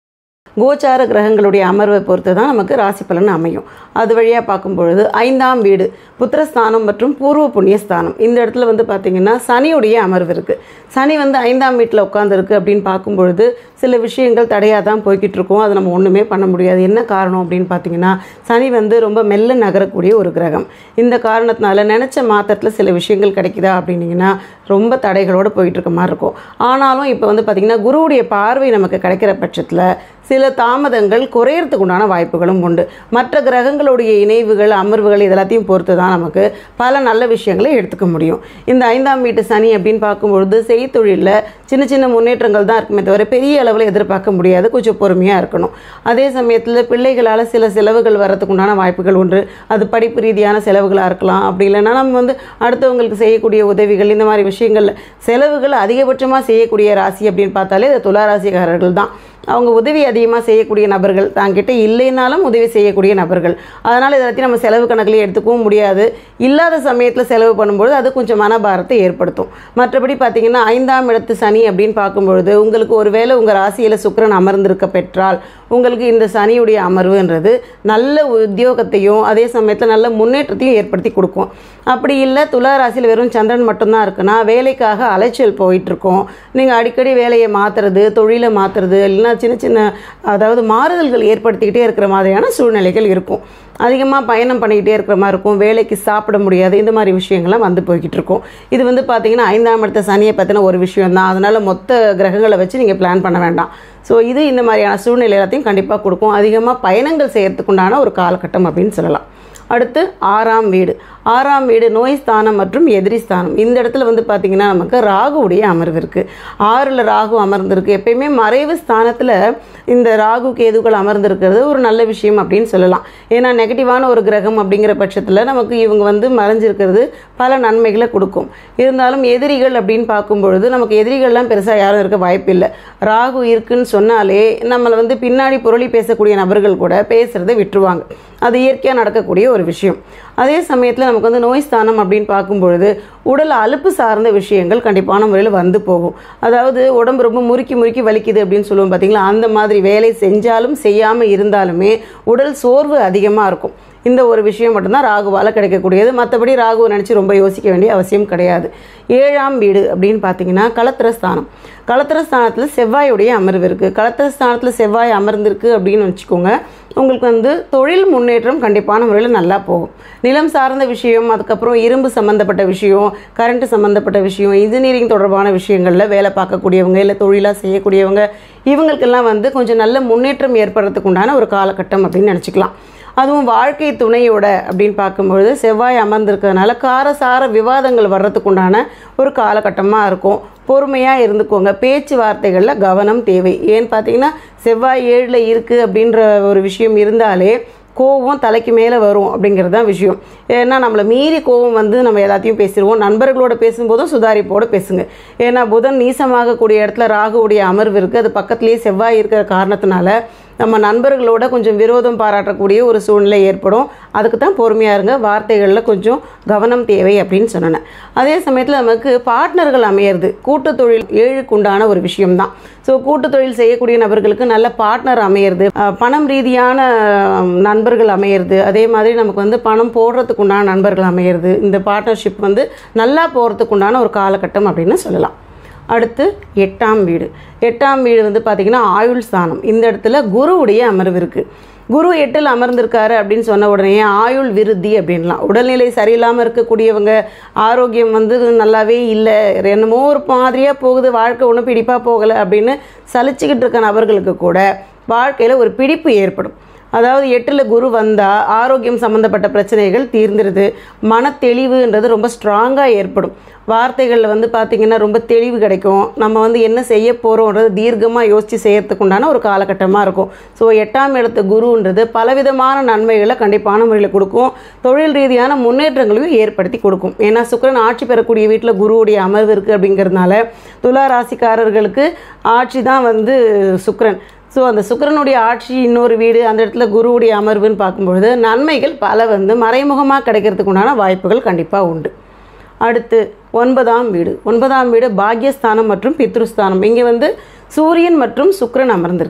கோச்சார கிரகங்களுடைய அமர்வை பொறுத்து தான் நமக்கு ராசி பலன் அமையும் அது வழியாக பார்க்கும்பொழுது ஐந்தாம் வீடு புத்திரஸ்தானம் மற்றும் பூர்வ புண்ணிய ஸ்தானம் இந்த இடத்துல வந்து பார்த்திங்கன்னா சனியுடைய அமர்வு இருக்குது சனி வந்து ஐந்தாம் வீட்டில் உட்காந்துருக்கு அப்படின்னு பார்க்கும்பொழுது சில விஷயங்கள் தடையாக தான் போய்கிட்டு இருக்கோம் அது நம்ம ஒன்றுமே பண்ண முடியாது என்ன காரணம் அப்படின்னு பார்த்தீங்கன்னா சனி வந்து ரொம்ப மெல்ல நகரக்கூடிய ஒரு கிரகம் இந்த காரணத்தினால நினச்ச மாத்திரத்தில் சில விஷயங்கள் கிடைக்குதா அப்படின்னீங்கன்னா ரொம்ப தடைகளோடு போயிட்டு இருக்க மாதிரி இருக்கும் ஆனாலும் இப்போ வந்து பார்த்திங்கன்னா குருவுடைய பார்வை நமக்கு கிடைக்கிற பட்சத்தில் சில தாமதங்கள் குறையறதுக்கு உண்டான வாய்ப்புகளும் உண்டு மற்ற கிரகங்களுடைய இணைவுகள் அமர்வுகள் இதெல்லாத்தையும் பொறுத்து தான் நமக்கு பல நல்ல விஷயங்களை எடுத்துக்க முடியும் இந்த ஐந்தாம் வீட்டு சனி அப்படின்னு பார்க்கும்பொழுது செய்தொழிலில் சின்ன சின்ன முன்னேற்றங்கள் தான் இருக்குமே தவிர பெரிய அளவில் எதிர்பார்க்க முடியாது கொஞ்சம் பொறுமையாக இருக்கணும் அதே சமயத்தில் பிள்ளைகளால் சில செலவுகள் வரதுக்கு உண்டான வாய்ப்புகள் உண்டு அது படிப்பு ரீதியான செலவுகளாக இருக்கலாம் அப்படி இல்லைன்னா நம்ம வந்து அடுத்தவங்களுக்கு செய்யக்கூடிய உதவிகள் இந்த மாதிரி விஷயங்கள் செலவுகள் அதிகபட்சமாக செய்யக்கூடிய ராசி அப்படின்னு பார்த்தாலே அது துலா ராசிக்காரர்கள் தான் அவங்க உதவி அதிகமாக செய்யக்கூடிய நபர்கள் தாங்கிட்ட இல்லைனாலும் உதவி செய்யக்கூடிய நபர்கள் அதனால் இதெல்லாத்தையும் நம்ம செலவு கணக்கில் எடுத்துக்கவும் முடியாது இல்லாத சமயத்தில் செலவு பண்ணும்பொழுது அது கொஞ்சம் மனபாரத்தை ஏற்படுத்தும் மற்றபடி பார்த்திங்கன்னா ஐந்தாம் இடத்து சனி அப்படின்னு பார்க்கும்பொழுது உங்களுக்கு ஒருவேளை உங்கள் ராசியில் சுக்கிரன் அமர்ந்திருக்க பெற்றால் உங்களுக்கு இந்த சனியுடைய அமர்வுன்றது நல்ல உத்தியோகத்தையும் அதே சமயத்தில் நல்ல முன்னேற்றத்தையும் ஏற்படுத்தி கொடுக்கும் அப்படி இல்லை துலா ராசியில் வெறும் சந்திரன் மட்டும்தான் இருக்குன்னா வேலைக்காக அலைச்சல் போயிட்டுருக்கோம் நீங்கள் அடிக்கடி வேலையை மாற்றுறது தொழிலை மாற்றுறது இல்லைன்னா சின்ன சின்ன அதாவது மாறுதல்கள் ஏற்படுத்திக்கிட்டே இருக்கிற மாதிரியான சூழ்நிலைகள் இருக்கும் அதிகமாக பயணம் பண்ணிக்கிட்டே இருக்கிற மாதிரி இருக்கும் வேலைக்கு சாப்பிட முடியாது இந்த மாதிரி விஷயங்கள்லாம் வந்து போய்கிட்டு இருக்கும் இது வந்து பார்த்தீங்கன்னா ஐந்தாம் இடத்த சனியை பற்றின ஒரு விஷயம் தான் அதனால் மொத்த கிரகங்களை வச்சு நீங்கள் பிளான் பண்ண வேண்டாம் ஸோ இது இந்த மாதிரியான சூழ்நிலை எல்லாத்தையும் கண்டிப்பாக கொடுக்கும் அதிகமாக பயணங்கள் செய்யறதுக்குண்டான ஒரு காலகட்டம் அப்படின்னு சொல்லலாம் அடுத்து ஆறாம் வீடு ஆறாம் வீடு நோய் ஸ்தானம் மற்றும் எதிரி ஸ்தானம் இந்த இடத்துல வந்து பார்த்திங்கன்னா நமக்கு ராகுவுடைய அமர்வு இருக்குது ஆறில் ராகு அமர்ந்திருக்கு எப்பயுமே மறைவு ஸ்தானத்தில் இந்த ராகு கேதுகள் அமர்ந்திருக்கிறது ஒரு நல்ல விஷயம் அப்படின்னு சொல்லலாம் ஏன்னா நெகட்டிவான ஒரு கிரகம் அப்படிங்கிற பட்சத்தில் நமக்கு இவங்க வந்து மறைஞ்சிருக்கிறது பல நன்மைகளை கொடுக்கும் இருந்தாலும் எதிரிகள் அப்படின்னு பார்க்கும் பொழுது நமக்கு எதிரிகள்லாம் பெருசாக யாரும் இருக்க வாய்ப்பில்லை ராகு இருக்குன்னு சொன்னாலே நம்மளை வந்து பின்னாடி புரளி பேசக்கூடிய நபர்கள் கூட பேசுகிறத விட்டுருவாங்க அது இயற்கையாக நடக்கக்கூடிய ஒரு விஷயம் அதே சமயத்தில் நமக்கு வந்து நோய் ஸ்தானம் அப்படின்னு பார்க்கும்பொழுது உடல் அலுப்பு சார்ந்த விஷயங்கள் கண்டிப்பான முறையில் வந்து போகும் அதாவது உடம்பு ரொம்ப முறுக்கி முறுக்கி வலிக்குது அப்படின்னு சொல்லுவோம் பார்த்தீங்களா அந்த மாதிரி வேலை செஞ்சாலும் செய்யாமல் இருந்தாலுமே உடல் சோர்வு அதிகமாக இருக்கும் இந்த ஒரு விஷயம் மட்டும்தான் ராகுவால் கிடைக்கக்கூடியது மற்றபடி ராகுவை நினச்சி ரொம்ப யோசிக்க வேண்டிய அவசியம் கிடையாது ஏழாம் வீடு அப்படின்னு பார்த்தீங்கன்னா களத்திரஸ்தானம் களத்திரஸ்தானத்தில் செவ்வாயுடைய அமர்வு இருக்குது களத்திரஸ்தானத்தில் செவ்வாய் அமர்ந்திருக்கு அப்படின்னு வச்சுக்கோங்க உங்களுக்கு வந்து தொழில் முன்னேற்றம் கண்டிப்பான முறையில் நல்லா போகும் நிலம் சார்ந்த விஷயம் அதுக்கப்புறம் இரும்பு சம்மந்தப்பட்ட விஷயம் கரண்ட் சம்மந்தப்பட்ட விஷயம் இன்ஜினியரிங் தொடர்பான விஷயங்களில் வேலை பார்க்கக்கூடியவங்க இல்லை தொழிலாக செய்யக்கூடியவங்க இவங்களுக்கெல்லாம் வந்து கொஞ்சம் நல்ல முன்னேற்றம் ஏற்படுறதுக்கு உண்டான ஒரு காலகட்டம் அப்படின்னு நினச்சிக்கலாம் அதுவும் வாழ்க்கை துணையோட அப்படின்னு பார்க்கும்பொழுது செவ்வாய் அமர்ந்திருக்கிறதுனால காரசார விவாதங்கள் வர்றதுக்கு உண்டான ஒரு காலகட்டமாக இருக்கும் பொறுமையாக இருந்துக்கோங்க பேச்சுவார்த்தைகளில் கவனம் தேவை ஏன்னு பார்த்தீங்கன்னா செவ்வாய் ஏழில் இருக்குது அப்படின்ற ஒரு விஷயம் இருந்தாலே கோவம் தலைக்கு மேலே வரும் அப்படிங்கிறது தான் விஷயம் ஏன்னா நம்மளை மீறி கோவம் வந்து நம்ம எல்லாத்தையும் பேசிடுவோம் நண்பர்களோட பேசும்போதும் சுதாரிப்போடு பேசுங்க ஏன்னா புதன் நீசமாகக்கூடிய இடத்துல ராகுவுடைய அமர்வு இருக்குது அது பக்கத்துலேயே செவ்வாய் இருக்கிற காரணத்தினால நம்ம நண்பர்களோட கொஞ்சம் விரோதம் பாராட்டக்கூடிய ஒரு சூழ்நிலை ஏற்படும் அதுக்கு தான் பொறுமையாக இருங்க வார்த்தைகளில் கொஞ்சம் கவனம் தேவை அப்படின்னு சொன்னேன் அதே சமயத்தில் நமக்கு பார்ட்னர்கள் அமையிறது கூட்டு தொழில் ஏழுக்கு உண்டான ஒரு விஷயம்தான் ஸோ கூட்டு தொழில் செய்யக்கூடிய நபர்களுக்கு நல்ல பார்ட்னர் அமையிறது அஹ், பணம் ரீதியான அஹ், நண்பர்கள் அமையிறது அதே மாதிரி நமக்கு வந்து பணம் போடுறதுக்கு உண்டான நண்பர்கள் அமையிறது இந்த பார்ட்னர்ஷிப் வந்து நல்லா போகிறதுக்கு உண்டான ஒரு காலகட்டம் அப்படின்னு சொல்லலாம் அடுத்து எட்டாம் வீடு எட்டாம் வீடு வந்து பார்த்திங்கன்னா ஆயுள் ஸ்தானம் இந்த இடத்துல குருவுடைய அமர்வு இருக்குது குரு எட்டில் அமர்ந்திருக்காரு அப்படின்னு சொன்ன உடனே ஆயுள் விருத்தி அப்படின்லாம் உடல்நிலை சரியில்லாமல் இருக்கக்கூடியவங்க ஆரோக்கியம் வந்து நல்லாவே இல்லை என்னமோ ஒரு மாதிரியாக போகுது வாழ்க்கை ஒன்றும் பிடிப்பாக போகலை அப்படின்னு சலிச்சுக்கிட்டு இருக்க நபர்களுக்கு கூட வாழ்க்கையில் ஒரு பிடிப்பு ஏற்படும் அதாவது எட்டில் குரு வந்தால் ஆரோக்கியம் சம்மந்தப்பட்ட பிரச்சனைகள் தீர்ந்துருது மனத்தெளிவுன்றது ரொம்ப ஸ்ட்ராங்காக ஏற்படும் வார்த்தைகளில் வந்து பார்த்திங்கன்னா ரொம்ப தெளிவு கிடைக்கும் நம்ம வந்து என்ன செய்ய போகிறோன்றது தீர்க்கமாக யோசித்து செய்யறதுக்கு உண்டான ஒரு காலகட்டமாக இருக்கும் ஸோ எட்டாம் இடத்து குருன்றது பலவிதமான நன்மைகளை கண்டிப்பான முறையில் கொடுக்கும் தொழில் ரீதியான முன்னேற்றங்களையும் ஏற்படுத்தி கொடுக்கும் ஏன்னா சுக்கிரன் ஆட்சி பெறக்கூடிய வீட்டில் குருவுடைய அமர்வு இருக்குது அப்படிங்கிறதுனால துலா ராசிக்காரர்களுக்கு ஆட்சி தான் வந்து சுக்கிரன் ஸோ அந்த சுக்கிரனுடைய ஆட்சி இன்னொரு வீடு அந்த இடத்துல குருவுடைய அமர்வுன்னு பார்க்கும்பொழுது நன்மைகள் பல வந்து மறைமுகமாக கிடைக்கிறதுக்கு உண்டான வாய்ப்புகள் கண்டிப்பாக உண்டு அடுத்து ஒன்பதாம் வீடு ஒன்பதாம் வீடு பாக்யஸ்தானம் மற்றும் பித்ருஸ்தானம் இங்கே வந்து சூரியன் மற்றும் சுக்கிரன் அமர்ந்திருக்கு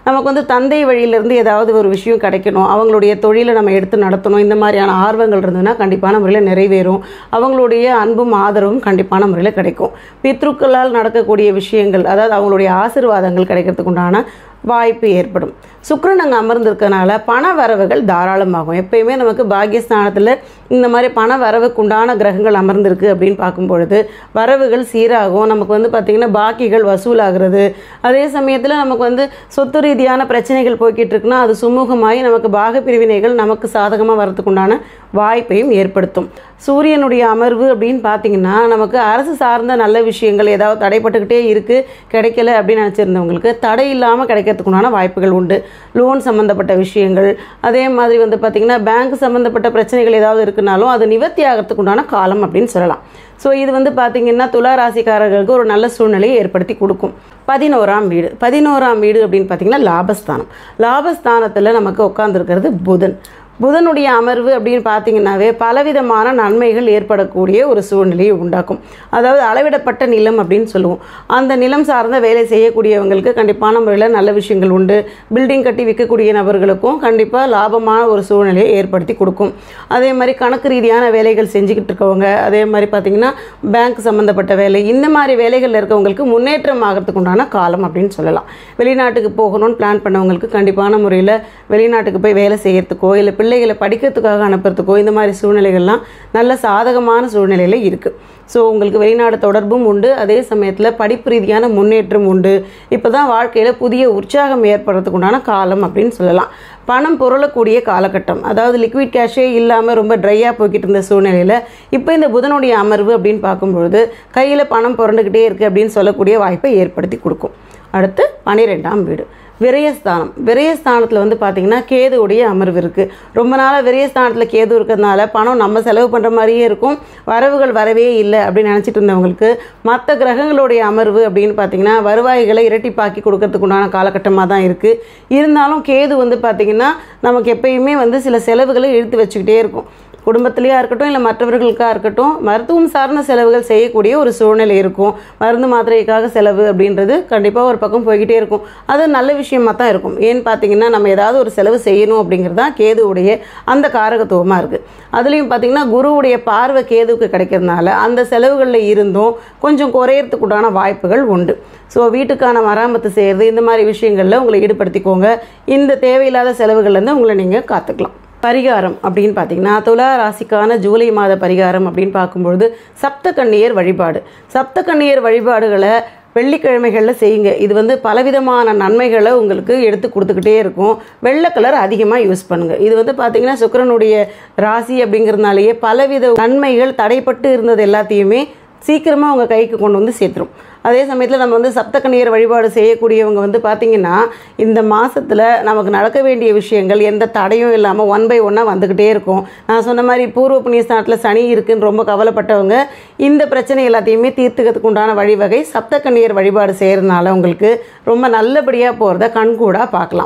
நமக்கு வந்து தந்தை வழியிலேருந்து ஏதாவது ஒரு விஷயம் கிடைக்கணும் அவங்களுடைய தொழிலை நம்ம எடுத்து நடத்தணும் இந்த மாதிரியான ஆர்வங்கள் இருந்ததுன்னா கண்டிப்பான முறையில் நிறைவேறும் அவங்களுடைய அன்பும் ஆதரவும் கண்டிப்பான முறையில் கிடைக்கும் பித்ருக்களால் நடக்கக்கூடிய விஷயங்கள் அதாவது அவங்களுடைய ஆசீர்வாதங்கள் கிடைக்கிறதுக்கு உண்டான வாய்ப்பு ஏற்படும் சுக்கிரன் அங்கே அமர்ந்திருக்கனால பண வரவுகள் தாராளமாகும் எப்பயுமே நமக்கு பாக்கியஸ்தானத்தில் இந்த மாதிரி பண வரவுக்கு உண்டான கிரகங்கள் அமர்ந்திருக்கு அப்படின்னு பார்க்கும் பொழுது வரவுகள் சீராகும் நமக்கு வந்து பார்த்திங்கன்னா பாக்கிகள் வசூலாகிறது அதே சமயத்தில் நமக்கு வந்து சொத்து ரீதியான பிரச்சனைகள் போய்கிட்டு இருக்குன்னா அது சுமூகமாகி நமக்கு பாக பிரிவினைகள் நமக்கு சாதகமாக வரதுக்கு உண்டான வாய்ப்பையும் ஏற்படுத்தும் சூரியனுடைய அமர்வு அப்படின்னு பார்த்தீங்கன்னா நமக்கு அரசு சார்ந்த நல்ல விஷயங்கள் ஏதாவது தடைப்பட்டுக்கிட்டே இருக்குது கிடைக்கல அப்படின்னு நினச்சிருந்தவங்களுக்கு தடை இல்லாமல் கிடைக்கிறதுக்கு உண்டான வாய்ப்புகள் உண்டு லோன் சம்மந்தப்பட்ட விஷயங்கள் அதே மாதிரி வந்து பார்த்திங்கன்னா பேங்க் சம்மந்தப்பட்ட பிரச்சனைகள் ஏதாவது இருக்குனாலும் அது நிவர்த்தி ஆகிறதுக்கு உண்டான காலம் அப்படின்னு சொல்லலாம் ஸோ இது வந்து பார்த்திங்கன்னா துலா ராசிக்காரர்களுக்கு ஒரு நல்ல சூழ்நிலையை ஏற்படுத்தி கொடுக்கும் பதினோராம் வீடு பதினோராம் வீடு அப்படின்னு பார்த்திங்கன்னா லாபஸ்தானம் லாபஸ்தானத்தில் நமக்கு உட்காந்துருக்கிறது புதன் புதனுடைய அமர்வு அப்படின்னு பார்த்தீங்கன்னாவே பலவிதமான நன்மைகள் ஏற்படக்கூடிய ஒரு சூழ்நிலையை உண்டாக்கும் அதாவது அளவிடப்பட்ட நிலம் அப்படின்னு சொல்லுவோம் அந்த நிலம் சார்ந்த வேலை செய்யக்கூடியவங்களுக்கு கண்டிப்பான முறையில் நல்ல விஷயங்கள் உண்டு பில்டிங் கட்டி விற்கக்கூடிய நபர்களுக்கும் கண்டிப்பாக லாபமான ஒரு சூழ்நிலையை ஏற்படுத்தி கொடுக்கும் அதே மாதிரி கணக்கு ரீதியான வேலைகள் செஞ்சுக்கிட்டு இருக்கவங்க அதே மாதிரி பார்த்திங்கன்னா பேங்க் சம்மந்தப்பட்ட வேலை இந்த மாதிரி வேலைகளில் இருக்கவங்களுக்கு முன்னேற்றம் ஆகிறதுக்கு உண்டான காலம் அப்படின்னு சொல்லலாம் வெளிநாட்டுக்கு போகணும்னு பிளான் பண்ணவங்களுக்கு கண்டிப்பான முறையில் வெளிநாட்டுக்கு போய் வேலை செய்யறதுக்கோ இல்லை பிள்ளைகளை படிக்கிறதுக்காக அனுப்புறதுக்கோ இந்த மாதிரி சூழ்நிலைகள்லாம் நல்ல சாதகமான சூழ்நிலையில் இருக்குது ஸோ உங்களுக்கு வெளிநாடு தொடர்பும் உண்டு அதே சமயத்தில் படிப்பு ரீதியான முன்னேற்றம் உண்டு இப்போ தான் வாழ்க்கையில் புதிய உற்சாகம் ஏற்படுறதுக்கு உண்டான காலம் அப்படின்னு சொல்லலாம் பணம் புரளக்கூடிய காலகட்டம் அதாவது லிக்விட் கேஷே இல்லாமல் ரொம்ப ட்ரையாக போய்கிட்டு இருந்த சூழ்நிலையில் இப்போ இந்த புதனுடைய அமர்வு அப்படின்னு பார்க்கும்பொழுது கையில் பணம் புரண்டுக்கிட்டே இருக்குது அப்படின்னு சொல்லக்கூடிய வாய்ப்பை ஏற்படுத்தி கொடுக்கும் அடுத்து பனிரெண்டாம் வீடு விரயஸ்தானம் விரயஸ்தானத்தில் வந்து பார்த்திங்கன்னா கேதுவுடைய அமர்வு இருக்குது ரொம்ப நாளாக விரயஸ்தானத்தில் கேது இருக்கிறதுனால பணம் நம்ம செலவு பண்ணுற மாதிரியே இருக்கும் வரவுகள் வரவே இல்லை அப்படின்னு நினச்சிட்டு இருந்தவங்களுக்கு மற்ற கிரகங்களுடைய அமர்வு அப்படின்னு பார்த்திங்கன்னா வருவாய்களை இரட்டிப்பாக்கி கொடுக்கறதுக்கு உண்டான காலகட்டமாக தான் இருக்குது இருந்தாலும் கேது வந்து பார்த்திங்கன்னா நமக்கு எப்பயுமே வந்து சில செலவுகளை இழுத்து வச்சுக்கிட்டே இருக்கும் குடும்பத்திலேயா இருக்கட்டும் இல்லை மற்றவர்களுக்காக இருக்கட்டும் மருத்துவம் சார்ந்த செலவுகள் செய்யக்கூடிய ஒரு சூழ்நிலை இருக்கும் மருந்து மாத்திரைக்காக செலவு அப்படின்றது கண்டிப்பாக ஒரு பக்கம் போய்கிட்டே இருக்கும் அது நல்ல விஷயமா தான் இருக்கும் ஏன்னு பார்த்தீங்கன்னா நம்ம ஏதாவது ஒரு செலவு செய்யணும் அப்படிங்கிறது தான் கேதுவுடைய அந்த காரகத்துவமாக இருக்குது அதுலேயும் பார்த்தீங்கன்னா குருவுடைய பார்வை கேதுவுக்கு கிடைக்கிறதுனால அந்த செலவுகளில் இருந்தும் கொஞ்சம் குறையறதுக்கு உண்டான வாய்ப்புகள் உண்டு ஸோ வீட்டுக்கான மராமத்து செய்கிறது இந்த மாதிரி விஷயங்களில் உங்களை ஈடுபடுத்திக்கோங்க இந்த தேவையில்லாத செலவுகள்லேருந்து உங்களை நீங்கள் காத்துக்கலாம் பரிகாரம் அப்படின்னு பார்த்தீங்கன்னா துலா ராசிக்கான ஜூலை மாத பரிகாரம் அப்படின்னு பார்க்கும்பொழுது சப்த கன்னியர் வழிபாடு சப்த கன்னியர் வழிபாடுகளை வெள்ளிக்கிழமைகளில் செய்யுங்க இது வந்து பலவிதமான நன்மைகளை உங்களுக்கு எடுத்து கொடுத்துக்கிட்டே இருக்கும் வெள்ளை கலர் அதிகமாக யூஸ் பண்ணுங்கள் இது வந்து பார்த்திங்கன்னா சுக்கிரனுடைய ராசி அப்படிங்கிறதுனாலேயே பலவித நன்மைகள் தடைப்பட்டு இருந்தது எல்லாத்தையுமே சீக்கிரமாக உங்கள் கைக்கு கொண்டு வந்து சேர்த்துரும் அதே சமயத்தில் நம்ம வந்து சப்தக்கணியர் வழிபாடு செய்யக்கூடியவங்க வந்து பார்த்திங்கன்னா இந்த மாதத்தில் நமக்கு நடக்க வேண்டிய விஷயங்கள் எந்த தடையும் இல்லாமல் ஒன் பை ஒன்னாக வந்துக்கிட்டே இருக்கும் நான் சொன்ன மாதிரி பூர்வ புண்ணியஸ்தானத்தில் சனி இருக்குன்னு ரொம்ப கவலைப்பட்டவங்க இந்த பிரச்சனை எல்லாத்தையுமே தீர்த்துக்கிறதுக்கு உண்டான வழிவகை சப்தக்கண்ணியர் வழிபாடு செய்கிறதுனால உங்களுக்கு ரொம்ப நல்லபடியாக போகிறத கண்கூடாக பார்க்கலாம்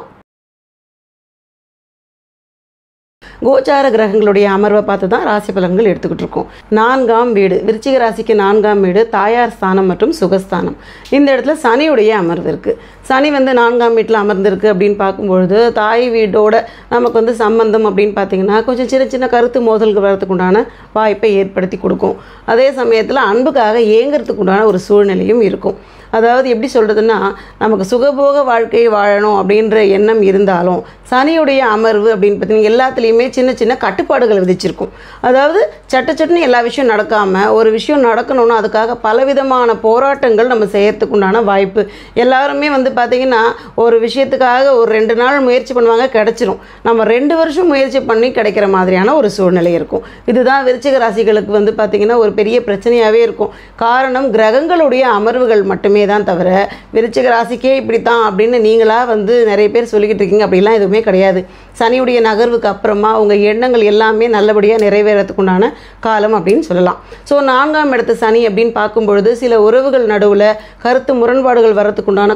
கோச்சார கிரகங்களுடைய அமர்வை பார்த்து தான் ராசி பலன்கள் எடுத்துக்கிட்டு இருக்கோம் நான்காம் வீடு விருச்சிக ராசிக்கு நான்காம் வீடு தாயார் ஸ்தானம் மற்றும் சுகஸ்தானம் இந்த இடத்துல சனியுடைய அமர்வு இருக்குது சனி வந்து நான்காம் வீட்டில் அமர்ந்திருக்கு அப்படின்னு பார்க்கும்பொழுது தாய் வீடோட நமக்கு வந்து சம்பந்தம் அப்படின்னு பார்த்தீங்கன்னா கொஞ்சம் சின்ன சின்ன கருத்து மோதல்கள் வரதுக்கு உண்டான வாய்ப்பை ஏற்படுத்தி கொடுக்கும் அதே சமயத்தில் அன்புக்காக ஏங்குறதுக்கு உண்டான ஒரு சூழ்நிலையும் இருக்கும் அதாவது எப்படி சொல்கிறதுன்னா நமக்கு சுகபோக வாழ்க்கை வாழணும் அப்படின்ற எண்ணம் இருந்தாலும் சனியுடைய அமர்வு அப்படின்னு பார்த்தீங்கன்னா எல்லாத்துலேயுமே சின்ன சின்ன கட்டுப்பாடுகள் விதிச்சிருக்கும் அதாவது சட்ட சட்டுன்னு எல்லா விஷயம் நடக்காமல் ஒரு விஷயம் நடக்கணும்னா அதுக்காக பலவிதமான போராட்டங்கள் நம்ம செய்யறதுக்கு உண்டான வாய்ப்பு எல்லாருமே வந்து பார்த்திங்கன்னா ஒரு விஷயத்துக்காக ஒரு ரெண்டு நாள் முயற்சி பண்ணுவாங்க கிடச்சிரும் நம்ம ரெண்டு வருஷம் முயற்சி பண்ணி கிடைக்கிற மாதிரியான ஒரு சூழ்நிலை இருக்கும் இதுதான் விருச்சிக ராசிகளுக்கு வந்து பார்த்திங்கன்னா ஒரு பெரிய பிரச்சனையாகவே இருக்கும் காரணம் கிரகங்களுடைய அமர்வுகள் மட்டுமே தான் தவிர விருச்சிக ராசிக்கே இப்படித்தான் அப்படின்னு நீங்களாக வந்து நிறைய பேர் சொல்லிக்கிட்டு இருக்கீங்க அப்படிலாம் எதுவுமே கிடையாது சனியுடைய நகர்வுக்கு அப்புறமா உங்கள் எண்ணங்கள் எல்லாமே நல்லபடியாக நிறைவேறதுக்கு உண்டான காலம் அப்படின்னு சொல்லலாம் ஸோ நான்காம் இடத்து சனி அப்படின்னு பார்க்கும் பொழுது சில உறவுகள் நடுவில் கருத்து முரண்பாடுகள் வரத்துக்கு உண்டான காலகட்டங்கள்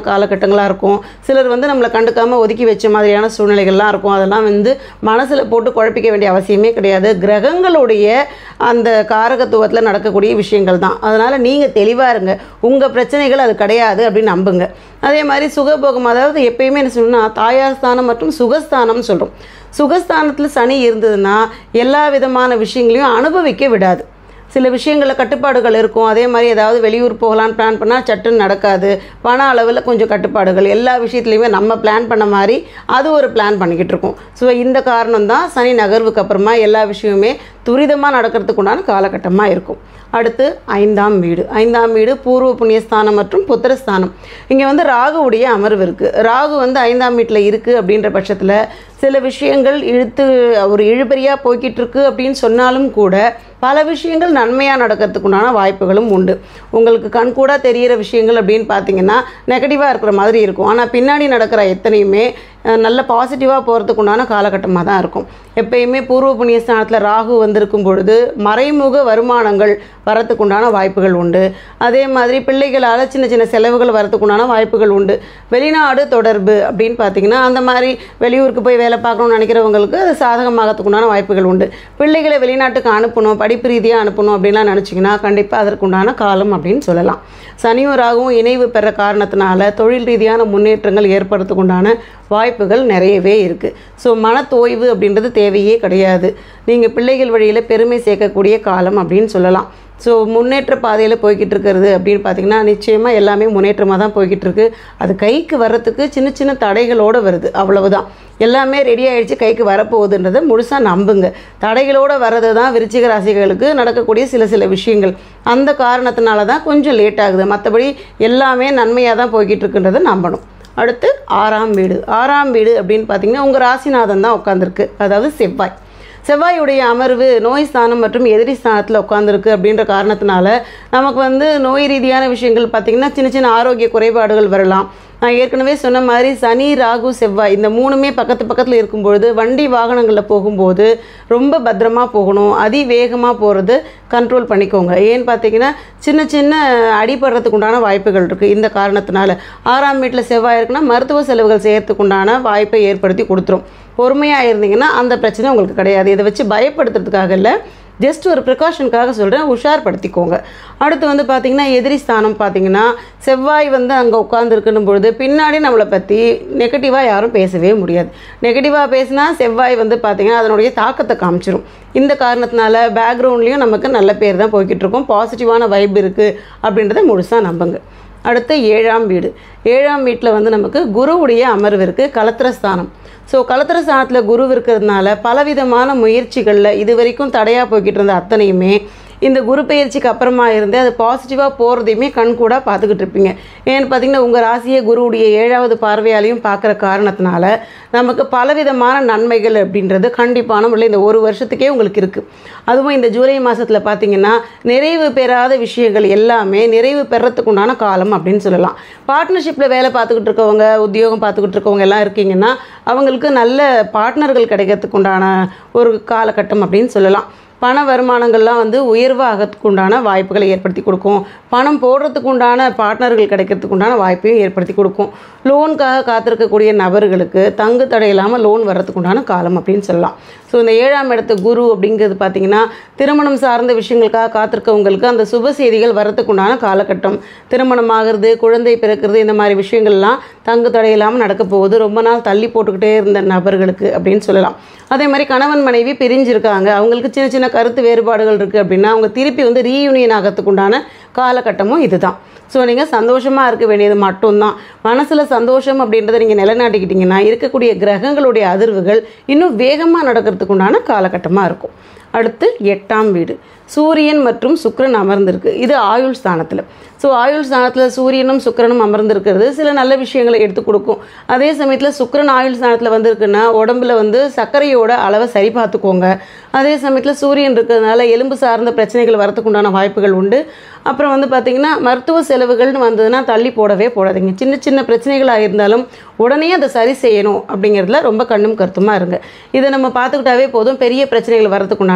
காலகட்டங்களாக இருக்கும் சிலர் வந்து நம்மளை கண்டுக்காமல் ஒதுக்கி வச்ச மாதிரியான சூழ்நிலைகள்லாம் இருக்கும் அதெல்லாம் வந்து மனசில் போட்டு குழப்பிக்க வேண்டிய அவசியமே கிடையாது கிரகங்களுடைய அந்த காரகத்துவத்தில் நடக்கக்கூடிய விஷயங்கள் தான் அதனால் நீங்கள் தெளிவாக இருங்க உங்கள் பிரச்சனைகள் அது கிடையாது அப்படின்னு நம்புங்க அதே மாதிரி சுகபோகம் அதாவது எப்பயுமே என்ன சொல்லணும்னா தாயார் ஸ்தானம் மற்றும் சுகஸ்தானம்னு சொல்கிறோம் சுகஸ்தானத்தில் சனி இருந்ததுன்னா எல்லா விதமான விஷயங்களையும் அனுபவிக்க விடாது சில விஷயங்களில் கட்டுப்பாடுகள் இருக்கும் அதே மாதிரி ஏதாவது வெளியூர் போகலான்னு பிளான் பண்ணால் சட்டுன்னு நடக்காது பண அளவில் கொஞ்சம் கட்டுப்பாடுகள் எல்லா விஷயத்துலையுமே நம்ம பிளான் பண்ண மாதிரி அது ஒரு பிளான் பண்ணிக்கிட்டு இருக்கோம் ஸோ இந்த காரணம் தான் சனி நகர்வுக்கு அப்புறமா எல்லா விஷயமுமே துரிதமாக நடக்கிறதுக்கு உண்டான காலகட்டமாக இருக்கும் அடுத்து ஐந்தாம் வீடு ஐந்தாம் வீடு பூர்வ புண்ணியஸ்தானம் மற்றும் புத்திரஸ்தானம் இங்கே வந்து ராகுவுடைய அமர்வு இருக்குது ராகு வந்து ஐந்தாம் வீட்டில் இருக்குது அப்படின்ற பட்சத்தில் சில விஷயங்கள் இழுத்து ஒரு இழுபறியாக போய்கிட்டு இருக்கு அப்படின்னு சொன்னாலும் கூட பல விஷயங்கள் நன்மையாக நடக்கிறதுக்கு உண்டான வாய்ப்புகளும் உண்டு உங்களுக்கு கண்கூடாக தெரிகிற விஷயங்கள் அப்படின்னு பார்த்தீங்கன்னா நெகட்டிவாக இருக்கிற மாதிரி இருக்கும் ஆனால் பின்னாடி நடக்கிற எத்தனையுமே அஹ், நல்ல பாசிட்டிவாக போகிறதுக்கு உண்டான காலகட்டமாக தான் இருக்கும் எப்பயுமே பூர்வ புண்ணிய ஸ்தானத்தில் ராகு வந்திருக்கும் பொழுது மறைமுக வருமானங்கள் வரத்துக்கு உண்டான வாய்ப்புகள் உண்டு அதே மாதிரி பிள்ளைகளால் சின்ன சின்ன செலவுகள் வரத்துக்கு உண்டான வாய்ப்புகள் உண்டு வெளிநாடு தொடர்பு அப்படின்னு பார்த்தீங்கன்னா அந்த மாதிரி வெளியூருக்கு போய் வேலை பார்க்கணும்னு நினைக்கிறவங்களுக்கு அது சாதகமாகறதுக்கு உண்டான வாய்ப்புகள் உண்டு பிள்ளைகளை வெளிநாட்டுக்கு அனுப்பணும் படிப்பு ரீதியாக அனுப்பணும் அப்படின்லாம் நினச்சிங்கன்னா கண்டிப்பாக அதற்கு உண்டான காலம் அப்படின்னு சொல்லலாம் சனியும் ராகுவும் இணைவு பெற காரணத்தினால தொழில் ரீதியான முன்னேற்றங்கள் ஏற்படுறதுக்கு உண்டான வாய்ப்புகள் நிறையவே இருக்குது ஸோ மனத்தோய்வு அப்படின்றது தேவையே கிடையாது நீங்கள் பிள்ளைகள் வழியில் பெருமை சேர்க்கக்கூடிய காலம் அப்படின்னு சொல்லலாம் ஸோ முன்னேற்ற பாதையில் போய்கிட்டு இருக்கிறது அப்படின்னு பார்த்தீங்கன்னா நிச்சயமாக எல்லாமே முன்னேற்றமாக தான் போய்கிட்டு இருக்கு அது கைக்கு வர்றதுக்கு சின்ன சின்ன தடைகளோடு வருது அவ்வளவுதான் எல்லாமே ரெடி ஆயிடுச்சு கைக்கு வரப்போகுதுன்றதை முழுசாக நம்புங்க தடைகளோடு வர்றது தான் விருச்சிக ராசிகளுக்கு நடக்கக்கூடிய சில சில விஷயங்கள் அந்த காரணத்தினால தான் கொஞ்சம் லேட் ஆகுது மற்றபடி எல்லாமே நன்மையாக தான் போய்கிட்டு இருக்குன்றதை நம்பணும் அடுத்து ஆறாம் வீடு ஆறாம் வீடு அப்படின்னு பார்த்தீங்கன்னா உங்கள் ராசிநாதன் தான் உட்காந்துருக்கு அதாவது செவ்வாய் செவ்வாயுடைய அமர்வு நோய் ஸ்தானம் மற்றும் எதிரி ஸ்தானத்தில் உட்காந்துருக்கு அப்படின்ற காரணத்தினால நமக்கு வந்து நோய் ரீதியான விஷயங்கள் பார்த்திங்கன்னா சின்ன சின்ன ஆரோக்கிய குறைபாடுகள் வரலாம் நான் ஏற்கனவே சொன்ன மாதிரி சனி ராகு செவ்வாய் இந்த மூணுமே பக்கத்து பக்கத்தில் இருக்கும்பொழுது வண்டி வாகனங்களில் போகும்போது ரொம்ப பத்திரமா போகணும் அதிவேகமாக போகிறது கண்ட்ரோல் பண்ணிக்கோங்க ஏன்னு பார்த்தீங்கன்னா சின்ன சின்ன அடிபடுறதுக்கு உண்டான வாய்ப்புகள் இருக்குது இந்த காரணத்தினால ஆறாம் வீட்டில் செவ்வாய் இருக்குன்னா மருத்துவ செலவுகள் செய்யறதுக்கு உண்டான வாய்ப்பை ஏற்படுத்தி கொடுத்துரும் பொறுமையாக இருந்தீங்கன்னா அந்த பிரச்சனை உங்களுக்கு கிடையாது இதை வச்சு பயப்படுத்துறதுக்காக இல்லை ஜஸ்ட் ஒரு ப்ரிகாஷனுக்காக சொல்கிறேன் உஷார்படுத்திக்கோங்க அடுத்து வந்து பார்த்திங்கன்னா எதிரி ஸ்தானம் பார்த்தீங்கன்னா செவ்வாய் வந்து அங்கே உட்காந்துருக்குன்னும் பொழுது பின்னாடி நம்மளை பற்றி நெகட்டிவாக யாரும் பேசவே முடியாது நெகட்டிவாக பேசினா செவ்வாய் வந்து பார்த்திங்கன்னா அதனுடைய தாக்கத்தை காமிச்சிரும் இந்த காரணத்தினால பேக்ரவுண்ட்லேயும் நமக்கு நல்ல பேர் தான் போய்கிட்டு இருக்கும் பாசிட்டிவான வைப் இருக்குது அப்படின்றத முழுசாக நம்புங்க அடுத்து ஏழாம் வீடு ஏழாம் வீட்டில் வந்து நமக்கு குருவுடைய அமர்வு இருக்குது கலத்திரஸ்தானம் ஸோ கலத்திர ஸ்தானத்தில் குரு இருக்கிறதுனால பலவிதமான முயற்சிகளில் இது வரைக்கும் தடையாக போய்கிட்டு இருந்த அத்தனையுமே இந்த குரு பயிற்சிக்கு அப்புறமா இருந்து அது பாசிட்டிவாக போகிறதையுமே கண்கூடாக பார்த்துக்கிட்டு இருப்பீங்க ஏன்னு பார்த்தீங்கன்னா உங்கள் ராசியை குருவுடைய ஏழாவது பார்வையாலையும் பார்க்குற காரணத்தினால நமக்கு பலவிதமான நன்மைகள் அப்படின்றது கண்டிப்பான முறையில் இந்த ஒரு வருஷத்துக்கே உங்களுக்கு இருக்குது அதுவும் இந்த ஜூலை மாதத்தில் பார்த்தீங்கன்னா நிறைவு பெறாத விஷயங்கள் எல்லாமே நிறைவு பெறத்துக்கு உண்டான காலம் அப்படின்னு சொல்லலாம் பார்ட்னர்ஷிப்பில் வேலை பார்த்துக்கிட்டு இருக்கவங்க உத்தியோகம் பார்த்துக்கிட்டு இருக்கவங்க எல்லாம் இருக்கீங்கன்னா அவங்களுக்கு நல்ல பார்ட்னர்கள் கிடைக்கிறதுக்கு உண்டான ஒரு காலகட்டம் அப்படின்னு சொல்லலாம் பண வருமானங்கள்லாம் வந்து உயர்வாகிறதுக்கு உண்டான வாய்ப்புகளை ஏற்படுத்தி கொடுக்கும் பணம் போடுறதுக்கு உண்டான பார்ட்னர்கள் கிடைக்கிறதுக்கு உண்டான வாய்ப்பையும் ஏற்படுத்தி கொடுக்கும் லோனுக்காக காத்திருக்கக்கூடிய நபர்களுக்கு தங்கு தடை இல்லாமல் லோன் வர்றதுக்கு உண்டான காலம் அப்படின்னு சொல்லலாம் ஸோ இந்த ஏழாம் இடத்து குரு அப்படிங்கிறது பார்த்தீங்கன்னா திருமணம் சார்ந்த விஷயங்களுக்காக காத்திருக்கவங்களுக்கு அந்த சுப செய்திகள் வரத்துக்கு உண்டான காலகட்டம் திருமணம் ஆகிறது குழந்தை பிறக்கிறது இந்த மாதிரி விஷயங்கள்லாம் தங்கு தடை இல்லாமல் நடக்க போகுது ரொம்ப நாள் தள்ளி போட்டுக்கிட்டே இருந்த நபர்களுக்கு அப்படின்னு சொல்லலாம் அதே மாதிரி கணவன் மனைவி பிரிஞ்சிருக்காங்க அவங்களுக்கு சின்ன சின்ன கருத்து வேறுபாடுகள் இருக்குது அப்படின்னா அவங்க திருப்பி வந்து ரீயூனியன் ஆகிறதுக்கு உண்டான காலகட்டமும் இதுதான் ஸோ நீங்கள் சந்தோஷமாக இருக்க வேண்டியது மட்டும்தான் மனசில் சந்தோஷம் அப்படின்றத நீங்கள் நிலைநாட்டிக்கிட்டிங்கன்னா இருக்கக்கூடிய கிரகங்களுடைய அதிர்வுகள் இன்னும் வேகமாக நடக்கிறதுக்கு உண்டான காலகட்டமாக இருக்கும் அடுத்து எட்டாம் வீடு சூரியன் மற்றும் சுக்கிரன் அமர்ந்திருக்கு இது ஆயுள் ஸ்தானத்தில் ஸோ ஆயுள் ஸ்தானத்தில் சூரியனும் சுக்கிரனும் அமர்ந்திருக்கிறது சில நல்ல விஷயங்களை எடுத்து கொடுக்கும் அதே சமயத்தில் சுக்கிரன் ஆயுள் ஸ்தானத்தில் வந்திருக்குன்னா உடம்புல வந்து சர்க்கரையோட அளவை சரி பார்த்துக்கோங்க அதே சமயத்தில் சூரியன் இருக்கிறதுனால எலும்பு சார்ந்த பிரச்சனைகள் வரத்துக்கு உண்டான வாய்ப்புகள் உண்டு அப்புறம் வந்து பார்த்திங்கன்னா மருத்துவ செலவுகள்னு வந்ததுன்னா தள்ளி போடவே போடாதீங்க சின்ன சின்ன பிரச்சனைகளாக இருந்தாலும் உடனே அதை சரி செய்யணும் அப்படிங்கிறதுல ரொம்ப கண்ணும் கருத்துமாக இருங்க இதை நம்ம பார்த்துக்கிட்டாவே போதும் பெரிய பிரச்சனைகள் வரதுக்கு உண்டான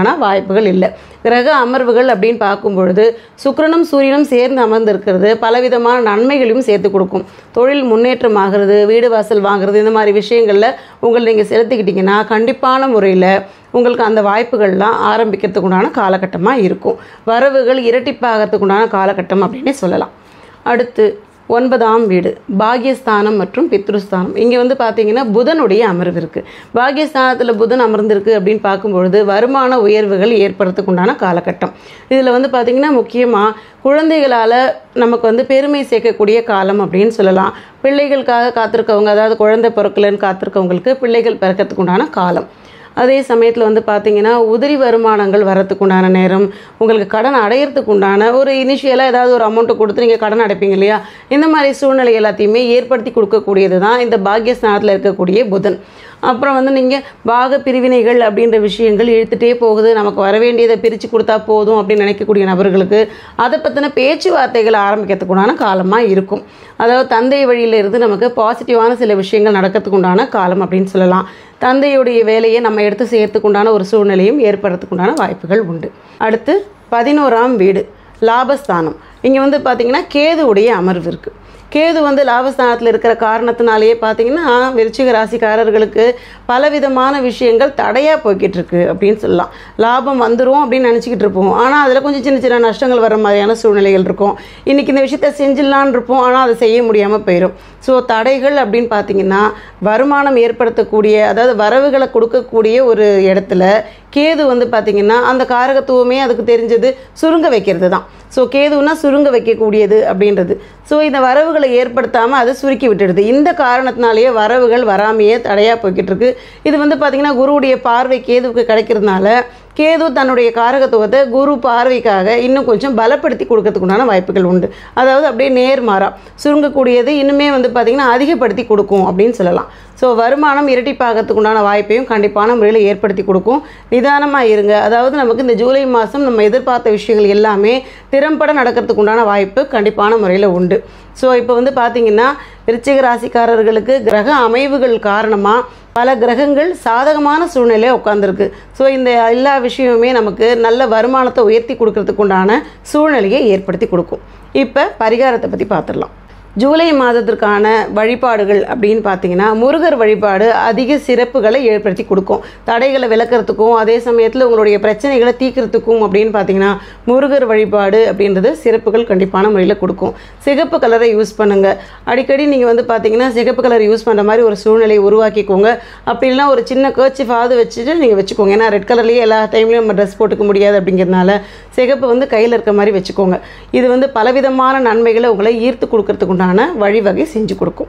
உண்டான வாய்ப்புகள் இல்லை கிரக அமர்வுகள் அப்படின்னு பார்க்கும் பொழுது சுக்கிரனும் சூரியனும் சேர்ந்து அமர்ந்திருக்கிறது பலவிதமான நன்மைகளையும் சேர்த்து கொடுக்கும் தொழில் முன்னேற்றம் ஆகிறது வீடு வாசல் வாங்குறது இந்த மாதிரி விஷயங்களில் உங்களை நீங்கள் செலுத்திக்கிட்டிங்கன்னா கண்டிப்பான முறையில் உங்களுக்கு அந்த வாய்ப்புகள்லாம் ஆரம்பிக்கிறதுக்கு உண்டான காலகட்டமாக இருக்கும் வரவுகள் இரட்டிப்பாகிறதுக்கு உண்டான காலகட்டம் அப்படின்னே சொல்லலாம் அடுத்து ஒன்பதாம் வீடு பாகியஸ்தானம் மற்றும் பித்ருஸ்தானம் இங்கே வந்து பார்த்தீங்கன்னா புதனுடைய அமர்வு இருக்குது பாகியஸ்தானத்தில் புதன் அமர்ந்திருக்கு அப்படின்னு பார்க்கும்பொழுது வருமான உயர்வுகள் ஏற்படுறதுக்கு உண்டான காலகட்டம் இதில் வந்து பார்த்திங்கன்னா முக்கியமாக குழந்தைகளால் நமக்கு வந்து பெருமை சேர்க்கக்கூடிய காலம் அப்படின்னு சொல்லலாம் பிள்ளைகளுக்காக காத்திருக்கவங்க அதாவது குழந்தை பிறக்கலன்னு காத்திருக்கவங்களுக்கு பிள்ளைகள் பிறக்கிறதுக்கு உண்டான காலம் அதே சமயத்தில் வந்து பார்த்தீங்கன்னா உதிரி வருமானங்கள் வரத்துக்கு உண்டான நேரம் உங்களுக்கு கடன் அடையிறதுக்கு உண்டான ஒரு இனிஷியலாக ஏதாவது ஒரு அமௌண்ட்டை கொடுத்து நீங்கள் கடன் அடைப்பீங்க இல்லையா இந்த மாதிரி சூழ்நிலை எல்லாத்தையுமே ஏற்படுத்தி கொடுக்கக்கூடியது தான் இந்த பாக்கியஸ்தானத்தில் இருக்கக்கூடிய புதன் அப்புறம் வந்து நீங்கள் பாக பிரிவினைகள் அப்படின்ற விஷயங்கள் இழுத்துட்டே போகுது நமக்கு வர வேண்டியதை பிரித்து கொடுத்தா போதும் அப்படின்னு நினைக்கக்கூடிய நபர்களுக்கு அதை பற்றின பேச்சுவார்த்தைகள் ஆரம்பிக்கிறதுக்கு உண்டான காலமாக இருக்கும் அதாவது தந்தை வழியில இருந்து நமக்கு பாசிட்டிவான சில விஷயங்கள் நடக்கிறதுக்கு உண்டான காலம் அப்படின்னு சொல்லலாம் தந்தையுடைய வேலையை நம்ம எடுத்து செய்யறதுக்கு உண்டான ஒரு சூழ்நிலையும் ஏற்படுறதுக்கு உண்டான வாய்ப்புகள் உண்டு அடுத்து பதினோராம் வீடு லாபஸ்தானம் இங்கே வந்து பார்த்திங்கன்னா கேதுவுடைய அமர்வு இருக்குது கேது வந்து லாபஸ்தானத்தில் இருக்கிற காரணத்தினாலேயே பார்த்தீங்கன்னா விருச்சிக ராசிக்காரர்களுக்கு பலவிதமான விஷயங்கள் தடையாக போய்கிட்டு இருக்கு அப்படின்னு சொல்லலாம் லாபம் வந்துடும் அப்படின்னு நினச்சிக்கிட்டு இருப்போம் ஆனால் அதில் கொஞ்சம் சின்ன சின்ன நஷ்டங்கள் வர மாதிரியான சூழ்நிலைகள் இருக்கும் இன்றைக்கி இந்த விஷயத்த செஞ்சிடலான் இருப்போம் ஆனால் அதை செய்ய முடியாமல் போயிடும் ஸோ தடைகள் அப்படின்னு பார்த்தீங்கன்னா வருமானம் ஏற்படுத்தக்கூடிய அதாவது வரவுகளை கொடுக்கக்கூடிய ஒரு இடத்துல கேது வந்து பார்த்திங்கன்னா அந்த காரகத்துவமே அதுக்கு தெரிஞ்சது சுருங்க வைக்கிறது தான் ஸோ கேதுன்னா சுருங்க வைக்கக்கூடியது அப்படின்றது ஸோ இந்த வரவுகளை ஏற்படுத்தாமல் அதை சுருக்கி விட்டுடுது இந்த காரணத்தினாலேயே வரவுகள் வராமையே தடையாக போய்கிட்டு இருக்கு இது வந்து பார்த்திங்கன்னா குருவுடைய பார்வை கேதுவுக்கு கிடைக்கிறதுனால கேது தன்னுடைய காரகத்துவத்தை குரு பார்வைக்காக இன்னும் கொஞ்சம் பலப்படுத்தி கொடுக்கறதுக்கு உண்டான வாய்ப்புகள் உண்டு அதாவது அப்படியே நேர்மாறா சுருங்கக்கூடியது இன்னுமே வந்து பார்த்திங்கன்னா அதிகப்படுத்தி கொடுக்கும் அப்படின்னு சொல்லலாம் ஸோ வருமானம் இரட்டிப்பாகிறதுக்கு உண்டான வாய்ப்பையும் கண்டிப்பான முறையில் ஏற்படுத்தி கொடுக்கும் நிதானமாக இருங்க அதாவது நமக்கு இந்த ஜூலை மாதம் நம்ம எதிர்பார்த்த விஷயங்கள் எல்லாமே திறம்பட நடக்கிறதுக்கு உண்டான வாய்ப்பு கண்டிப்பான முறையில் உண்டு ஸோ இப்போ வந்து பார்த்திங்கன்னா விருச்சிக ராசிக்காரர்களுக்கு கிரக அமைவுகள் காரணமாக பல கிரகங்கள் சாதகமான சூழ்நிலையை உட்காந்துருக்கு ஸோ இந்த எல்லா விஷயமுமே நமக்கு நல்ல வருமானத்தை உயர்த்தி கொடுக்கறதுக்கு உண்டான சூழ்நிலையை ஏற்படுத்தி கொடுக்கும் இப்போ பரிகாரத்தை பற்றி பார்த்துடலாம் ஜூலை மாதத்திற்கான வழிபாடுகள் அப்படின்னு பார்த்தீங்கன்னா முருகர் வழிபாடு அதிக சிறப்புகளை ஏற்படுத்தி கொடுக்கும் தடைகளை விளக்குறதுக்கும் அதே சமயத்தில் உங்களுடைய பிரச்சனைகளை தீர்க்கறதுக்கும் அப்படின்னு பார்த்தீங்கன்னா முருகர் வழிபாடு அப்படின்றது சிறப்புகள் கண்டிப்பான முறையில் கொடுக்கும் சிகப்பு கலரை யூஸ் பண்ணுங்கள் அடிக்கடி நீங்கள் வந்து பார்த்தீங்கன்னா சிகப்பு கலர் யூஸ் பண்ணுற மாதிரி ஒரு சூழ்நிலையை உருவாக்கிக்கோங்க அப்படி இல்லைனா ஒரு சின்ன கேர்ச்சிஃபாவது வச்சுட்டு நீங்கள் வச்சுக்கோங்க ஏன்னா ரெட் கலர்லேயே எல்லா டைம்லையும் நம்ம ட்ரெஸ் போட்டுக்க முடியாது அப்படிங்கிறதுனால சிகப்பு வந்து கையில் இருக்க மாதிரி வச்சுக்கோங்க இது வந்து பலவிதமான நன்மைகளை உங்களை ஈர்த்து கொடுக்கறதுக்கு உண்டான வழிவகை செஞ்சு கொடுக்கும்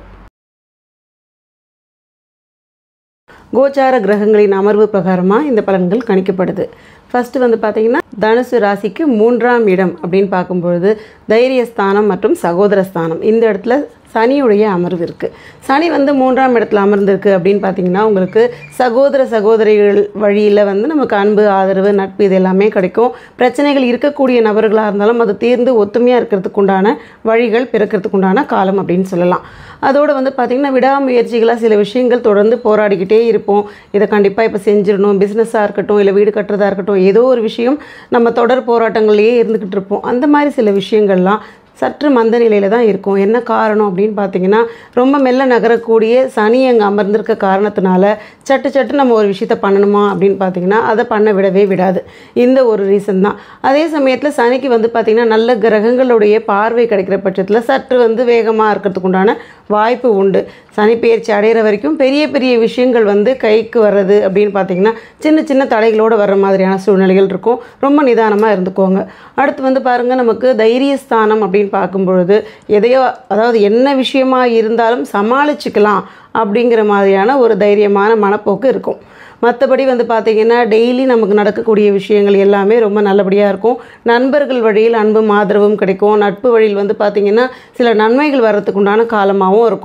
கோச்சார கிரகங்களின் அமர்வு பிரகாரமாக இந்த பலன்கள் கணிக்கப்படுது ஃபஸ்ட்டு வந்து பார்த்தீங்கன்னா தனுசு ராசிக்கு மூன்றாம் இடம் அப்படின்னு பார்க்கும்பொழுது தைரியஸ்தானம் மற்றும் சகோதரஸ்தானம் இந்த இடத்துல சனியுடைய அமர்வு இருக்குது சனி வந்து மூன்றாம் இடத்துல அமர்ந்திருக்கு அப்படின்னு பார்த்தீங்கன்னா உங்களுக்கு சகோதர சகோதரிகள் வழியில் வந்து நமக்கு அன்பு ஆதரவு நட்பு இது எல்லாமே கிடைக்கும் பிரச்சனைகள் இருக்கக்கூடிய நபர்களாக இருந்தாலும் அது தீர்ந்து ஒத்துமையாக இருக்கிறதுக்கு உண்டான வழிகள் பிறக்கிறதுக்கு உண்டான காலம் அப்படின்னு சொல்லலாம் அதோடு வந்து பார்த்திங்கன்னா விடாமுயற்சிகளாக சில விஷயங்கள் தொடர்ந்து போராடிக்கிட்டே இருப்போம் இதை கண்டிப்பாக இப்போ செஞ்சிடணும் பிஸ்னஸாக இருக்கட்டும் இல்லை வீடு கட்டுறதா இருக்கட்டும் ஏதோ ஒரு விஷயம் நம்ம தொடர் போராட்டங்கள்லேயே இருந்துக்கிட்டு இருப்போம் அந்த மாதிரி சில விஷயங்கள்லாம் சற்று மந்த நிலையில் தான் இருக்கும் என்ன காரணம் அப்படின்னு பார்த்தீங்கன்னா ரொம்ப மெல்ல நகரக்கூடிய சனி அங்கே அமர்ந்திருக்க காரணத்தினால சட்டு சட்டு நம்ம ஒரு விஷயத்த பண்ணணுமா அப்படின்னு பார்த்தீங்கன்னா அதை பண்ண விடவே விடாது இந்த ஒரு ரீசன் தான் அதே சமயத்தில் சனிக்கு வந்து பார்த்திங்கன்னா நல்ல கிரகங்களுடைய பார்வை கிடைக்கிற பட்சத்தில் சற்று வந்து வேகமாக இருக்கிறதுக்கு உண்டான வாய்ப்பு உண்டு சனி பயிற்சி அடைகிற வரைக்கும் பெரிய பெரிய விஷயங்கள் வந்து கைக்கு வர்றது அப்படின்னு பார்த்தீங்கன்னா சின்ன சின்ன தடைகளோடு வர்ற மாதிரியான சூழ்நிலைகள் இருக்கும் ரொம்ப நிதானமாக இருந்துக்கோங்க அடுத்து வந்து பாருங்கள் நமக்கு தைரியஸ்தானம் அப்படின்னு பார்க்கும் பொழுது எதையோ அதாவது என்ன விஷயமா இருந்தாலும் சமாளிச்சுக்கலாம் அப்படிங்கிற மாதிரியான ஒரு தைரியமான மனப்போக்கு இருக்கும் மற்றபடி வந்து பார்த்திங்கன்னா டெய்லி நமக்கு நடக்கக்கூடிய விஷயங்கள் எல்லாமே ரொம்ப நல்லபடியாக இருக்கும் நண்பர்கள் வழியில் அன்பும் ஆதரவும் கிடைக்கும் நட்பு வழியில் வந்து பார்த்திங்கன்னா சில நன்மைகள் வர்றதுக்கு உண்டான காலமாகவும் இருக்கும்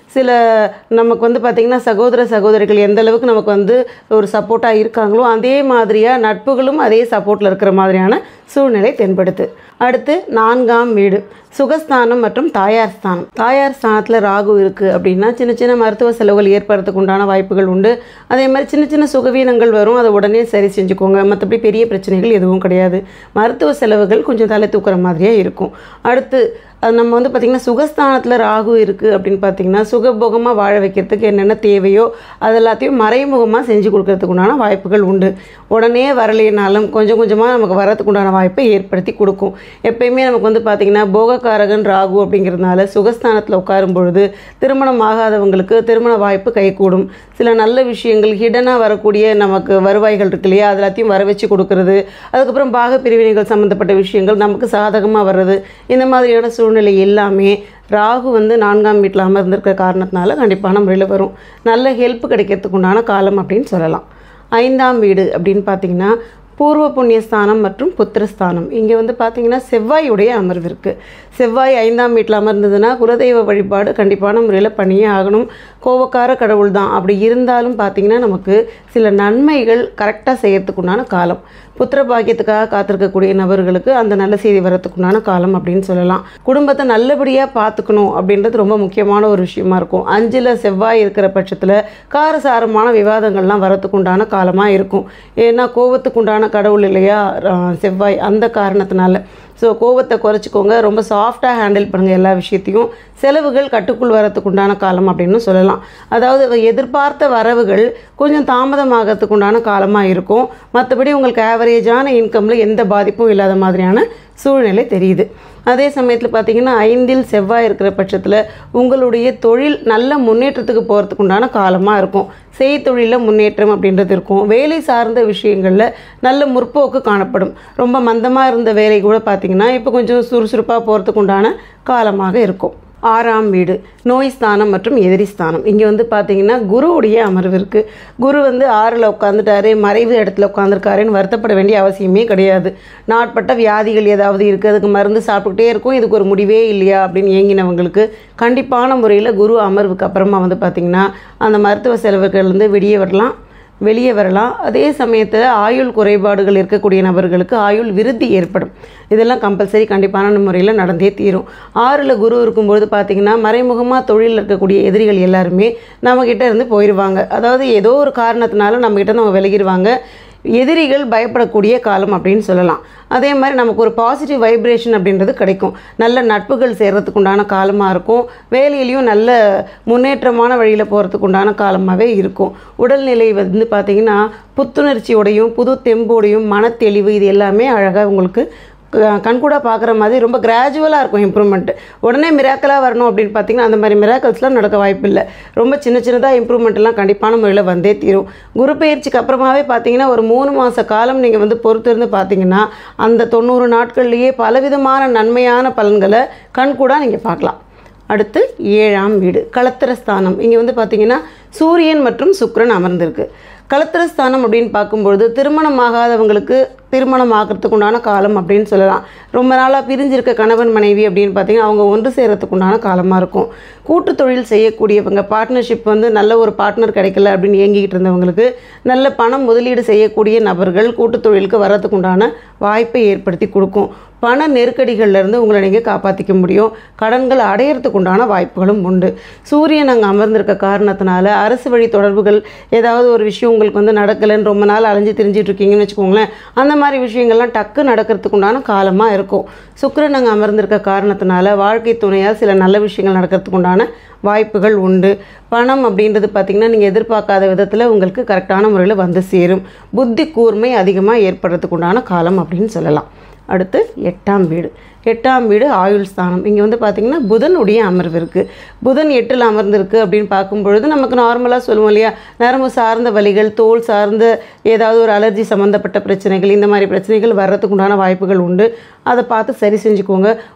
சில நமக்கு வந்து பார்த்திங்கன்னா சகோதர சகோதரிகள் எந்த அளவுக்கு நமக்கு வந்து ஒரு சப்போர்ட்டாக இருக்காங்களோ அதே மாதிரியாக நட்புகளும் அதே சப்போர்ட்டில் இருக்கிற மாதிரியான சூழ்நிலை தென்படுது அடுத்து நான்காம் வீடு சுகஸ்தானம் மற்றும் தாயார் ஸ்தானம் தாயார் ஸ்தானத்தில் ராகு இருக்குது அப்படின்னா சின்ன சின்ன மருத்துவ செலவுகள் ஏற்படுறதுக்கு உண்டான வாய்ப்புகள் உண்டு அதே மாதிரி சின்ன சின்ன சுகவீனங்கள் வரும் அதை உடனே சரி செஞ்சுக்கோங்க மற்றபடி பெரிய பிரச்சனைகள் எதுவும் கிடையாது மருத்துவ செலவுகள் கொஞ்சம் தலை தூக்குற மாதிரியே இருக்கும் அடுத்து அது நம்ம வந்து பார்த்திங்கன்னா சுகஸ்தானத்தில் ராகு இருக்குது அப்படின்னு பார்த்தீங்கன்னா சுகபோகமாக வாழ வைக்கிறதுக்கு என்னென்ன தேவையோ அது எல்லாத்தையும் மறைமுகமாக செஞ்சு கொடுக்கறதுக்கு உண்டான வாய்ப்புகள் உண்டு உடனே வரலைனாலும் கொஞ்சம் கொஞ்சமாக நமக்கு வரதுக்கு உண்டான வாய்ப்பை ஏற்படுத்தி கொடுக்கும் எப்பயுமே நமக்கு வந்து பார்த்திங்கன்னா போகக்காரகன் ராகு அப்படிங்கிறதுனால சுகஸ்தானத்தில் உட்காரும் பொழுது திருமணம் ஆகாதவங்களுக்கு திருமண வாய்ப்பு கைகூடும் சில நல்ல விஷயங்கள் ஹிடனாக வரக்கூடிய நமக்கு வருவாய்கள் இருக்கு இல்லையா அது எல்லாத்தையும் வர வச்சு கொடுக்கறது அதுக்கப்புறம் பாக பிரிவினைகள் சம்மந்தப்பட்ட விஷயங்கள் நமக்கு சாதகமாக வர்றது இந்த மாதிரியான சூழ்நிலை எல்லாமே ராகு வந்து நான்காம் வீட்டில் அமர்ந்திருக்கிற காரணத்தினால கண்டிப்பான முறையில் வரும் நல்ல ஹெல்ப் கிடைக்கிறதுக்கு உண்டான காலம் அப்படின்னு சொல்லலாம் ஐந்தாம் வீடு அப்படின்னு பார்த்தீங்கன்னா பூர்வ புண்ணியஸ்தானம் மற்றும் புத்திரஸ்தானம் இங்கே வந்து பார்த்தீங்கன்னா செவ்வாயுடைய அமர்வு இருக்குது செவ்வாய் ஐந்தாம் வீட்டில் அமர்ந்ததுன்னா குலதெய்வ வழிபாடு கண்டிப்பான முறையில் பண்ணியே ஆகணும் கோவக்கார கடவுள் தான் அப்படி இருந்தாலும் பார்த்தீங்கன்னா நமக்கு சில நன்மைகள் கரெக்டாக செய்யறதுக்குண்டான காலம் புத்திர பாக்கியத்துக்காக காத்திருக்கக்கூடிய நபர்களுக்கு அந்த நல்ல செய்தி வரத்துக்குண்டான காலம் அப்படின்னு சொல்லலாம் குடும்பத்தை நல்லபடியாக பார்த்துக்கணும் அப்படின்றது ரொம்ப முக்கியமான ஒரு விஷயமா இருக்கும் அஞ்சில் செவ்வாய் இருக்கிற பட்சத்தில் காரசாரமான விவாதங்கள்லாம் வரத்துக்குண்டான காலமாக இருக்கும் ஏன்னா கோபத்துக்குண்டான கடவுள் இல்லையா அஹ் செவ்வாய் அந்த காரணத்தினால ஸோ கோவத்தை குறைச்சிக்கோங்க ரொம்ப சாஃப்டாக ஹேண்டில் பண்ணுங்கள் எல்லா விஷயத்தையும் செலவுகள் கட்டுக்குள் வரத்துக்கு உண்டான காலம் அப்படின்னு சொல்லலாம் அதாவது எதிர்பார்த்த வரவுகள் கொஞ்சம் தாமதமாகறதுக்கு உண்டான காலமாக இருக்கும் மற்றபடி உங்களுக்கு ஆவரேஜான இன்கமில் எந்த பாதிப்பும் இல்லாத மாதிரியான சூழ்நிலை தெரியுது அதே சமயத்தில் பார்த்தீங்கன்னா ஐந்தில் செவ்வாய் இருக்கிற பட்சத்தில் உங்களுடைய தொழில் நல்ல முன்னேற்றத்துக்கு போகிறதுக்கு உண்டான காலமாக இருக்கும் செய்தொழிலில் முன்னேற்றம் அப்படின்றது இருக்கும் வேலை சார்ந்த விஷயங்களில் நல்ல முற்போக்கு காணப்படும் ரொம்ப மந்தமாக இருந்த வேலை கூட பார்த்தீங்கன்னா இப்போ கொஞ்சம் சுறுசுறுப்பாக போகிறதுக்கு உண்டான காலமாக இருக்கும் ஆறாம் வீடு நோய் ஸ்தானம் மற்றும் எதிரி ஸ்தானம் இங்கே வந்து பார்த்தீங்கன்னா குருவுடைய அமர்வு இருக்குது குரு வந்து ஆறில் உட்காந்துட்டாரு மறைவு இடத்துல உட்காந்துருக்காருன்னு வருத்தப்பட வேண்டிய அவசியமே கிடையாது நாட்பட்ட வியாதிகள் ஏதாவது இருக்குது அதுக்கு மருந்து சாப்பிட்டுக்கிட்டே இருக்கும் இதுக்கு ஒரு முடிவே இல்லையா அப்படின்னு ஏங்கினவங்களுக்கு கண்டிப்பான முறையில் குரு அமர்வுக்கு அப்புறமா வந்து பார்த்திங்கன்னா அந்த மருத்துவ செலவுகள்லேருந்து வெளியே வரலாம் வெளியே வரலாம் அதே சமயத்தில் ஆயுள் குறைபாடுகள் இருக்கக்கூடிய நபர்களுக்கு ஆயுள் விருத்தி ஏற்படும் இதெல்லாம் கம்பல்சரி கண்டிப்பான முறையில் நடந்தே தீரும் ஆறில் குரு இருக்கும்பொழுது பார்த்திங்கன்னா மறைமுகமாக தொழிலில் இருக்கக்கூடிய எதிரிகள் எல்லாருமே நம்மக்கிட்ட இருந்து போயிடுவாங்க அதாவது ஏதோ ஒரு காரணத்தினால நம்மக்கிட்ட இருந்து அவங்க விலகிடுவாங்க எதிரிகள் பயப்படக்கூடிய காலம் அப்படின்னு சொல்லலாம் அதே மாதிரி நமக்கு ஒரு பாசிட்டிவ் வைப்ரேஷன் அப்படின்றது கிடைக்கும் நல்ல நட்புகள் சேர்றதுக்கு உண்டான காலமாக இருக்கும் வேலையிலையும் நல்ல முன்னேற்றமான வழியில் போகிறதுக்கு உண்டான காலமாகவே இருக்கும் உடல்நிலை வந்து பார்த்திங்கன்னா புத்துணர்ச்சியோடையும் புது தெம்போடையும் மனத்தெளிவு இது எல்லாமே அழகாக உங்களுக்கு க- கண்கூடா பார்க்குற மாதிரி ரொம்ப கிராஜுவலாக இருக்கும் இம்ப்ரூவ்மெண்ட் உடனே மிராக்கலாக வரணும் அப்படின்னு பார்த்தீங்கன்னா அந்த மாதிரி மிராக்கல்ஸ்லாம் நடக்க வாய்ப்பில்லை ரொம்ப சின்ன சின்னதாக இம்ப்ரூவ்மெண்ட் எல்லாம் கண்டிப்பான முறையில் வந்தே தீரும் குரு பயிற்சிக்கு அப்புறமாவே பார்த்தீங்கன்னா ஒரு மூணு மாத காலம் நீங்கள் வந்து பொறுத்திருந்து பார்த்தீங்கன்னா அந்த தொண்ணூறு நாட்கள்லேயே பலவிதமான நன்மையான பலன்களை கண்கூடா நீங்கள் பார்க்கலாம் அடுத்து ஏழாம் வீடு களத்திரஸ்தானம் இங்கே வந்து பார்த்தீங்கன்னா சூரியன் மற்றும் சுக்கிரன் அமர்ந்திருக்கு களத்திரஸ்தானம் அப்படின்னு பார்க்கும்பொழுது திருமணமாகாதவங்களுக்கு திருமணம் ஆகிறதுக்கு உண்டான காலம் அப்படின்னு சொல்லலாம் ரொம்ப நாளாக பிரிஞ்சிருக்க கணவன் மனைவி அப்படின்னு பார்த்தீங்கன்னா அவங்க ஒன்று சேரத்துக்கு உண்டான காலமாக இருக்கும் கூட்டு தொழில் செய்யக்கூடியவங்க பார்ட்னர்ஷிப் வந்து நல்ல ஒரு பார்ட்னர் கிடைக்கல அப்படின்னு ஏங்கிக்கிட்டு இருந்தவங்களுக்கு நல்ல பணம் முதலீடு செய்யக்கூடிய நபர்கள் கூட்டு தொழிலுக்கு வர்றதுக்கு உண்டான வாய்ப்பை ஏற்படுத்தி கொடுக்கும் பண நெருக்கடிகள்ல இருந்து உங்களை நீங்கள் காப்பாற்றிக்க முடியும் கடன்கள் அடையிறதுக்கு உண்டான வாய்ப்புகளும் உண்டு சூரியன் அங்கே அமர்ந்திருக்க காரணத்தினால அரசு வழி தொடர்புகள் ஏதாவது ஒரு விஷயம் உங்களுக்கு வந்து நடக்கலைன்னு ரொம்ப நாள் அலைஞ்சு திரிஞ்சிட்டு இருக்கீங்கன்னு வச்சுக்கோங்களேன் அந்த மாதிரி விஷயங்கள்லாம் டக்கு நடக்கிறதுக்கு உண்டான காலமாக இருக்கும் சுக்கிரன் அங்கே அமர்ந்திருக்க காரணத்தினால வாழ்க்கை துணையால் சில நல்ல விஷயங்கள் நடக்கிறதுக்கு உண்டான வாய்ப்புகள் உண்டு பணம் அப்படின்றது பார்த்திங்கன்னா நீங்கள் எதிர்பார்க்காத விதத்தில் உங்களுக்கு கரெக்டான முறையில் வந்து சேரும் புத்தி கூர்மை அதிகமாக ஏற்படுறதுக்கு உண்டான காலம் அப்படின்னு சொல்லலாம் அடுத்து எட்டாம் வீடு எட்டாம் வீடு ஆயுள் ஸ்தானம் இங்கே வந்து பார்த்திங்கன்னா புதனுடைய அமர்வு இருக்குது புதன் எட்டில் அமர்ந்திருக்கு அப்படின்னு பார்க்கும் பொழுது நமக்கு நார்மலாக சொல்லுவோம் இல்லையா நரம்பு சார்ந்த வலிகள் தோல் சார்ந்த ஏதாவது ஒரு அலர்ஜி சம்மந்தப்பட்ட பிரச்சனைகள் இந்த மாதிரி பிரச்சனைகள் வர்றதுக்கு உண்டான வாய்ப்புகள் உண்டு அதை பார்த்து சரி செஞ்சுக்கோங்க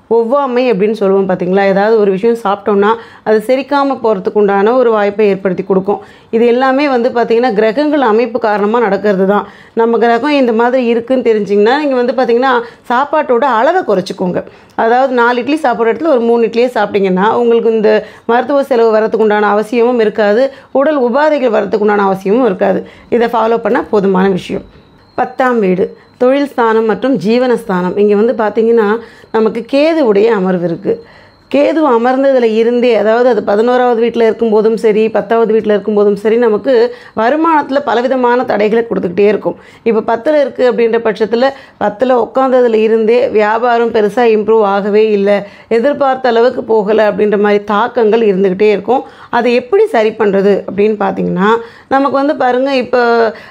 ஒவ்வாமை அப்படின்னு சொல்லுவோம் பார்த்தீங்களா ஏதாவது ஒரு விஷயம் சாப்பிட்டோம்னா அது செரிக்காமல் போகிறதுக்கு உண்டான ஒரு வாய்ப்பை ஏற்படுத்தி கொடுக்கும் இது எல்லாமே வந்து பார்த்திங்கன்னா கிரகங்கள் அமைப்பு காரணமாக நடக்கிறது தான் நம்ம கிரகம் இந்த மாதிரி இருக்குன்னு தெரிஞ்சிங்கன்னா நீங்கள் வந்து பார்த்திங்கன்னா சாப்பாட்டோட அளவை குறைச்சிக்கோங்க அதாவது நாலு இட்லி சாப்பிட்ற இடத்துல ஒரு மூணு இட்லியே சாப்பிட்டீங்கன்னா உங்களுக்கு இந்த மருத்துவ செலவு வரதுக்கு உண்டான அவசியமும் இருக்காது உடல் உபாதைகள் வரதுக்கு உண்டான அவசியமும் இருக்காது இதை ஃபாலோ பண்ணால் போதுமான விஷயம் பத்தாம் வீடு தொழில் ஸ்தானம் மற்றும் ஜீவனஸ்தானம் இங்கே வந்து பார்த்திங்கன்னா நமக்கு கேதுவுடைய அமர்வு இருக்குது கேது அமர்ந்ததில் இருந்தே அதாவது அது பதினோராவது வீட்டில் இருக்கும்போதும் சரி பத்தாவது வீட்டில் இருக்கும்போதும் சரி நமக்கு வருமானத்தில் பலவிதமான தடைகளை கொடுத்துக்கிட்டே இருக்கும் இப்போ பத்தில் இருக்குது அப்படின்ற பட்சத்தில் பத்தில் உட்காந்ததில் இருந்தே வியாபாரம் பெருசாக இம்ப்ரூவ் ஆகவே இல்லை எதிர்பார்த்த அளவுக்கு போகலை அப்படின்ற மாதிரி தாக்கங்கள் இருந்துக்கிட்டே இருக்கும் அதை எப்படி சரி பண்ணுறது அப்படின்னு பார்த்தீங்கன்னா நமக்கு வந்து பாருங்கள் இப்போ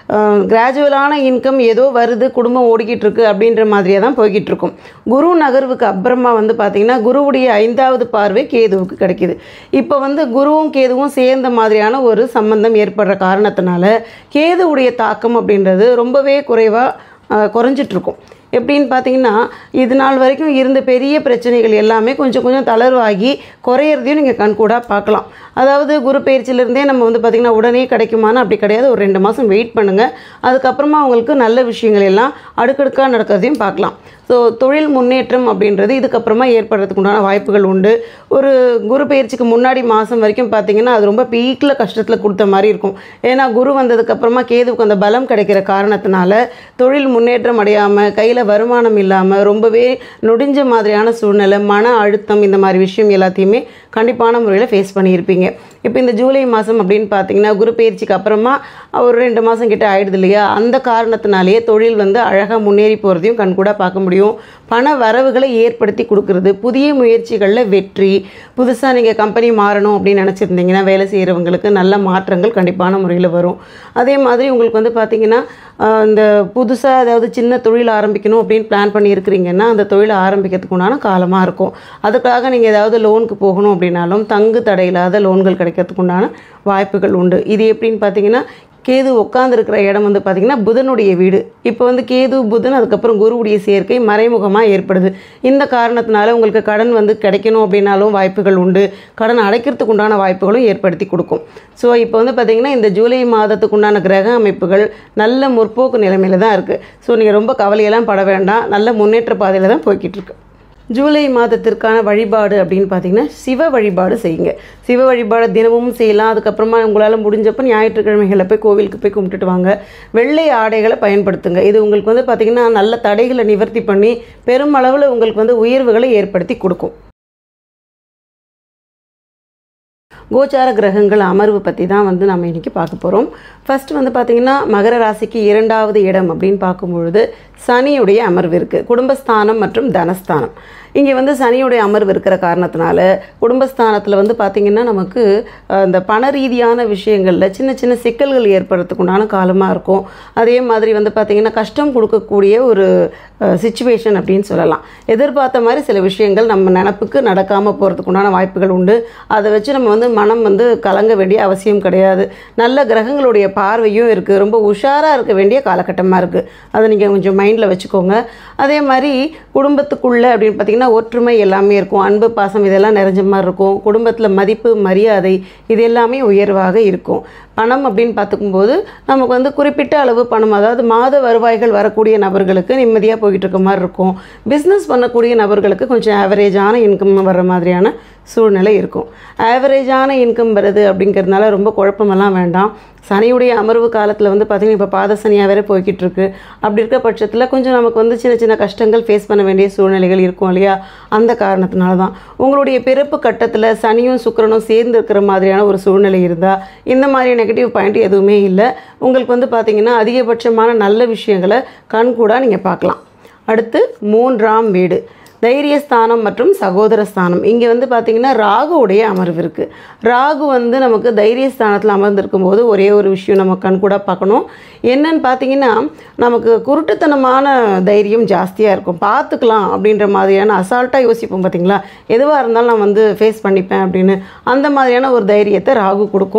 கிராஜுவலான இன்கம் ஏதோ வருது குடும்பம் ஓடிக்கிட்டு இருக்கு அப்படின்ற மாதிரியே தான் போய்கிட்டு இருக்கும் குரு நகர்வுக்கு அப்புறமா வந்து பார்த்திங்கன்னா குருவுடைய ஐந்தாவது பார்வை கேதுவுக்கு கிடைக்கிது இப்போ வந்து குருவும் கேதுவும் சேர்ந்த மாதிரியான ஒரு சம்பந்தம் ஏற்படுற காரணத்தினால கேதுவுடைய தாக்கம் அப்படின்றது ரொம்பவே குறைவாக குறைஞ்சிட்ருக்கும் எப்படின்னு பார்த்தீங்கன்னா இது நாள் வரைக்கும் இருந்த பெரிய பிரச்சனைகள் எல்லாமே கொஞ்சம் கொஞ்சம் தளர்வாகி குறையிறதையும் நீங்கள் கண்கூடாக பார்க்கலாம் அதாவது குரு பயிற்சியிலேருந்தே நம்ம வந்து பார்த்திங்கன்னா உடனே கிடைக்குமான்னு அப்படி கிடையாது ஒரு ரெண்டு மாதம் வெயிட் பண்ணுங்கள் அதுக்கப்புறமா உங்களுக்கு நல்ல விஷயங்கள் எல்லாம் அடுக்கடுக்காக நடக்கிறதையும் பார்க்கலாம் ஸோ தொழில் முன்னேற்றம் அப்படின்றது இதுக்கப்புறமா ஏற்படுறதுக்கு உண்டான வாய்ப்புகள் உண்டு ஒரு குரு பயிற்சிக்கு முன்னாடி மாதம் வரைக்கும் பார்த்தீங்கன்னா அது ரொம்ப பீக்கில் கஷ்டத்தில் கொடுத்த மாதிரி இருக்கும் ஏன்னா குரு வந்ததுக்கப்புறமா கேதுவுக்கு அந்த பலம் கிடைக்கிற காரணத்தினால தொழில் முன்னேற்றம் அடையாமல் கையில் வருமானம் இல்லாமல் ரொம்பவே நொடிஞ்ச மாதிரியான சூழ்நிலை மன அழுத்தம் இந்த மாதிரி விஷயம் எல்லாத்தையுமே கண்டிப்பான முறையில் ஃபேஸ் பண்ணியிருப்பீங்க இப்போ இந்த ஜூலை மாதம் அப்படின்னு பார்த்தீங்கன்னா குரு பயிற்சிக்கு அப்புறமா ஒரு ரெண்டு மாதம் கிட்ட ஆயிடுது இல்லையா அந்த காரணத்தினாலேயே தொழில் வந்து அழகாக முன்னேறி போகிறதையும் கண்கூடாக பார்க்க முடியும் பண வரவுகளை ஏற்படுத்தி கொடுக்கறது புதிய முயற்சிகளில் வெற்றி புதுசாக நீங்கள் கம்பெனி மாறணும் அப்படின்னு நினச்சிருந்தீங்கன்னா வேலை செய்கிறவங்களுக்கு நல்ல மாற்றங்கள் கண்டிப்பான முறையில் வரும் அதே மாதிரி உங்களுக்கு வந்து பார்த்தீங்கன்னா ஆஹ், இந்த புதுசாக ஏதாவது சின்ன தொழில் ஆரம்பிக்கணும் அப்படின்னு பிளான் பண்ணி இருக்கிறீங்கன்னா அந்த தொழிலை ஆரம்பிக்கிறதுக்கு உண்டான காலமாக இருக்கும் அதுக்காக நீங்கள் ஏதாவது லோனுக்கு போகணும் அப்படின்னாலும் தங்கு தடையில்லாத லோன்கள் கிடைக்கிறதுக்கு உண்டான வாய்ப்புகள் உண்டு இது எப்படின்னு பார்த்தீங்கன்னா கேது உட்காந்துருக்கிற இடம் வந்து பார்த்திங்கன்னா புதனுடைய வீடு இப்போ வந்து கேது புதன் அதுக்கப்புறம் குருவுடைய சேர்க்கை மறைமுகமாக ஏற்படுது இந்த காரணத்தினால உங்களுக்கு கடன் வந்து கிடைக்கணும் அப்படின்னாலும் வாய்ப்புகள் உண்டு கடன் அடைக்கிறதுக்கு உண்டான வாய்ப்புகளும் ஏற்படுத்தி கொடுக்கும் ஸோ இப்போ வந்து பார்த்திங்கன்னா இந்த ஜூலை மாதத்துக்கு உண்டான கிரக அமைப்புகள் நல்ல முற்போக்கு நிலைமையில தான் இருக்குது ஸோ நீங்கள் ரொம்ப கவலையெல்லாம் பட வேண்டாம் நல்ல முன்னேற்ற பாதையில் தான் போய்கிட்டு இருக்கு ஜூலை மாதத்திற்கான வழிபாடு அப்படின்னு பார்த்தீங்கன்னா சிவ வழிபாடு செய்யுங்க சிவ வழிபாடு தினமும் செய்யலாம் அதுக்கப்புறமா உங்களால் முடிஞ்சப்போ ஞாயிற்றுக்கிழமைகளில் போய் கோவிலுக்கு போய் கும்பிட்டுட்டு வாங்க வெள்ளை ஆடைகளை பயன்படுத்துங்க இது உங்களுக்கு வந்து பார்த்திங்கன்னா நல்ல தடைகளை நிவர்த்தி பண்ணி பெருமளவில் உங்களுக்கு வந்து உயர்வுகளை ஏற்படுத்தி கொடுக்கும் கோச்சார கிரகங்கள் அமர்வு பற்றி தான் வந்து நம்ம இன்றைக்கி பார்க்க போகிறோம் ஃபர்ஸ்ட் வந்து பார்த்திங்கன்னா மகர ராசிக்கு இரண்டாவது இடம் அப்படின்னு பார்க்கும்பொழுது சனியுடைய அமர்வு இருக்குது குடும்பஸ்தானம் மற்றும் தனஸ்தானம் இங்கே வந்து சனியுடைய அமர்வு இருக்கிற காரணத்தினால குடும்பஸ்தானத்தில் வந்து பார்த்திங்கன்னா நமக்கு அஹ், இந்த பண ரீதியான விஷயங்களில் சின்ன சின்ன சிக்கல்கள் ஏற்படுறதுக்கு உண்டான காலமாக இருக்கும் அதே மாதிரி வந்து பார்த்திங்கன்னா கஷ்டம் கொடுக்கக்கூடிய ஒரு சுச்சுவேஷன் அப்படின்னு சொல்லலாம் எதிர்பார்த்த மாதிரி சில விஷயங்கள் நம்ம நினப்புக்கு நடக்காமல் போகிறதுக்கு உண்டான வாய்ப்புகள் உண்டு அதை வச்சு நம்ம வந்து மனம் வந்து கலங்க வேண்டிய அவசியம் கிடையாது நல்ல கிரகங்களுடைய பார்வையும் இருக்குது ரொம்ப உஷாராக இருக்க வேண்டிய காலகட்டமாக இருக்குது அதை நீங்கள் கொஞ்சம் மைண்டில் வச்சுக்கோங்க அதே மாதிரி குடும்பத்துக்குள்ளே அப்படின்னு பார்த்தீங்கன்னா ஒற்றுமை எல்லாமே இருக்கும் அன்பு பாசம் இதெல்லாம் நிறைஞ்ச மாதிரி இருக்கும் குடும்பத்தில் மதிப்பு மரியாதை இது எல்லாமே உயர்வாக இருக்கும் பணம் அப்படின்னு பார்த்துக்கும்போது நமக்கு வந்து குறிப்பிட்ட அளவு பணம் அதாவது மாத வருவாய்கள் வரக்கூடிய நபர்களுக்கு நிம்மதியாக போய்கிட்டு இருக்க மாதிரி இருக்கும் பிஸ்னஸ் பண்ணக்கூடிய நபர்களுக்கு கொஞ்சம் ஆவரேஜான இன்கம் வர்ற மாதிரியான சூழ்நிலை இருக்கும் ஆவரேஜான இன்கம் வருது அப்படிங்கிறதுனால ரொம்ப குழப்பமெல்லாம் வேண்டாம் சனியுடைய அமர்வு காலத்தில் வந்து பார்த்திங்கன்னா இப்போ பாத சனியாக வேற போய்கிட்டு இருக்கு அப்படி இருக்க பட்சத்தில் கொஞ்சம் நமக்கு வந்து சின்ன சின்ன கஷ்டங்கள் ஃபேஸ் பண்ண வேண்டிய சூழ்நிலைகள் இருக்கும் இல்லையா அந்த காரணத்தினால தான் உங்களுடைய பிறப்பு கட்டத்தில் சனியும் சுக்கிரனும் சேர்ந்து இருக்கிற மாதிரியான ஒரு சூழ்நிலை இருந்தால் இந்த மாதிரி நெகட்டிவ் பாயிண்ட் எதுவுமே இல்லை உங்களுக்கு வந்து பார்த்திங்கன்னா அதிகபட்சமான நல்ல விஷயங்களை கண்கூடாக நீங்கள் பார்க்கலாம் அடுத்து மூன்றாம் வீடு தைரியஸ்தானம் மற்றும் சகோதர ஸ்தானம் இங்கே வந்து பார்த்திங்கன்னா ராகுவுடைய அமர்வு இருக்குது ராகு வந்து நமக்கு தைரியஸ்தானத்தில் அமர்ந்திருக்கும் போது ஒரே ஒரு விஷயம் நம்ம கண்கூட பார்க்கணும் என்னன்னு பார்த்தீங்கன்னா நமக்கு குருட்டுத்தனமான தைரியம் ஜாஸ்தியாக இருக்கும் பார்த்துக்கலாம் அப்படின்ற மாதிரியான அசால்ட்டாக யோசிப்போம் பார்த்தீங்களா எதுவாக இருந்தாலும் நான் வந்து ஃபேஸ் பண்ணிப்பேன் அப்படின்னு அந்த மாதிரியான ஒரு தைரியத்தை ராகு கொடுக்கும்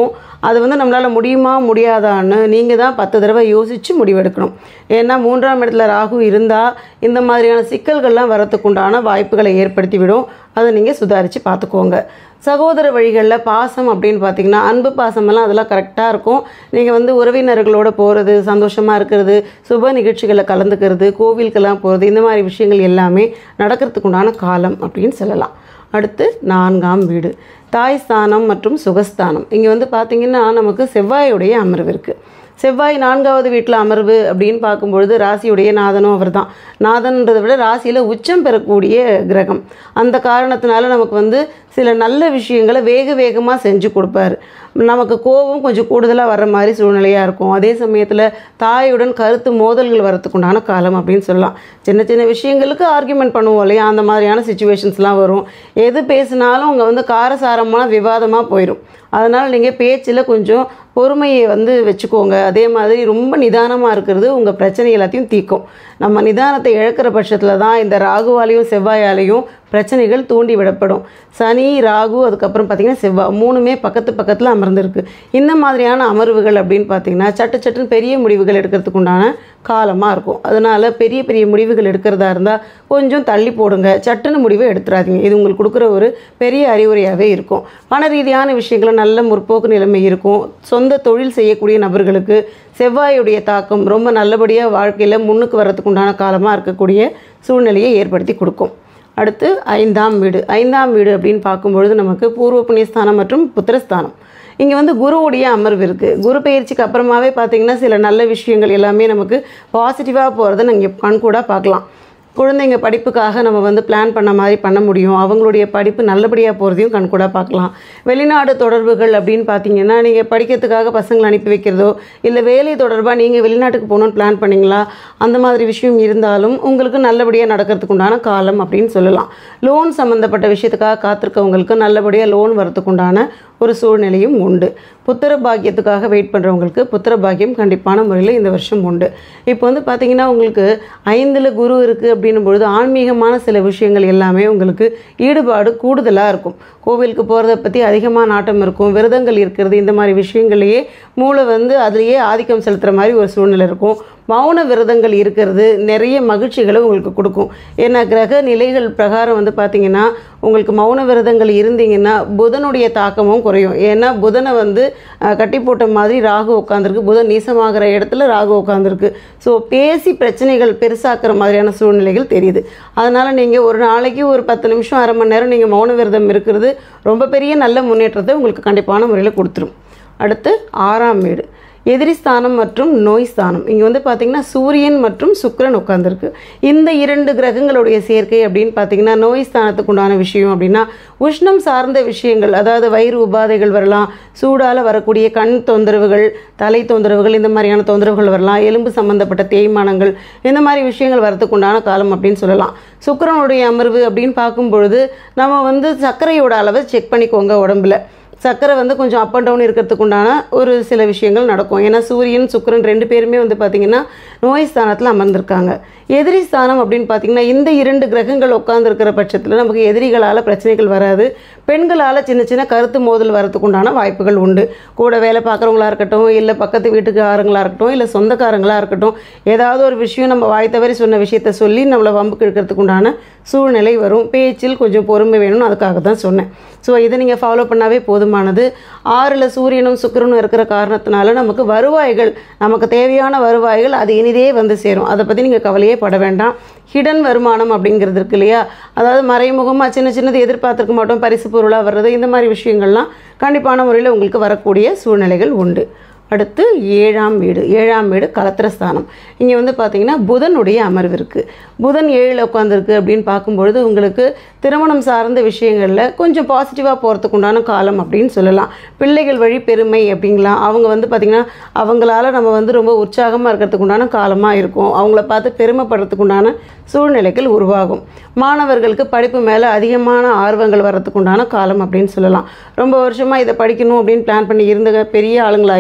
அது வந்து நம்மளால் முடியுமா முடியாதான்னு நீங்கள் தான் பத்து தடவை யோசித்து முடிவெடுக்கணும் ஏன்னா மூன்றாம் இடத்துல ராகு இருந்தால் இந்த மாதிரியான சிக்கல்கள்லாம் வரத்துக்குண்டான வாய்ப்புகளை ஏற்படுத்தி விடும் அதை நீங்கள் சுதாரித்து பார்த்துக்கோங்க சகோதர வழிகளில் பாசம் அப்படின்னு பார்த்தீங்கன்னா அன்பு பாசமெல்லாம் அதெல்லாம் கரெக்டாக இருக்கும் நீங்கள் வந்து உறவினர்களோட போகிறது சந்தோஷமாக இருக்கிறது சுப நிகழ்ச்சிகளில் கலந்துக்கிறது கோவிலுக்கெல்லாம் போகிறது இந்த மாதிரி விஷயங்கள் எல்லாமே நடக்கிறதுக்கு உண்டான காலம் அப்படின்னு சொல்லலாம் அடுத்து நான்காம் வீடு தாய் ஸ்தானம் மற்றும் சுகஸ்தானம் இங்கே வந்து பார்த்திங்கன்னா நமக்கு செவ்வாயுடைய அமர்வு இருக்குது செவ்வாய் நான்காவது வீட்டில் அமர்வு அப்படின்னு பார்க்கும்பொழுது ராசியுடைய நாதனும் அவர் தான் நாதன்றதை விட ராசியில் உச்சம் பெறக்கூடிய கிரகம் அந்த காரணத்தினால நமக்கு வந்து சில நல்ல விஷயங்களை வேக வேகமாக செஞ்சு கொடுப்பாரு நமக்கு கோபம் கொஞ்சம் கூடுதலாக வர்ற மாதிரி சூழ்நிலையாக இருக்கும் அதே சமயத்தில் தாயுடன் கருத்து மோதல்கள் வரத்துக்குண்டான காலம் அப்படின்னு சொல்லலாம் சின்ன சின்ன விஷயங்களுக்கு ஆர்கியூமெண்ட் பண்ணுவோம் இல்லையா அந்த மாதிரியான சுச்சுவேஷன்ஸ்லாம் வரும் எது பேசினாலும் அங்கே வந்து காரசாரமான விவாதமாக போயிடும் அதனால் நீங்கள் பேச்சில் கொஞ்சம் பொறுமையை வந்து வச்சுக்கோங்க அதே மாதிரி ரொம்ப நிதானமாக இருக்கிறது உங்கள் பிரச்சனை எல்லாத்தையும் தீர்க்கும் நம்ம நிதானத்தை இழக்கிற பட்சத்தில் தான் இந்த ராகுவாலையும் செவ்வாயாலையும் பிரச்சனைகள் தூண்டி விடப்படும் சனி ராகு அதுக்கப்புறம் பார்த்திங்கன்னா செவ்வாய் மூணுமே பக்கத்து பக்கத்தில் அமர்ந்திருக்கு இந்த மாதிரியான அமர்வுகள் அப்படின்னு பார்த்தீங்கன்னா சட்டு சட்டுன்னு பெரிய முடிவுகள் எடுக்கிறதுக்கு உண்டான காலமாக இருக்கும் அதனால் பெரிய பெரிய முடிவுகள் எடுக்கிறதா இருந்தால் கொஞ்சம் தள்ளி போடுங்க சட்டுன்னு முடிவை எடுத்துடாதீங்க இது உங்களுக்கு கொடுக்குற ஒரு பெரிய அறிவுரையாகவே இருக்கும் பண ரீதியான விஷயங்களும் நல்ல முற்போக்கு நிலைமை இருக்கும் சொந்த தொழில் செய்யக்கூடிய நபர்களுக்கு செவ்வாயுடைய தாக்கம் ரொம்ப நல்லபடியாக வாழ்க்கையில் முன்னுக்கு வர்றதுக்கு உண்டான காலமாக இருக்கக்கூடிய சூழ்நிலையை ஏற்படுத்தி கொடுக்கும் அடுத்து ஐந்தாம் வீடு ஐந்தாம் வீடு அப்படின்னு பார்க்கும்பொழுது நமக்கு பூர்வ புண்ணியஸ்தானம் மற்றும் புத்திரஸ்தானம் இங்கே வந்து குருவுடைய அமர்வு இருக்குது குரு பயிற்சிக்கு அப்புறமாவே பார்த்தீங்கன்னா சில நல்ல விஷயங்கள் எல்லாமே நமக்கு பாசிட்டிவாக போகிறத நீங்கள் கண்கூடாக பார்க்கலாம் குழந்தைங்க படிப்புக்காக நம்ம வந்து பிளான் பண்ண மாதிரி பண்ண முடியும் அவங்களுடைய படிப்பு நல்லபடியாக போகிறதையும் கண்கூடாக பார்க்கலாம் வெளிநாடு தொடர்புகள் அப்படின்னு பார்த்தீங்கன்னா நீங்கள் படிக்கிறதுக்காக பசங்களை அனுப்பி வைக்கிறதோ இல்லை வேலை தொடர்பாக நீங்கள் வெளிநாட்டுக்கு போகணுன்னு பிளான் பண்ணீங்களா அந்த மாதிரி விஷயம் இருந்தாலும் உங்களுக்கு நல்லபடியாக நடக்கிறதுக்கு உண்டான காலம் அப்படின்னு சொல்லலாம் லோன் சம்மந்தப்பட்ட விஷயத்துக்காக காத்திருக்கவங்களுக்கு நல்லபடியாக லோன் வரத்துக்கு உண்டான ஒரு சூழ்நிலையும் உண்டு புத்திர பாக்கியத்துக்காக வெயிட் பண்ணுறவங்களுக்கு புத்திர பாக்கியம் கண்டிப்பான முறையில் இந்த வருஷம் உண்டு இப்போ வந்து பார்த்தீங்கன்னா உங்களுக்கு ஐந்தில் குரு இருக்குது அப்படின்னும் பொழுது ஆன்மீகமான சில விஷயங்கள் எல்லாமே உங்களுக்கு ஈடுபாடு கூடுதலாக இருக்கும் கோவிலுக்கு போகிறத பற்றி அதிகமாக நாட்டம் இருக்கும் விரதங்கள் இருக்கிறது இந்த மாதிரி விஷயங்களையே மூளை வந்து அதுலேயே ஆதிக்கம் செலுத்துகிற மாதிரி ஒரு சூழ்நிலை இருக்கும் மௌன விரதங்கள் இருக்கிறது நிறைய மகிழ்ச்சிகளை உங்களுக்கு கொடுக்கும் ஏன்னா கிரக நிலைகள் பிரகாரம் வந்து பார்த்தீங்கன்னா உங்களுக்கு மௌன விரதங்கள் இருந்தீங்கன்னா புதனுடைய தாக்கமும் குறையும் ஏன்னா புதனை வந்து அஹ், கட்டி போட்ட மாதிரி ராகு உட்காந்துருக்கு புதன் நீசமாகிற இடத்துல ராகு உட்காந்துருக்கு ஸோ பேசி பிரச்சனைகள் பெருசாக்குற மாதிரியான சூழ்நிலைகள் தெரியுது அதனால் நீங்கள் ஒரு நாளைக்கு ஒரு பத்து நிமிஷம் அரை மணி நேரம் நீங்கள் மௌன விரதம் இருக்கிறது ரொம்ப பெரிய நல்ல முன்னேற்றத்தை உங்களுக்கு கண்டிப்பான முறையில் கொடுத்துரும் அடுத்து ஆறாம் வீடு எதிரி ஸ்தானம் மற்றும் நோய் ஸ்தானம் இங்கே வந்து பார்த்தீங்கன்னா சூரியன் மற்றும் சுக்கிரன் உட்காந்துருக்கு இந்த இரண்டு கிரகங்களுடைய சேர்க்கை அப்படின்னு பார்த்தீங்கன்னா நோய் ஸ்தானத்துக்கு உண்டான விஷயம் அப்படின்னா உஷ்ணம் சார்ந்த விஷயங்கள் அதாவது வயிறு உபாதைகள் வரலாம் சூடால் வரக்கூடிய கண் தொந்தரவுகள் தலை தொந்தரவுகள் இந்த மாதிரியான தொந்தரவுகள் வரலாம் எலும்பு சம்பந்தப்பட்ட தேய்மானங்கள் இந்த மாதிரி விஷயங்கள் வரதுக்கு உண்டான காலம் அப்படின்னு சொல்லலாம் சுக்கிரனுடைய அமர்வு அப்படின்னு பார்க்கும் பொழுது நம்ம வந்து சர்க்கரையோட அளவை செக் பண்ணிக்கோங்க உடம்புல சர்க்கரை வந்து கொஞ்சம் அப் அண்ட் டவுன் இருக்கிறதுக்கு உண்டான ஒரு சில விஷயங்கள் நடக்கும் ஏன்னா சூரியன் சுக்கிரன் ரெண்டு பேருமே வந்து பார்த்திங்கன்னா நோய் ஸ்தானத்தில் அமர்ந்திருக்காங்க எதிரி ஸ்தானம் அப்படின்னு பார்த்தீங்கன்னா இந்த இரண்டு கிரகங்கள் உட்கார்ந்துருக்கிற பட்சத்தில் நமக்கு எதிரிகளால் பிரச்சனைகள் வராது பெண்களால் சின்ன சின்ன கருத்து மோதல் வரதுக்கு உண்டான வாய்ப்புகள் உண்டு கூட வேலை பார்க்குறவங்களா இருக்கட்டும் இல்லை பக்கத்து வீட்டுக்காரங்களா இருக்கட்டும் இல்லை சொந்தக்காரங்களா இருக்கட்டும் ஏதாவது ஒரு விஷயம் நம்ம வாய் தவறி சொன்ன விஷயத்த சொல்லி நம்மளை வம்புக்கு இழுக்கிறதுக்கு உண்டான சூழ்நிலை வரும் பேச்சில் கொஞ்சம் பொறுமை வேணும்னு அதுக்காக தான் சொன்னேன் ஸோ இதை நீங்கள் ஃபாலோ பண்ணாவே போதுமானது ஆறில் சூரியனும் சுக்கிரனும் இருக்கிற காரணத்தினால நமக்கு வருவாய்கள் நமக்கு தேவையான வருவாய்கள் அது இனிதே வந்து சேரும் அதை பற்றி நீங்கள் கவலையே பட வேண்டாம் ஹிடன் வருமானம் அப்படிங்கிறது இருக்கு இல்லையா அதாவது மறைமுகமாக சின்ன சின்னது எதிர்பார்த்துருக்க மாட்டோம் பரிசு பொருளாக வர்றது இந்த மாதிரி விஷயங்கள்லாம் கண்டிப்பான முறையில் உங்களுக்கு வரக்கூடிய சூழ்நிலைகள் உண்டு அடுத்து ஏழாம் வீடு ஏழாம் வீடு கலத்திரஸ்தானம் இங்கே வந்து பார்த்தீங்கன்னா புதனுடைய அமர்வு இருக்குது புதன் ஏழில் உட்காந்துருக்கு அப்படின்னு பார்க்கும்பொழுது உங்களுக்கு திருமணம் சார்ந்த விஷயங்களில் கொஞ்சம் பாசிட்டிவாக போகிறதுக்கு உண்டான காலம் அப்படின்னு சொல்லலாம் பிள்ளைகள் வழி பெருமை அப்படிங்கலாம் அவங்க வந்து பார்த்திங்கன்னா அவங்களால நம்ம வந்து ரொம்ப உற்சாகமாக இருக்கிறதுக்கு உண்டான காலமாக இருக்கும் அவங்கள பார்த்து பெருமைப்படுறதுக்கு உண்டான சூழ்நிலைகள் உருவாகும் மாணவர்களுக்கு படிப்பு மேலே அதிகமான ஆர்வங்கள் வர்றதுக்கு உண்டான காலம் அப்படின்னு சொல்லலாம் ரொம்ப வருஷமாக இதை படிக்கணும் அப்படின்னு பிளான் பண்ணி இருந்த பெரிய ஆளுங்களாக இருந்தாலும்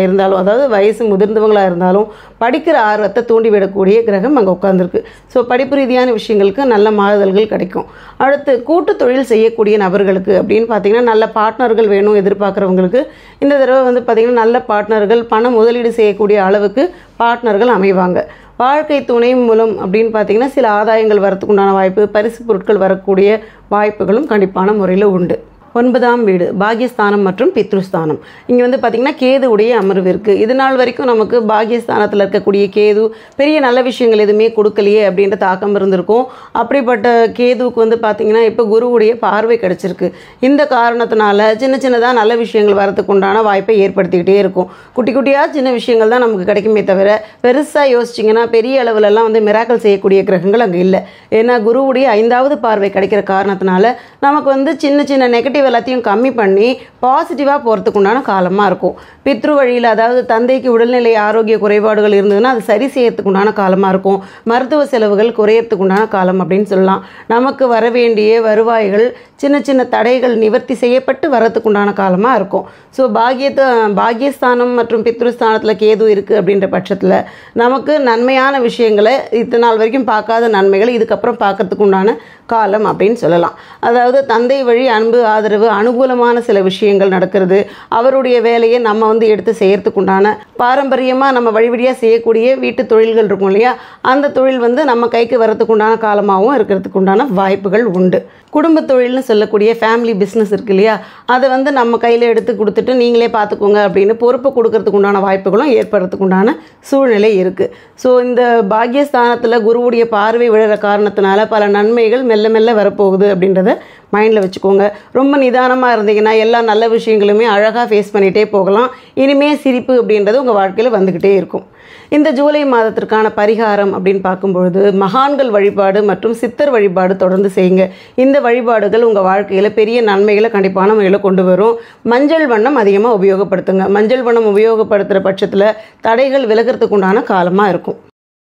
அதாவது வயசு முதிர்ந்தவங்களாக இருந்தாலும் படிக்கிற ஆர்வத்தை தூண்டிவிடக்கூடிய கிரகம் அங்கே உட்காந்துருக்கு ஸோ படிப்பு ரீதியான விஷயங்களுக்கு நல்ல மாறுதல்கள் கிடைக்கும் அடுத்து கூட்டு தொழில் செய்யக்கூடிய நபர்களுக்கு அப்படின்னு பார்த்தீங்கன்னா நல்ல பார்ட்னர்கள் வேணும் எதிர்பார்க்குறவங்களுக்கு இந்த தடவை வந்து பார்த்திங்கன்னா நல்ல பார்ட்னர்கள் பணம் முதலீடு செய்யக்கூடிய அளவுக்கு பார்ட்னர்கள் அமைவாங்க வாழ்க்கை துணை மூலம் அப்படின்னு பார்த்தீங்கன்னா சில ஆதாயங்கள் வரத்துக்கு உண்டான வாய்ப்பு பரிசு பொருட்கள் வரக்கூடிய வாய்ப்புகளும் கண்டிப்பான முறையில் உண்டு ஒன்பதாம் வீடு பாகியஸ்தானம் மற்றும் பித்ருஸ்தானம் இங்கே வந்து பார்த்திங்கன்னா கேது உடைய அமர்வு இருக்குது இது நாள் வரைக்கும் நமக்கு பாகியஸ்தானத்தில் இருக்கக்கூடிய கேது பெரிய நல்ல விஷயங்கள் எதுவுமே கொடுக்கலையே அப்படின்ற தாக்கம் இருந்திருக்கும் அப்படிப்பட்ட கேதுவுக்கு வந்து பார்த்திங்கன்னா இப்போ குருவுடைய பார்வை கிடச்சிருக்கு இந்த காரணத்தினால சின்ன சின்னதாக நல்ல விஷயங்கள் வரதுக்கு உண்டான வாய்ப்பை ஏற்படுத்திக்கிட்டே இருக்கும் குட்டி குட்டியாக சின்ன விஷயங்கள் தான் நமக்கு கிடைக்குமே தவிர பெருசாக யோசிச்சிங்கன்னா பெரிய அளவுலலாம் வந்து மிராக்கல் செய்யக்கூடிய கிரகங்கள் அங்கே இல்லை ஏன்னா குருவுடைய ஐந்தாவது பார்வை கிடைக்கிற காரணத்தினால நமக்கு வந்து சின்ன சின்ன நெகட்டிவ் எல்லாத்தையும் கம்மி பண்ணி பாசிட்டிவாக போகிறதுக்கு உண்டான காலமாக இருக்கும் பித்ரு வழியில் அதாவது தந்தைக்கு உடல்நிலை ஆரோக்கிய குறைபாடுகள் இருந்ததுன்னா அது சரி செய்யறதுக்கு உண்டான காலமாக இருக்கும் மருத்துவ செலவுகள் குறையறதுக்கு உண்டான காலம் அப்படின்னு சொல்லலாம் நமக்கு வர வேண்டிய வருவாய்கள் சின்ன சின்ன தடைகள் நிவர்த்தி செய்யப்பட்டு வரத்துக்கு உண்டான காலமாக இருக்கும் ஸோ பாகியத்தை பாகியஸ்தானம் மற்றும் பித்ருஸ்தானத்தில் கேது இருக்குது அப்படின்ற பட்சத்தில் நமக்கு நன்மையான விஷயங்களை இத்தனை நாள் வரைக்கும் பார்க்காத நன்மைகளை இதுக்கப்புறம் பார்க்கறதுக்கு உண்டான காலம் அப்படின்னு சொல்லலாம் அதாவது தந்தை வழி அன்பு ஆதரவு அனுகூலமான சில விஷயங்கள் நடக்கிறது அவருடைய வேலையை நம்ம வந்து எடுத்து செய்யறதுக்கு உண்டான பாரம்பரியமாக நம்ம வழி வழியாக செய்யக்கூடிய வீட்டு தொழில்கள் இருக்கும் இல்லையா அந்த தொழில் வந்து நம்ம கைக்கு வரத்துக்கு உண்டான காலமாகவும் இருக்கிறதுக்கு உண்டான வாய்ப்புகள் உண்டு குடும்ப தொழில்னு சொல்லக்கூடிய ஃபேமிலி பிஸ்னஸ் இருக்கு இல்லையா அதை வந்து நம்ம கையில் எடுத்து கொடுத்துட்டு நீங்களே பார்த்துக்கோங்க அப்படின்னு பொறுப்பு கொடுக்கறதுக்கு உண்டான வாய்ப்புகளும் ஏற்படுறதுக்கு உண்டான சூழ்நிலை இருக்குது ஸோ இந்த பாக்கியஸ்தானத்தில் குருவுடைய பார்வை விழுற காரணத்தினால பல நன்மைகள் மெல்ல மெல்ல வரப்போகுது அப்படின்றத மைண்டில் வச்சுக்கோங்க ரொம்ப நிதானமாக இருந்தீங்கன்னா எல்லா நல்ல விஷயங்களுமே அழகாக ஃபேஸ் பண்ணிகிட்டே போகலாம் இனிமே சிரிப்பு அப்படின்றது உங்கள் வாழ்க்கையில் வந்துக்கிட்டே இருக்கும் இந்த ஜூலை மாதத்திற்கான பரிகாரம் அப்படின்னு பார்க்கும்பொழுது மகான்கள் வழிபாடு மற்றும் சித்தர் வழிபாடு தொடர்ந்து செய்யுங்க இந்த வழிபாடுகள் உங்கள் வாழ்க்கையில் பெரிய நன்மைகளை கண்டிப்பான முறையில் கொண்டு வரும் மஞ்சள் வண்ணம் அதிகமாக உபயோகப்படுத்துங்க மஞ்சள் வண்ணம் உபயோகப்படுத்துகிற பட்சத்தில் தடைகள் விலகிறதுக்கு உண்டான காலமாக இருக்கும்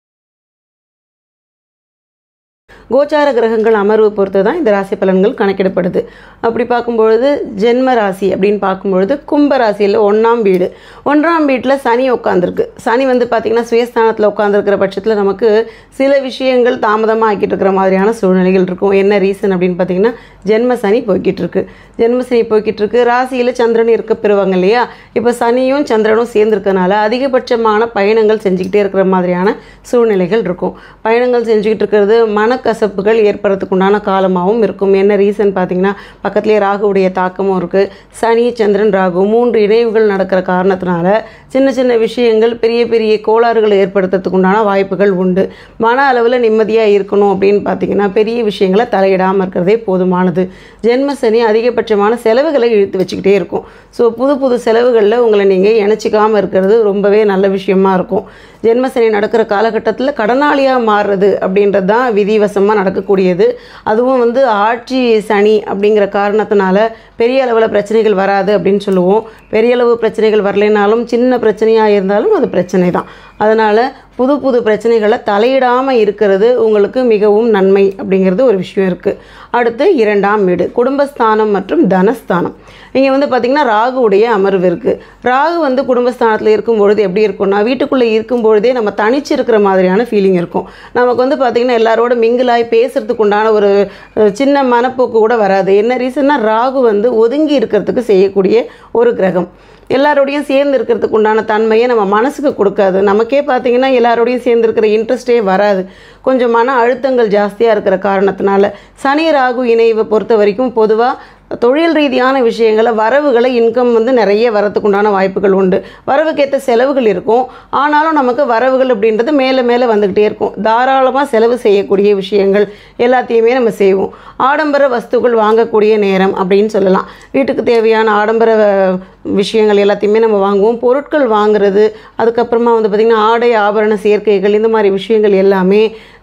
கோச்சார கிரகங்கள் அமர்வு பொறுத்து தான் இந்த ராசி பலன்கள் கணக்கிடப்படுது அப்படி பார்க்கும்பொழுது ஜென்ம ராசி அப்படின்னு பார்க்கும்பொழுது கும்ப ராசியில் ஒன்றாம் வீடு ஒன்றாம் வீட்டில் சனி உட்காந்துருக்கு சனி வந்து பார்த்திங்கன்னா சுயஸ்தானத்தில் உட்காந்துருக்கிற பட்சத்தில் நமக்கு சில விஷயங்கள் தாமதமாக ஆக்கிட்டு இருக்கிற மாதிரியான சூழ்நிலைகள் இருக்கும் என்ன ரீசன் அப்படின்னு பார்த்தீங்கன்னா ஜென்ம சனி போய்கிட்டு இருக்கு ஜென்ம சனி போய்கிட்டு இருக்கு ராசியில் சந்திரன் இருக்க பெறுவாங்க இல்லையா இப்போ சனியும் சந்திரனும் சேர்ந்துருக்கனால அதிகபட்சமான பயணங்கள் செஞ்சுக்கிட்டே இருக்கிற மாதிரியான சூழ்நிலைகள் இருக்கும் பயணங்கள் செஞ்சுக்கிட்டு இருக்கிறது மனக்கசப்புகள் ஏற்படுறதுக்கு உண்டான காலமாகவும் இருக்கும் என்ன ரீசன் பார்த்தீங்கன்னா பக்கத்துலேயே ராகுவுடைய தாக்கமும் இருக்குது சனி சந்திரன் ராகு மூன்று இணைவுகள் நடக்கிற காரணத்தினால சின்ன சின்ன விஷயங்கள் பெரிய பெரிய கோளாறுகளை ஏற்படுத்துறதுக்கு உண்டான வாய்ப்புகள் உண்டு மன அளவில் நிம்மதியாக இருக்கணும் அப்படின்னு பார்த்தீங்கன்னா பெரிய விஷயங்களை தலையிடாமல் இருக்கிறதே போதுமானது ஜென்ம சனி அதிகபட்சமான செலவுகளை இழுத்து வச்சுக்கிட்டே இருக்கும் ஸோ புது புது செலவுகளில் உங்களை நீங்கள் இணைச்சிக்காமல் இருக்கிறது ரொம்பவே நல்ல விஷயமா இருக்கும் ஜென்ம சனி நடக்கிற காலகட்டத்தில் கடனாளியாக மாறுறது அப்படின்றது தான் விதிவசமாக நடக்கக்கூடியது அதுவும் வந்து ஆட்சி சனி அப்படிங்கிற காரணத்தினால பெரிய அளவில் பிரச்சனைகள் வராது அப்படின்னு சொல்லுவோம் பெரிய அளவு பிரச்சனைகள் வரலைனாலும் சின்ன பிரச்சனையாக இருந்தாலும் அது பிரச்சனை தான் அதனால் புது புது பிரச்சனைகளை தலையிடாமல் இருக்கிறது உங்களுக்கு மிகவும் நன்மை அப்படிங்கிறது ஒரு விஷயம் இருக்குது அடுத்து இரண்டாம் வீடு குடும்பஸ்தானம் மற்றும் தனஸ்தானம் இங்கே வந்து பார்த்திங்கன்னா ராகுவுடைய அமர்வு இருக்குது ராகு வந்து குடும்பஸ்தானத்தில் இருக்கும்பொழுது எப்படி இருக்கும்னா வீட்டுக்குள்ளே இருக்கும்பொழுதே நம்ம தனிச்சு இருக்கிற மாதிரியான ஃபீலிங் இருக்கும் நமக்கு வந்து பார்த்திங்கன்னா எல்லாரோட மிங்கிலாய் பேசுறதுக்கு உண்டான ஒரு அஹ், சின்ன மனப்போக்கு கூட வராது என்ன ரீசன்னா ராகு வந்து ஒதுங்கி இருக்கிறதுக்கு செய்யக்கூடிய ஒரு கிரகம் எல்லாரோடையும் சேர்ந்து இருக்கிறதுக்கு உண்டான தன்மையை நம்ம மனசுக்கு கொடுக்காது நமக்கே பார்த்தீங்கன்னா எல்லாரோடையும் சேர்ந்து இருக்கிற இன்ட்ரெஸ்டே வராது கொஞ்சம் மன அழுத்தங்கள் ஜாஸ்தியாக இருக்கிற காரணத்தினால சனி ராகு இணைவை பொறுத்த வரைக்கும் பொதுவாக தொழில் ரீதியான விஷயங்களை வரவுகளை இன்கம் வந்து நிறைய வரத்துக்கு உண்டான வாய்ப்புகள் உண்டு வரவுக்கேற்ற செலவுகள் இருக்கும் ஆனாலும் நமக்கு வரவுகள் அப்படின்றது மேலே மேலே வந்துக்கிட்டே இருக்கும் தாராளமாக செலவு செய்யக்கூடிய விஷயங்கள் எல்லாத்தையுமே நம்ம செய்வோம் ஆடம்பர வஸ்துக்கள் வாங்கக்கூடிய நேரம் அப்படின்னு சொல்லலாம் வீட்டுக்கு தேவையான ஆடம்பர அஹ், விஷயங்கள் எல்லாத்தையுமே நம்ம வாங்குவோம் பொருட்கள் வாங்குறது அதுக்கப்புறமா வந்து பார்த்திங்கன்னா ஆடை ஆபரண சேர்க்கைகள் இந்த மாதிரி விஷயங்கள் எல்லாமே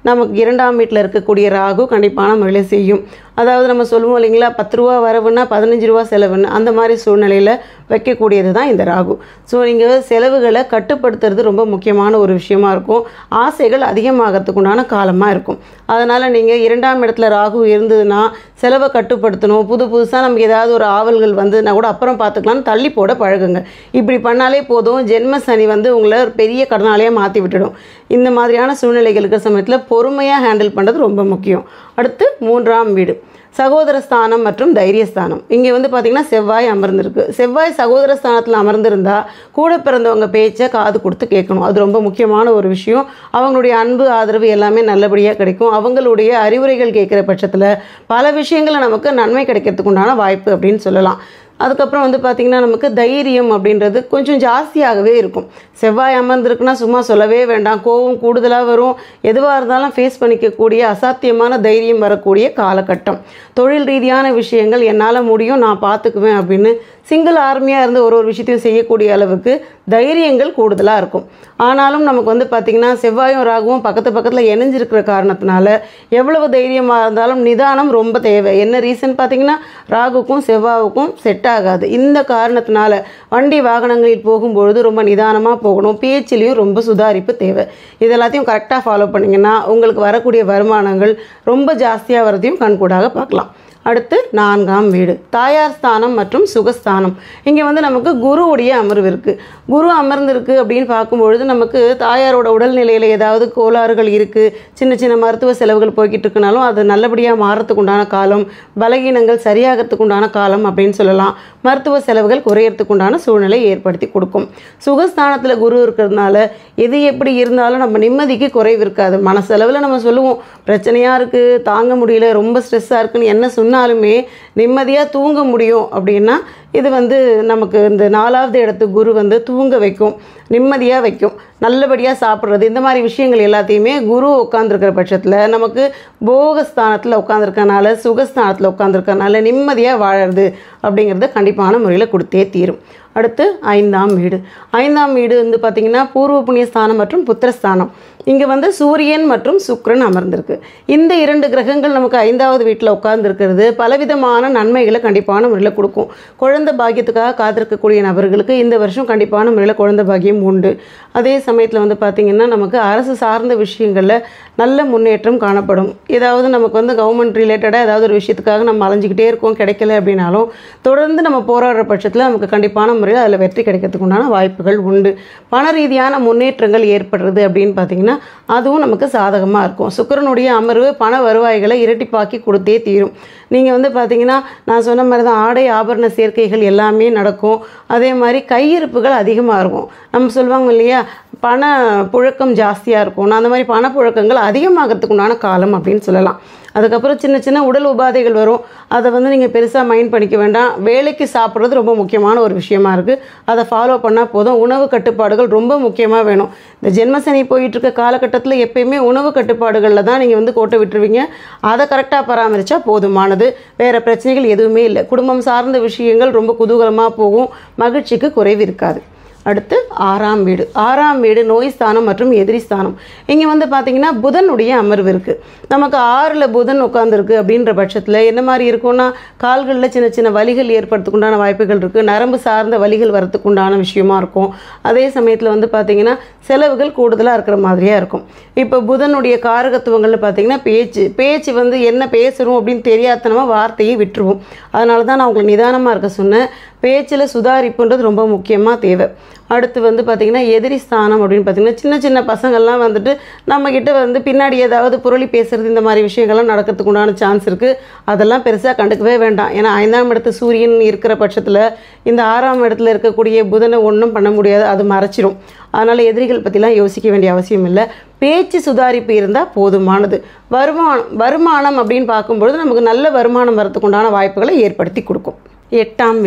நமக்கு இரண்டாம் வீட்டில் இருக்கக்கூடிய ராகு கண்டிப்பான முறையில் செய்யும் அதாவது நம்ம சொல்லுவோம் இல்லைங்களா பத்து ரூபா வரவுன்னா பதினஞ்சு ரூபா செலவுன்னு அந்த மாதிரி சூழ்நிலையில் வைக்கக்கூடியது தான் இந்த ராகு ஸோ நீங்கள் செலவுகளை கட்டுப்படுத்துறது ரொம்ப முக்கியமான ஒரு விஷயமா இருக்கும் ஆசைகள் அதிகமாகறதுக்கு உண்டான காலமாக இருக்கும் அதனால் நீங்கள் இரண்டாம் இடத்துல ராகு இருந்ததுன்னா செலவை கட்டுப்படுத்தணும் புது புதுசாக நமக்கு ஏதாவது ஒரு ஆவல்கள் வந்ததுன்னா கூட அப்புறம் பார்த்துக்கலாம்னு தள்ளி போட பழகுங்க இப்படி பண்ணாலே போதும் ஜென்ம சனி வந்து உங்களை ஒரு பெரிய கடனாளியாக மாற்றி விட்டுடும் இந்த மாதிரியான சூழ்நிலைகள் இருக்கிற சமயத்தில் பொறுமையாக ஹேண்டில் பண்ணுறது ரொம்ப முக்கியம் அடுத்து மூன்றாம் வீடு சகோதர ஸ்தானம் மற்றும் தைரியஸ்தானம் இங்கே வந்து பார்த்திங்கன்னா செவ்வாய் அமர்ந்திருக்கு செவ்வாய் சகோதர ஸ்தானத்தில் அமர்ந்திருந்தா கூட பிறந்தவங்க பேச்சை காது கொடுத்து கேட்கணும் அது ரொம்ப முக்கியமான ஒரு விஷயம் அவங்களுடைய அன்பு ஆதரவு எல்லாமே நல்லபடியாக கிடைக்கும் அவங்களுடைய அறிவுரைகள் கேட்குற பட்சத்தில் பல விஷயங்களை நமக்கு நன்மை கிடைக்கிறதுக்கு உண்டான வாய்ப்பு அப்படின்னு சொல்லலாம் அதுக்கப்புறம் வந்து பார்த்திங்கன்னா நமக்கு தைரியம் அப்படின்றது கொஞ்சம் ஜாஸ்தியாகவே இருக்கும் செவ்வாய் அமர்ந்திருக்குன்னா சும்மா சொல்லவே வேண்டாம் கோவம் கூடுதலாக வரும் எதுவாக இருந்தாலும் ஃபேஸ் பண்ணிக்கக்கூடிய அசாத்தியமான தைரியம் வரக்கூடிய காலகட்டம் தொழில் ரீதியான விஷயங்கள் என்னால் முடியும் நான் பார்த்துக்குவேன் அப்படின்னு சிங்கிள் ஆர்மியாக இருந்து ஒரு ஒரு விஷயத்தையும் செய்யக்கூடிய அளவுக்கு தைரியங்கள் கூடுதலாக இருக்கும் ஆனாலும் நமக்கு வந்து பார்த்திங்கன்னா செவ்வாயும் ராகுவும் பக்கத்து பக்கத்தில் இணைஞ்சிருக்கிற காரணத்தினால எவ்வளவு தைரியமாக இருந்தாலும் நிதானம் ரொம்ப தேவை என்ன ரீசன் பார்த்தீங்கன்னா ராகுக்கும் செவ்வாவுக்கும் செட் ஆகாது இந்த காரணத்தினால வண்டி வாகனங்களில் போகும்பொழுது ரொம்ப நிதானமாக போகணும் பேச்சிலையும் ரொம்ப சுதாரிப்பு தேவை இது எல்லாத்தையும் கரெக்டாக ஃபாலோ பண்ணிங்கன்னா உங்களுக்கு வரக்கூடிய வருமானங்கள் ரொம்ப ஜாஸ்தியாக வரதையும் கண்கூடாக பார்க்கலாம் அடுத்து நான்காம் வீடு தாயார் ஸ்தானம் மற்றும் சுகஸ்தானம் இங்கே வந்து நமக்கு குருவுடைய அமர்வு இருக்குது குரு அமர்ந்திருக்கு அப்படின்னு பார்க்கும்பொழுது நமக்கு தாயாரோட உடல்நிலையில் ஏதாவது கோளாறுகள் இருக்குது சின்ன சின்ன மருத்துவ செலவுகள் போய்கிட்டு இருக்குனாலும் அது நல்லபடியாக மாறத்துக்கு உண்டான காலம் பலகீனங்கள் சரியாகிறதுக்கு உண்டான காலம் அப்படின்னு சொல்லலாம் மருத்துவ செலவுகள் குறையறதுக்கு உண்டான சூழ்நிலை ஏற்படுத்தி கொடுக்கும் சுகஸ்தானத்தில் குரு இருக்கிறதுனால எது எப்படி இருந்தாலும் நம்ம நிம்மதிக்கு குறைவு இருக்காது மனசளவில் நம்ம சொல்லுவோம் பிரச்சனையாக இருக்குது தாங்க முடியல ரொம்ப ஸ்ட்ரெஸ்ஸாக இருக்குன்னு என்ன சொன்னாலுமே நிம்மதியாக தூங்க முடியும் அப்படின்னா இது வந்து நமக்கு இந்த நாலாவது இடத்து குரு வந்து தூங்க வைக்கும் நிம்மதியாக வைக்கும் நல்லபடியாக சாப்பிட்றது இந்த மாதிரி விஷயங்கள் எல்லாத்தையுமே குரு உட்காந்துருக்கிற பட்சத்தில் நமக்கு போகஸ்தானத்தில் உட்காந்துருக்கனால சுகஸ்தானத்தில் உட்காந்துருக்கனால நிம்மதியாக வாழறது அப்படிங்கிறத கண்டிப்பான முறையில் கொடுத்தே தீரும் அடுத்து ஐந்தாம் வீடு ஐந்தாம் வீடு வந்து பார்த்திங்கன்னா பூர்வ புண்ணிய ஸ்தானம் மற்றும் புத்திரஸ்தானம் இங்கே வந்து சூரியன் மற்றும் சுக்கிரன் அமர்ந்திருக்கு இந்த இரண்டு கிரகங்கள் நமக்கு ஐந்தாவது வீட்டில் உட்கார்ந்துருக்கிறது பலவிதமான நன்மைகளை கண்டிப்பான முறையில் கொடுக்கும் குழந்தை பாக்கியத்துக்காக காத்திருக்கக்கூடிய நபர்களுக்கு இந்த வருஷம் கண்டிப்பான முறையில் குழந்தை பாக்கியம் உண்டு அதே சமயத்தில் வந்து பார்த்திங்கன்னா நமக்கு அரசு சார்ந்த விஷயங்களில் நல்ல முன்னேற்றம் காணப்படும் ஏதாவது நமக்கு வந்து கவர்மெண்ட் ரிலேட்டடாக ஏதாவது ஒரு விஷயத்துக்காக நம்ம அலைஞ்சிக்கிட்டே இருக்கோம் கிடைக்கல அப்படின்னாலும் தொடர்ந்து நம்ம போராடுற பட்சத்தில் நமக்கு கண்டிப்பான முறையில் அதில் வெற்றி கிடைக்கிறதுக்கு உண்டான வாய்ப்புகள் உண்டு பண ரீதியான முன்னேற்றங்கள் ஏற்படுறது அப்படின்னு பார்த்தீங்கன்னா அதுவும் நமக்கு சாதகமாக இருக்கும் சுக்கிரனுடைய அமர்வு பண வருவாய்களை இரட்டிப்பாக்கி கொடுத்தே தீரும் நீங்கள் வந்து பார்த்தீங்கன்னா நான் சொன்ன மாதிரி தான் ஆடை ஆபரண சேர்க்கைகள் எல்லாமே நடக்கும் அதே மாதிரி கையிருப்புகள் அதிகமாக இருக்கும் நம்ம சொல்லுவாங்க இல்லையா பண புழக்கம் ஜாஸ்தியாக இருக்கும் அந்த மாதிரி பணப்புழக்கங்கள் அதிகமாகிறதுக்கு உண்டான காலம் அப்படின்னு சொல்லலாம் அதுக்கப்புறம் சின்ன சின்ன உடல் உபாதைகள் வரும் அதை வந்து நீங்கள் பெருசாக மைண்ட் பண்ணிக்க வேண்டாம் வேலைக்கு சாப்பிட்றது ரொம்ப முக்கியமான ஒரு விஷயமா இருக்குது அதை ஃபாலோ பண்ணால் போதும் உணவு கட்டுப்பாடுகள் ரொம்ப முக்கியமாக வேணும் இந்த ஜென்மசனி போயிட்டு இருக்க காலகட்டத்தில் எப்பயுமே உணவு கட்டுப்பாடுகளில் தான் நீங்கள் வந்து கோட்டை விட்டுருவீங்க அதை கரெக்டாக பராமரித்தா போதுமானது வேறு பிரச்சனைகள் எதுவுமே இல்லை குடும்பம் சார்ந்த விஷயங்கள் ரொம்ப குதூகலமாக போகும் மகிழ்ச்சிக்கு குறைவு இருக்காது அடுத்து ஆறாம் வீடு ஆறாம் வீடு நோய் ஸ்தானம் மற்றும் எதிரி ஸ்தானம் இங்கே வந்து பார்த்தீங்கன்னா புதனுடைய அமர்வு இருக்குது நமக்கு ஆறில் புதன் உட்காந்துருக்கு அப்படின்ற பட்சத்தில் என்ன மாதிரி இருக்கும்னா கால்களில் சின்ன சின்ன வலிகள் ஏற்படுறதுக்கு உண்டான வாய்ப்புகள் இருக்குது நரம்பு சார்ந்த வலிகள் வரத்துக்கு உண்டான விஷயமா இருக்கும் அதே சமயத்தில் வந்து பார்த்தீங்கன்னா செலவுகள் கூடுதலாக இருக்கிற மாதிரியாக இருக்கும் இப்போ புதனுடைய காரகத்துவங்கள்னு பார்த்தீங்கன்னா பேச்சு பேச்சு வந்து என்ன பேசுகிறோம் அப்படின்னு தெரியாதனமாக வார்த்தையை விட்டுருவோம் அதனால தான் நான் உங்களுக்கு நிதானமாக இருக்க சொன்னேன் பேச்சில் சுதாரிப்புன்றது ரொம்ப முக்கியமாக தேவை அடுத்து வந்து பார்த்திங்கன்னா எதிரி ஸ்தானம் அப்படின்னு பார்த்திங்கன்னா சின்ன சின்ன பசங்கள்லாம் வந்துட்டு நம்மக்கிட்ட வந்து பின்னாடி ஏதாவது புரளி பேசுகிறது இந்த மாதிரி விஷயங்கள்லாம் நடக்கிறதுக்கு உண்டான சான்ஸ் இருக்குது அதெல்லாம் பெருசாக கண்டுக்கவே வேண்டாம் ஏன்னா ஐந்தாம் இடத்து சூரியன் இருக்கிற பட்சத்தில் இந்த ஆறாம் இடத்துல இருக்கக்கூடிய புதனை ஒன்றும் பண்ண முடியாது அது மறைச்சிரும் அதனால் எதிரிகள் பற்றிலாம் யோசிக்க வேண்டிய அவசியம் இல்லை பேச்சு சுதாரிப்பு இருந்தால் போதுமானது வருமானம் வருமானம் அப்படின்னு பார்க்கும்பொழுது நமக்கு நல்ல வருமானம் வரத்துக்கு உண்டான வாய்ப்புகளை ஏற்படுத்தி கொடுக்கும் எட்டாம் வீடு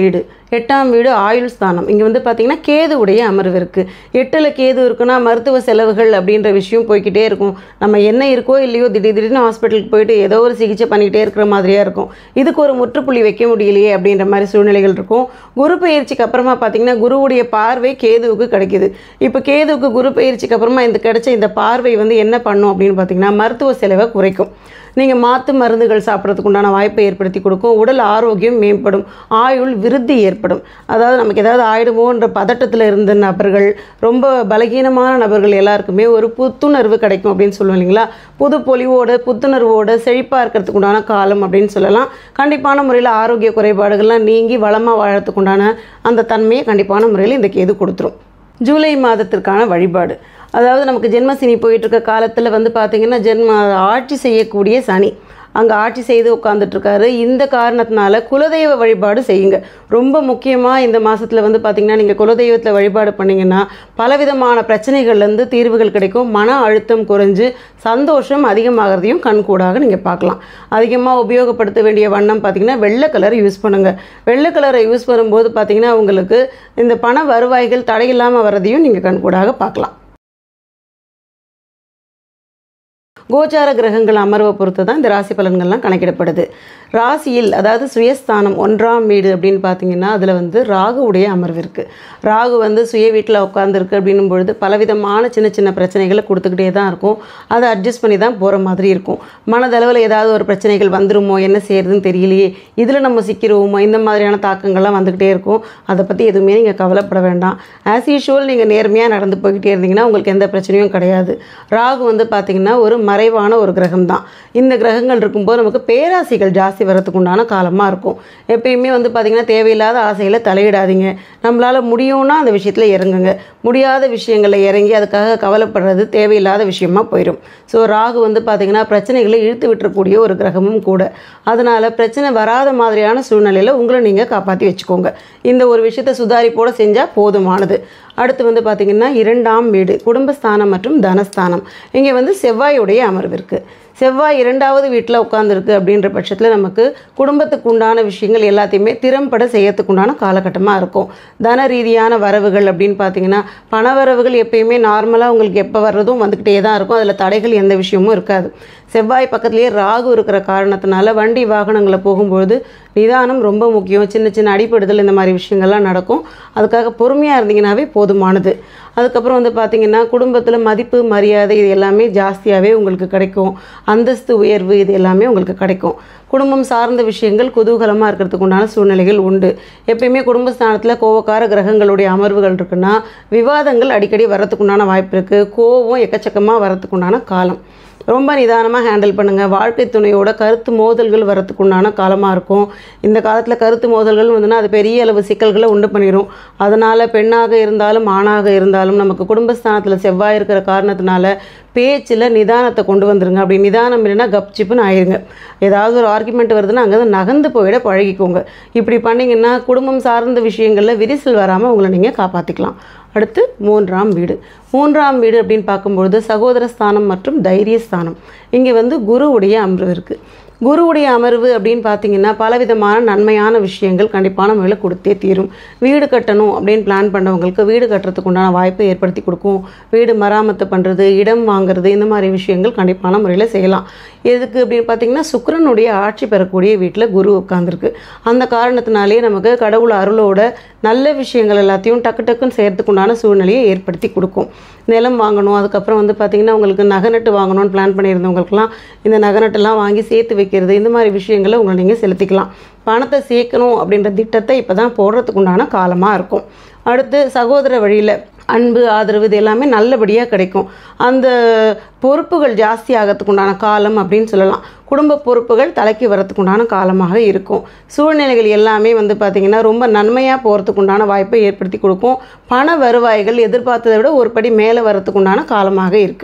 எட்டாம் வீடு ஆயுள் ஸ்தானம் இங்கே வந்து பார்த்திங்கன்னா கேதுவுடைய அமர்வு இருக்குது எட்டில் கேது இருக்குன்னா மருத்துவ செலவுகள் அப்படின்ற விஷயம் போய்க்கிட்டே இருக்கும் நம்ம என்ன இருக்கோ இல்லையோ திடீர் திடீர்னு ஹாஸ்பிட்டலுக்கு போயிட்டு ஏதோ ஒரு சிகிச்சை பண்ணிக்கிட்டே இருக்கிற மாதிரியாக இருக்கும் இதுக்கு ஒரு முற்றுப்புள்ளி வைக்க முடியலையே அப்படின்ற மாதிரி சூழ்நிலைகள் இருக்கும் குரு பயிற்சிக்கு அப்புறமா பார்த்தீங்கன்னா குருவுடைய பார்வை கேதுவுக்கு கிடைக்குது இப்போ கேதுவுக்கு குரு பயிற்சிக்கு அப்புறமா இந்த கிடைச்ச இந்த பார்வை வந்து என்ன பண்ணும் அப்படின்னு பார்த்தீங்கன்னா மருத்துவ செலவை குறைக்கும் நீங்கள் மாற்று மருந்துகள் சாப்பிட்றதுக்கு உண்டான வாய்ப்பை ஏற்படுத்தி கொடுக்கும் உடல் ஆரோக்கியம் மேம்படும் ஆயுள் விருத்தி ஏற்படும் அதாவது நமக்கு ஏதாவது ஆயிடுமோன்ற பதட்டத்தில் இருந்த நபர்கள் ரொம்ப பலகீனமான நபர்கள் எல்லாருக்குமே ஒரு புத்துணர்வு கிடைக்கும் அப்படின்னு சொல்லுவோம் இல்லைங்களா புது பொலிவோட புத்துணர்வோட செழிப்பாக இருக்கிறதுக்கு உண்டான காலம் அப்படின்னு சொல்லலாம் கண்டிப்பான முறையில் ஆரோக்கிய குறைபாடுகள்லாம் நீங்கி வளமாக வாழறதுக்கு உண்டான அந்த தன்மையை கண்டிப்பான முறையில் இந்த கேது கொடுத்துரும் ஜூலை மாதத்திற்கான வழிபாடு அதாவது நமக்கு ஜென்மசனி போயிட்டு இருக்க காலத்தில் வந்து பார்த்திங்கன்னா ஜென்ம ஆட்சி செய்யக்கூடிய சனி அங்கே ஆட்சி செய்து உட்காந்துட்ருக்காரு இந்த காரணத்தினால குலதெய்வ வழிபாடு செய்யுங்க ரொம்ப முக்கியமாக இந்த மாதத்தில் வந்து பார்த்திங்கன்னா நீங்கள் குலதெய்வத்தில் வழிபாடு பண்ணிங்கன்னா பலவிதமான பிரச்சனைகள்லேருந்து தீர்வுகள் கிடைக்கும் மன அழுத்தம் குறைஞ்சு சந்தோஷம் அதிகமாகிறதையும் கண்கூடாக நீங்கள் பார்க்கலாம் அதிகமாக உபயோகப்படுத்த வேண்டிய வண்ணம் பார்த்திங்கன்னா வெள்ளை கலர் யூஸ் பண்ணுங்கள் வெள்ளை கலரை யூஸ் பண்ணும்போது பார்த்திங்கன்னா உங்களுக்கு இந்த பண வருவாய்கள் தடையில்லாமல் வரதையும் நீங்கள் கண்கூடாக பார்க்கலாம் கோச்சார கிரகங்கள் அமர்வை பொறுத்து தான் இந்த ராசி பலன்கள்லாம் கணக்கிடப்படுது ராசியில் அதாவது சுயஸ்தானம் ஒன்றாம் வீடு அப்படின்னு பார்த்தீங்கன்னா அதில் வந்து ராகுவுடைய அமர்வு இருக்குது ராகு வந்து சுய வீட்டில் உட்காந்துருக்கு அப்படின்னும் பொழுது பலவிதமான சின்ன சின்ன பிரச்சனைகளை கொடுத்துக்கிட்டே தான் இருக்கும் அதை அட்ஜஸ்ட் பண்ணி தான் போகிற மாதிரி இருக்கும் மனதளவில் ஏதாவது ஒரு பிரச்சனைகள் வந்துருமோ என்ன செய்யறதுன்னு தெரியலையே இதில் நம்ம சிக்கிருவோமோ இந்த மாதிரியான தாக்கங்கள்லாம் வந்துக்கிட்டே இருக்கும் அதை பற்றி எதுவுமே நீங்கள் கவலைப்பட வேண்டாம் ஆஸ் யூஷுவல் நீங்கள் நேர்மையாக நடந்து போய்கிட்டே இருந்தீங்கன்னா உங்களுக்கு எந்த பிரச்சனையும் கிடையாது ராகு வந்து பார்த்திங்கன்னா ஒரு மறைவான ஒரு கிரகம் தான் இந்த கிரகங்கள் இருக்கும்போது நமக்கு பேராசைகள் ஜாஸ்தி வரதுக்கு உண்டான காலமாக இருக்கும் எப்பயுமே வந்து பார்த்திங்கன்னா தேவையில்லாத ஆசைகளை தலையிடாதீங்க நம்மளால் முடியும்னா அந்த விஷயத்தில் இறங்குங்க முடியாத விஷயங்களில் இறங்கி அதுக்காக கவலைப்படுறது தேவையில்லாத விஷயமா போயிடும் ஸோ ராகு வந்து பார்த்திங்கன்னா பிரச்சனைகளை இழுத்து விட்டுறக்கூடிய ஒரு கிரகமும் கூட அதனால் பிரச்சனை வராத மாதிரியான சூழ்நிலையில் உங்களை நீங்கள் காப்பாற்றி வச்சுக்கோங்க இந்த ஒரு விஷயத்தை சுதாரிப்போடு செஞ்சால் போதுமானது அடுத்து வந்து பார்த்திங்கன்னா இரண்டாம் வீடு குடும்பஸ்தானம் மற்றும் தனஸ்தானம் இங்கே வந்து செவ்வாயுடைய அமர்வு இருக்குது செவ்வாய் இரண்டாவது வீட்டில் உட்காந்துருக்கு அப்படின்ற பட்சத்தில் நமக்கு குடும்பத்துக்கு உண்டான விஷயங்கள் எல்லாத்தையுமே திறம்பட செய்யறதுக்கு உண்டான காலகட்டமாக இருக்கும் தன ரீதியான வரவுகள் அப்படின்னு பார்த்தீங்கன்னா பண வரவுகள் எப்பயுமே நார்மலாக உங்களுக்கு எப்போ வர்றதும் வந்துக்கிட்டே தான் இருக்கும் அதில் தடைகள் எந்த விஷயமும் இருக்காது செவ்வாய் பக்கத்துலேயே ராகு இருக்கிற காரணத்தினால வண்டி வாகனங்களை போகும்பொழுது நிதானம் ரொம்ப முக்கியம் சின்ன சின்ன அடிப்படுதல் இந்த மாதிரி விஷயங்கள்லாம் நடக்கும் அதுக்காக பொறுமையாக இருந்தீங்கன்னாவே போதுமானது அதுக்கப்புறம் வந்து பார்த்திங்கன்னா குடும்பத்தில் மதிப்பு மரியாதை இது எல்லாமே ஜாஸ்தியாகவே உங்களுக்கு கிடைக்கும் அந்தஸ்து உயர்வு இது எல்லாமே உங்களுக்கு கிடைக்கும் குடும்பம் சார்ந்த விஷயங்கள் குதூகலமாக இருக்கிறதுக்கு உண்டான சூழ்நிலைகள் உண்டு எப்பயுமே குடும்பஸ்தானத்தில் கோவக்கார கிரகங்களுடைய அமர்வுகள் இருக்குன்னா விவாதங்கள் அடிக்கடி வரத்துக்கு உண்டான வாய்ப்பு இருக்குது கோவம் எக்கச்சக்கமாக வரத்துக்கு உண்டான காலம் ரொம்ப நிதானமாக ஹேண்டில் பண்ணுங்கள் வாழ்க்கை துணையோட கருத்து மோதல்கள் வரத்துக்கு உண்டான காலமாக இருக்கும் இந்த காலத்தில் கருத்து மோதல்கள் வந்துன்னா அது பெரிய அளவு சிக்கல்களை உண்டு பண்ணிடும் அதனால் பெண்ணாக இருந்தாலும் ஆணாக இருந்தாலும் நமக்கு குடும்பஸ்தானத்தில் செவ்வாய் இருக்கிற காரணத்தினால பேச்சில் நிதானத்தை கொண்டு வந்துருங்க அப்படி நிதானம் இல்லைன்னா கப்சிப்புன்னு ஆயிருங்க ஏதாவது ஒரு ஆர்குமெண்ட் வருதுன்னா அங்கே நகர்ந்து போயிட பழகிக்கோங்க இப்படி பண்ணிங்கன்னா குடும்பம் சார்ந்த விஷயங்களில் விரிசல் வராமல் உங்களை நீங்கள் காப்பாற்றிக்கலாம் அடுத்து மூன்றாம் வீடு மூன்றாம் வீடு அப்படின்னு பார்க்கும்பொழுது சகோதர ஸ்தானம் மற்றும் தைரிய ஸ்தானம் இங்கே வந்து குருவுடைய அமர்வு இருக்குது குருவுடைய அமர்வு அப்படின்னு பார்த்தீங்கன்னா பலவிதமான நன்மையான விஷயங்கள் கண்டிப்பான முறையில் கொடுத்தே தீரும் வீடு கட்டணும் அப்படின்னு பிளான் பண்ணவங்களுக்கு வீடு கட்டுறதுக்கு உண்டான வாய்ப்பை ஏற்படுத்தி கொடுக்கும் வீடு மராமத்து பண்ணுறது இடம் வாங்குறது இந்த மாதிரி விஷயங்கள் கண்டிப்பான முறையில் செய்யலாம் எதுக்கு அப்படின்னு பார்த்தீங்கன்னா சுக்கிரனுடைய ஆட்சி பெறக்கூடிய வீட்டில் குரு உட்காந்துருக்கு அந்த காரணத்தினாலேயே நமக்கு கடவுள் அருளோட நல்ல விஷயங்கள் எல்லாத்தையும் டக்கு டக்குன்னு செய்கிறதுக்கு உண்டான சூழ்நிலையை ஏற்படுத்தி கொடுக்கும் நிலம் வாங்கணும் அதுக்கப்புறம் வந்து பார்த்திங்கன்னா உங்களுக்கு நகநட்டு வாங்கணும்னு பிளான் பண்ணியிருந்தவங்களுக்குலாம் இந்த நகநட்டெல்லாம் வாங்கி சேர்த்து வைக்கிறது இந்த மாதிரி விஷயங்களை உங்களை நீங்கள் செலுத்திக்கலாம் பணத்தை சேர்க்கணும் அப்படின்ற திட்டத்தை இப்போ தான் போடுறதுக்கு உண்டான காலமாக இருக்கும் அடுத்து சகோதர வழியில் அன்பு ஆதரவு இது எல்லாமே நல்லபடியாக கிடைக்கும் அந்த பொறுப்புகள் ஜாஸ்தி ஆகிறதுக்கு உண்டான காலம் அப்படின்னு சொல்லலாம் குடும்ப பொறுப்புகள் தலைக்கு வரத்துக்கு உண்டான காலமாக இருக்கும் சூழ்நிலைகள் எல்லாமே வந்து பார்த்திங்கன்னா ரொம்ப நன்மையாக போகிறதுக்கு உண்டான வாய்ப்பை ஏற்படுத்தி கொடுக்கும் பண வருவாய்கள் எதிர்பார்த்ததை விட ஒரு படி மேலே வரத்துக்கு உண்டான காலமாக இருக்குது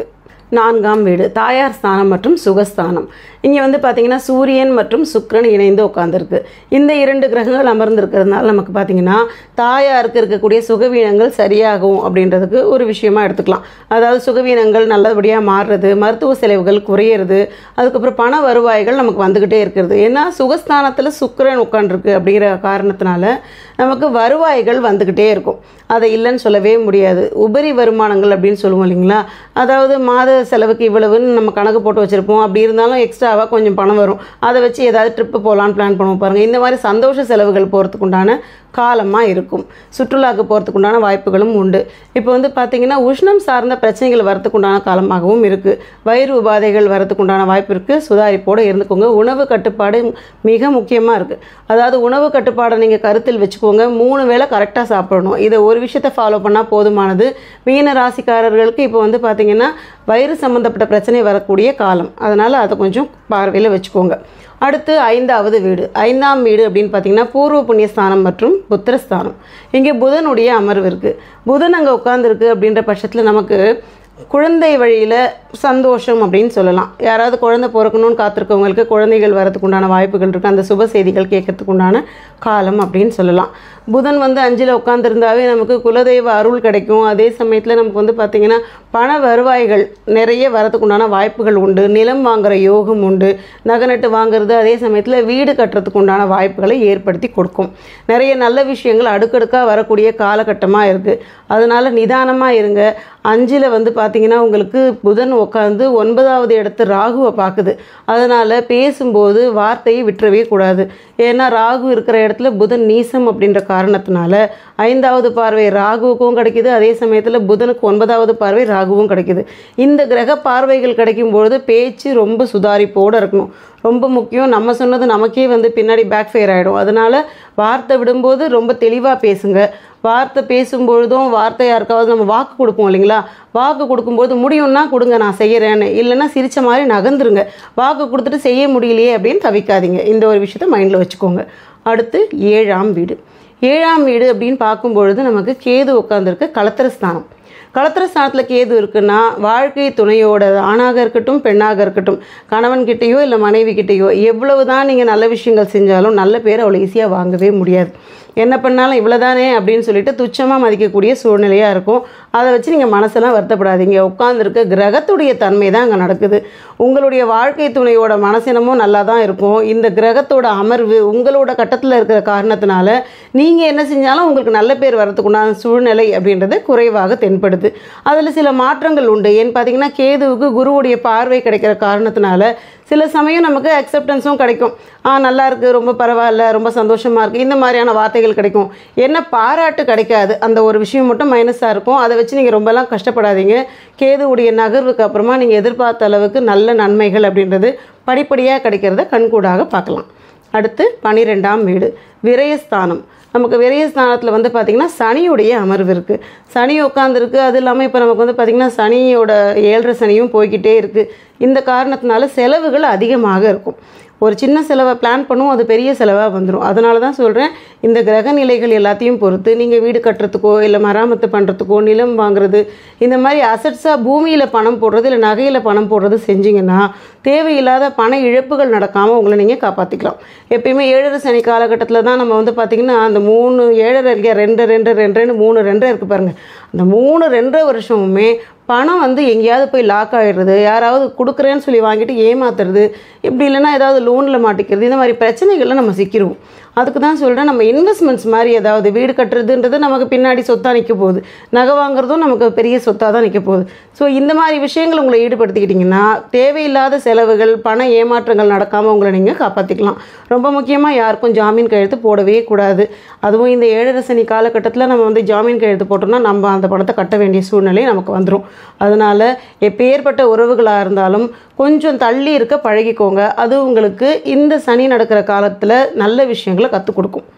நான்காம் வீடு தாயார் ஸ்தானம் மற்றும் சுகஸ்தானம் இங்கே வந்து பார்த்தீங்கன்னா சூரியன் மற்றும் சுக்கிரன் இணைந்து உட்காந்துருக்கு இந்த இரண்டு கிரகங்கள் அமர்ந்திருக்கிறதுனால நமக்கு பார்த்தீங்கன்னா தாயாருக்கு இருக்கக்கூடிய சுகவீனங்கள் சரியாகும் அப்படின்றதுக்கு ஒரு விஷயமா எடுத்துக்கலாம் அதாவது சுகவீனங்கள் நல்லபடியாக மாறுறது மருத்துவ செலவுகள் குறையிறது அதுக்கப்புறம் பண வருவாய்கள் நமக்கு வந்துக்கிட்டே இருக்கிறது ஏன்னா சுகஸ்தானத்தில் சுக்கிரன் உட்காந்துருக்கு அப்படிங்கிற காரணத்தினால நமக்கு வருவாய்கள் வந்துக்கிட்டே இருக்கும் அதை இல்லைன்னு சொல்லவே முடியாது உபரி வருமானங்கள் அப்படின்னு சொல்லுவோம் இல்லைங்களா அதாவது மாத செலவுக்கு இவ்வளவுன்னு நம்ம கணக்கு போட்டு வச்சுருப்போம் அப்படி இருந்தாலும் எக்ஸ்ட்ராவாக கொஞ்சம் பணம் வரும் அதை வச்சு ஏதாவது ட்ரிப்பு போகலான்னு பிளான் பண்ணுவோம் பாருங்கள் இந்த மாதிரி சந்தோஷ செலவுகள் போகிறதுக்கு உண்டான காலமாக இருக்கும் சுற்றுலாவுக்கு போகிறதுக்கு உண்டான வாய்ப்புகளும் உண்டு இப்போ வந்து பார்த்திங்கன்னா உஷ்ணம் சார்ந்த பிரச்சனைகள் வரத்துக்கு உண்டான காலமாகவும் இருக்குது வயிறு உபாதைகள் வரத்துக்கு உண்டான வாய்ப்பு இருக்குது சுதாரிப்போடு இருந்துக்கோங்க உணவு கட்டுப்பாடு மிக முக்கியமாக இருக்குது அதாவது உணவு கட்டுப்பாடை நீங்கள் கருத்தில் வச்சுக்கோங்க மூணு வேளை கரெக்டாக சாப்பிடணும் இதை ஒரு விஷயத்தை ஃபாலோ பண்ணால் போதுமானது மீன ராசிக்காரர்களுக்கு இப்போ வந்து பார்த்திங்கன்னா வயிறு சம்மந்தப்பட்ட பிரச்சனை வரக்கூடிய காலம் அதனால் அதை கொஞ்சம் பார்வையில் வச்சுக்கோங்க அடுத்து ஐந்தாவது வீடு ஐந்தாம் வீடு அப்படின்னு பார்த்தீங்கன்னா பூர்வ புண்ணியஸ்தானம் மற்றும் புத்திரஸ்தானம் இங்கே புதனுடைய அமர்வு இருக்குது புதன் அங்கே உட்காந்துருக்கு அப்படின்ற பட்சத்தில் நமக்கு குழந்தை வழியில் சந்தோஷம் அப்படின்னு சொல்லலாம் யாராவது குழந்தை பிறக்கணும்னு காத்திருக்கவங்களுக்கு குழந்தைகள் வரதுக்கு உண்டான வாய்ப்புகள் இருக்குது அந்த சுப செய்திகள் கேட்கறதுக்கு உண்டான காலம் அப்படின்னு சொல்லலாம் புதன் வந்து அஞ்சில் உட்காந்துருந்தாவே நமக்கு குலதெய்வ அருள் கிடைக்கும் அதே சமயத்தில் நமக்கு வந்து பார்த்திங்கன்னா பண வருவாய்கள் நிறைய வரதுக்கு உண்டான வாய்ப்புகள் உண்டு நிலம் வாங்குற யோகம் உண்டு நகை நட்டு வாங்குறது அதே சமயத்தில் வீடு கட்டுறதுக்கு உண்டான வாய்ப்புகளை ஏற்படுத்தி கொடுக்கும் நிறைய நல்ல விஷயங்கள் அடுக்கடுக்காக வரக்கூடிய காலகட்டமாக இருக்குது அதனால் நிதானமாக இருங்க அஞ்சில் வந்து பார்த்திங்கன்னா உங்களுக்கு புதன் உட்காந்து ஒன்பதாவது இடத்து ராகுவை பார்க்குது அதனால் பேசும்போது வார்த்தையை விட்டுறவே கூடாது ஏன்னா ராகு இருக்கிற இடத்துல புதன் நீசம் அப்படின்ற காரணத்தினால ஐந்தாவது பார்வை ராகுவுக்கும் கிடைக்குது அதே சமயத்தில் புதனுக்கு ஒன்பதாவது பார்வை ராகுவும் கிடைக்குது இந்த கிரக பார்வைகள் கிடைக்கும் பொழுது பேச்சு ரொம்ப சுதாரிப்போடு இருக்கணும் ரொம்ப முக்கியம் நம்ம சொன்னது நமக்கே வந்து பின்னாடி பேக் ஃபயர் ஆகிடும் அதனால் வார்த்தை விடும்போது ரொம்ப தெளிவாக பேசுங்க வார்த்தை பேசும்பொழுதும் வார்த்தை யாருக்காவது நம்ம வாக்கு கொடுப்போம் இல்லைங்களா வாக்கு கொடுக்கும்போது முடியும்னா கொடுங்க நான் செய்கிறேன்னு இல்லைன்னா சிரித்த மாதிரி நகர்ந்துருங்க வாக்கு கொடுத்துட்டு செய்ய முடியலையே அப்படின்னு தவிக்காதீங்க இந்த ஒரு விஷயத்த மைண்டில் வச்சுக்கோங்க அடுத்து ஏழாம் வீடு ஏழாம் வீடு அப்படின்னு பார்க்கும்பொழுது நமக்கு கேது உட்காந்துருக்கு களத்திரஸ்தானம் களத்திரஸ்தானத்தில் கேது இருக்குன்னா வாழ்க்கை துணையோட ஆணாக இருக்கட்டும் பெண்ணாக இருக்கட்டும் கணவன்கிட்டேயோ இல்லை மனைவி கிட்டேயோ எவ்வளவு தான் நீங்கள் நல்ல விஷயங்கள் செஞ்சாலும் நல்ல பேர் அவ்வளோ ஈஸியாக வாங்கவே முடியாது என்ன பண்ணாலும் இவ்வளோதானே அப்படின்னு சொல்லிட்டு துச்சமாக மதிக்கக்கூடிய சூழ்நிலையாக இருக்கும் அதை வச்சு நீங்கள் மனசெல்லாம் வருத்தப்படாதீங்க உட்காந்துருக்க கிரகத்துடைய தன்மை தான் அங்கே நடக்குது உங்களுடைய வாழ்க்கை துணையோட மனசினமும் நல்லா தான் இருக்கும் இந்த கிரகத்தோட அமர்வு உங்களோட கட்டத்தில் இருக்கிற காரணத்தினால நீங்கள் என்ன செஞ்சாலும் உங்களுக்கு நல்ல பேர் வரதுக்கு உண்டான சூழ்நிலை அப்படின்றது குறைவாக தென்படுது அதில் சில மாற்றங்கள் உண்டு ஏன்னு பார்த்தீங்கன்னா கேதுவுக்கு குருவுடைய பார்வை கிடைக்கிற காரணத்தினால சில சமயம் நமக்கு அக்செப்டன்ஸும் கிடைக்கும் ஆ நல்லா இருக்குது ரொம்ப பரவாயில்ல ரொம்ப சந்தோஷமாக இருக்குது இந்த மாதிரியான வார்த்தைகள் கிடைக்கும் என்ன பாராட்டு கிடைக்காது அந்த ஒரு விஷயம் மட்டும் மைனஸாக இருக்கும் அதை வச்சு நீங்கள் ரொம்பலாம் கஷ்டப்படாதீங்க கேதுவுடைய நகர்வுக்கு அப்புறமா நீங்கள் எதிர்பார்த்த அளவுக்கு நல்ல நன்மைகள் அப்படின்றது படிப்படியாக கிடைக்கிறத கண்கூடாக பார்க்கலாம் அடுத்து பனிரெண்டாம் வீடு விரயஸ்தானம் நமக்கு விரயஸ்தானத்தில் வந்து பார்த்திங்கன்னா சனியுடைய அமர்வு இருக்குது சனி உட்காந்துருக்கு அது இல்லாமல் இப்போ நமக்கு வந்து பார்த்திங்கன்னா சனியோட ஏழரை சனியும் போய்கிட்டே இருக்குது இந்த காரணத்தினால செலவுகள் அதிகமாக இருக்கும் ஒரு சின்ன செலவை பிளான் பண்ணுவோம் அது பெரிய செலவாக வந்துடும் அதனால தான் சொல்கிறேன் இந்த கிரக நிலைகள் எல்லாத்தையும் பொறுத்து நீங்கள் வீடு கட்டுறதுக்கோ இல்லை மராமத்து பண்ணுறதுக்கோ நிலம் வாங்குறது இந்த மாதிரி அசட்ஸாக பூமியில் பணம் போடுறது இல்லை நகையில் பணம் போடுறது செஞ்சீங்கன்னா தேவையில்லாத பண இழப்புகள் நடக்காமல் உங்களை நீங்கள் காப்பாற்றிக்கலாம் எப்பயுமே ஏழரை சனி காலகட்டத்தில் தான் நம்ம வந்து பார்த்திங்கன்னா அந்த மூணு ஏழரை இல்லையா ரெண்டு ரெண்டு ரெண்டு ரெண்டு மூணு ரெண்டு இருக்குது பாருங்கள் அந்த மூணு ரெண்டரை வருஷமுமே பணம் வந்து எங்கேயாவது போய் லாக் ஆகிடுறது யாராவது கொடுக்குறேன்னு சொல்லி வாங்கிட்டு ஏமாத்துறது இப்படி இல்லைன்னா ஏதாவது லோனில் மாட்டிக்கிறது இந்த மாதிரி பிரச்சனைகளில் நம்ம சிக்கிடுவோம் அதுக்கு தான் சொல்கிறேன் நம்ம இன்வெஸ்ட்மெண்ட்ஸ் மாதிரி ஏதாவது வீடு கட்டுறதுன்றது நமக்கு பின்னாடி சொத்தாக நிற்க போகுது நகை வாங்குறதும் நமக்கு பெரிய சொத்தாக தான் நிற்க போகுது ஸோ இந்த மாதிரி விஷயங்கள் உங்களை ஈடுபடுத்திக்கிட்டிங்கன்னா தேவையில்லாத செலவுகள் பண ஏமாற்றங்கள் நடக்காமல் உங்களை நீங்கள் காப்பாற்றிக்கலாம் ரொம்ப முக்கியமாக யாருக்கும் ஜாமீன் கையெழுத்து போடவே கூடாது அதுவும் இந்த ஏழரை சனி காலகட்டத்தில் நம்ம வந்து ஜாமீன் கையெழுத்து போட்டோம்னா நம்ம அந்த பணத்தை கட்ட வேண்டிய சூழ்நிலை நமக்கு வந்துடும் அதனால் எப்பேற்பட்ட உறவுகளாக இருந்தாலும் கொஞ்சம் தள்ளி இருக்க பழகிக்கோங்க அது உங்களுக்கு இந்த சனி நடக்கிற காலத்தில் நல்ல விஷயங்களை கற்றுக் கொடுக்கும்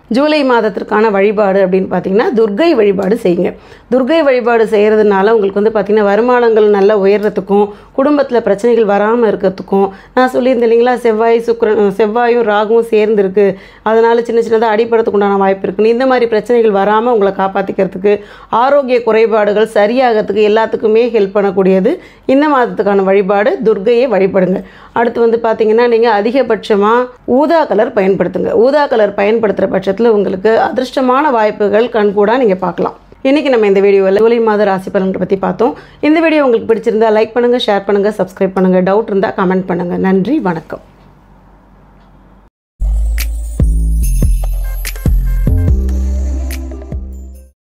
ஜூலை மாதத்திற்கான வழிபாடு அப்படின்னு பார்த்தீங்கன்னா துர்கை வழிபாடு செய்யுங்க துர்கை வழிபாடு செய்கிறதுனால உங்களுக்கு வந்து பார்த்திங்கன்னா வருமானங்கள் நல்லா உயர்றதுக்கும் குடும்பத்தில் பிரச்சனைகள் வராமல் இருக்கிறதுக்கும் நான் சொல்லியிருந்தேன் இல்லைங்களா செவ்வாய் சுக்கிரன் செவ்வாயும் ராகுவும் சேர்ந்து இருக்கு அதனால் சின்ன சின்னதாக அடிப்படுறதுக்கு உண்டான வாய்ப்பு இருக்குன்னு இந்த மாதிரி பிரச்சனைகள் வராமல் உங்களை காப்பாற்றிக்கிறதுக்கு ஆரோக்கிய குறைபாடுகள் சரியாகிறதுக்கு எல்லாத்துக்குமே ஹெல்ப் பண்ணக்கூடியது இந்த மாதத்துக்கான வழிபாடு துர்கையை வழிபடுங்க அடுத்து வந்து பார்த்தீங்கன்னா நீங்கள் அதிகபட்சமாக ஊதா கலர் பயன்படுத்துங்க ஊதா கலர் பயன்படுத்துகிற பட்சத்தில் உங்களுக்கு அதிர்ஷ்டமான வாய்ப்புகள் கண்கூடா நீங்கள் பார்க்கலாம் இன்றைக்கி நம்ம இந்த வீடியோவில் ஜூலை மாத ராசி பலன்களை பற்றி பார்த்தோம் இந்த வீடியோ உங்களுக்கு பிடிச்சிருந்தா லைக் பண்ணுங்கள் ஷேர் பண்ணுங்கள் சப்ஸ்கிரைப் பண்ணுங்கள் டவுட் இருந்தால் கமெண்ட் பண்ணுங்கள் நன்றி வணக்கம்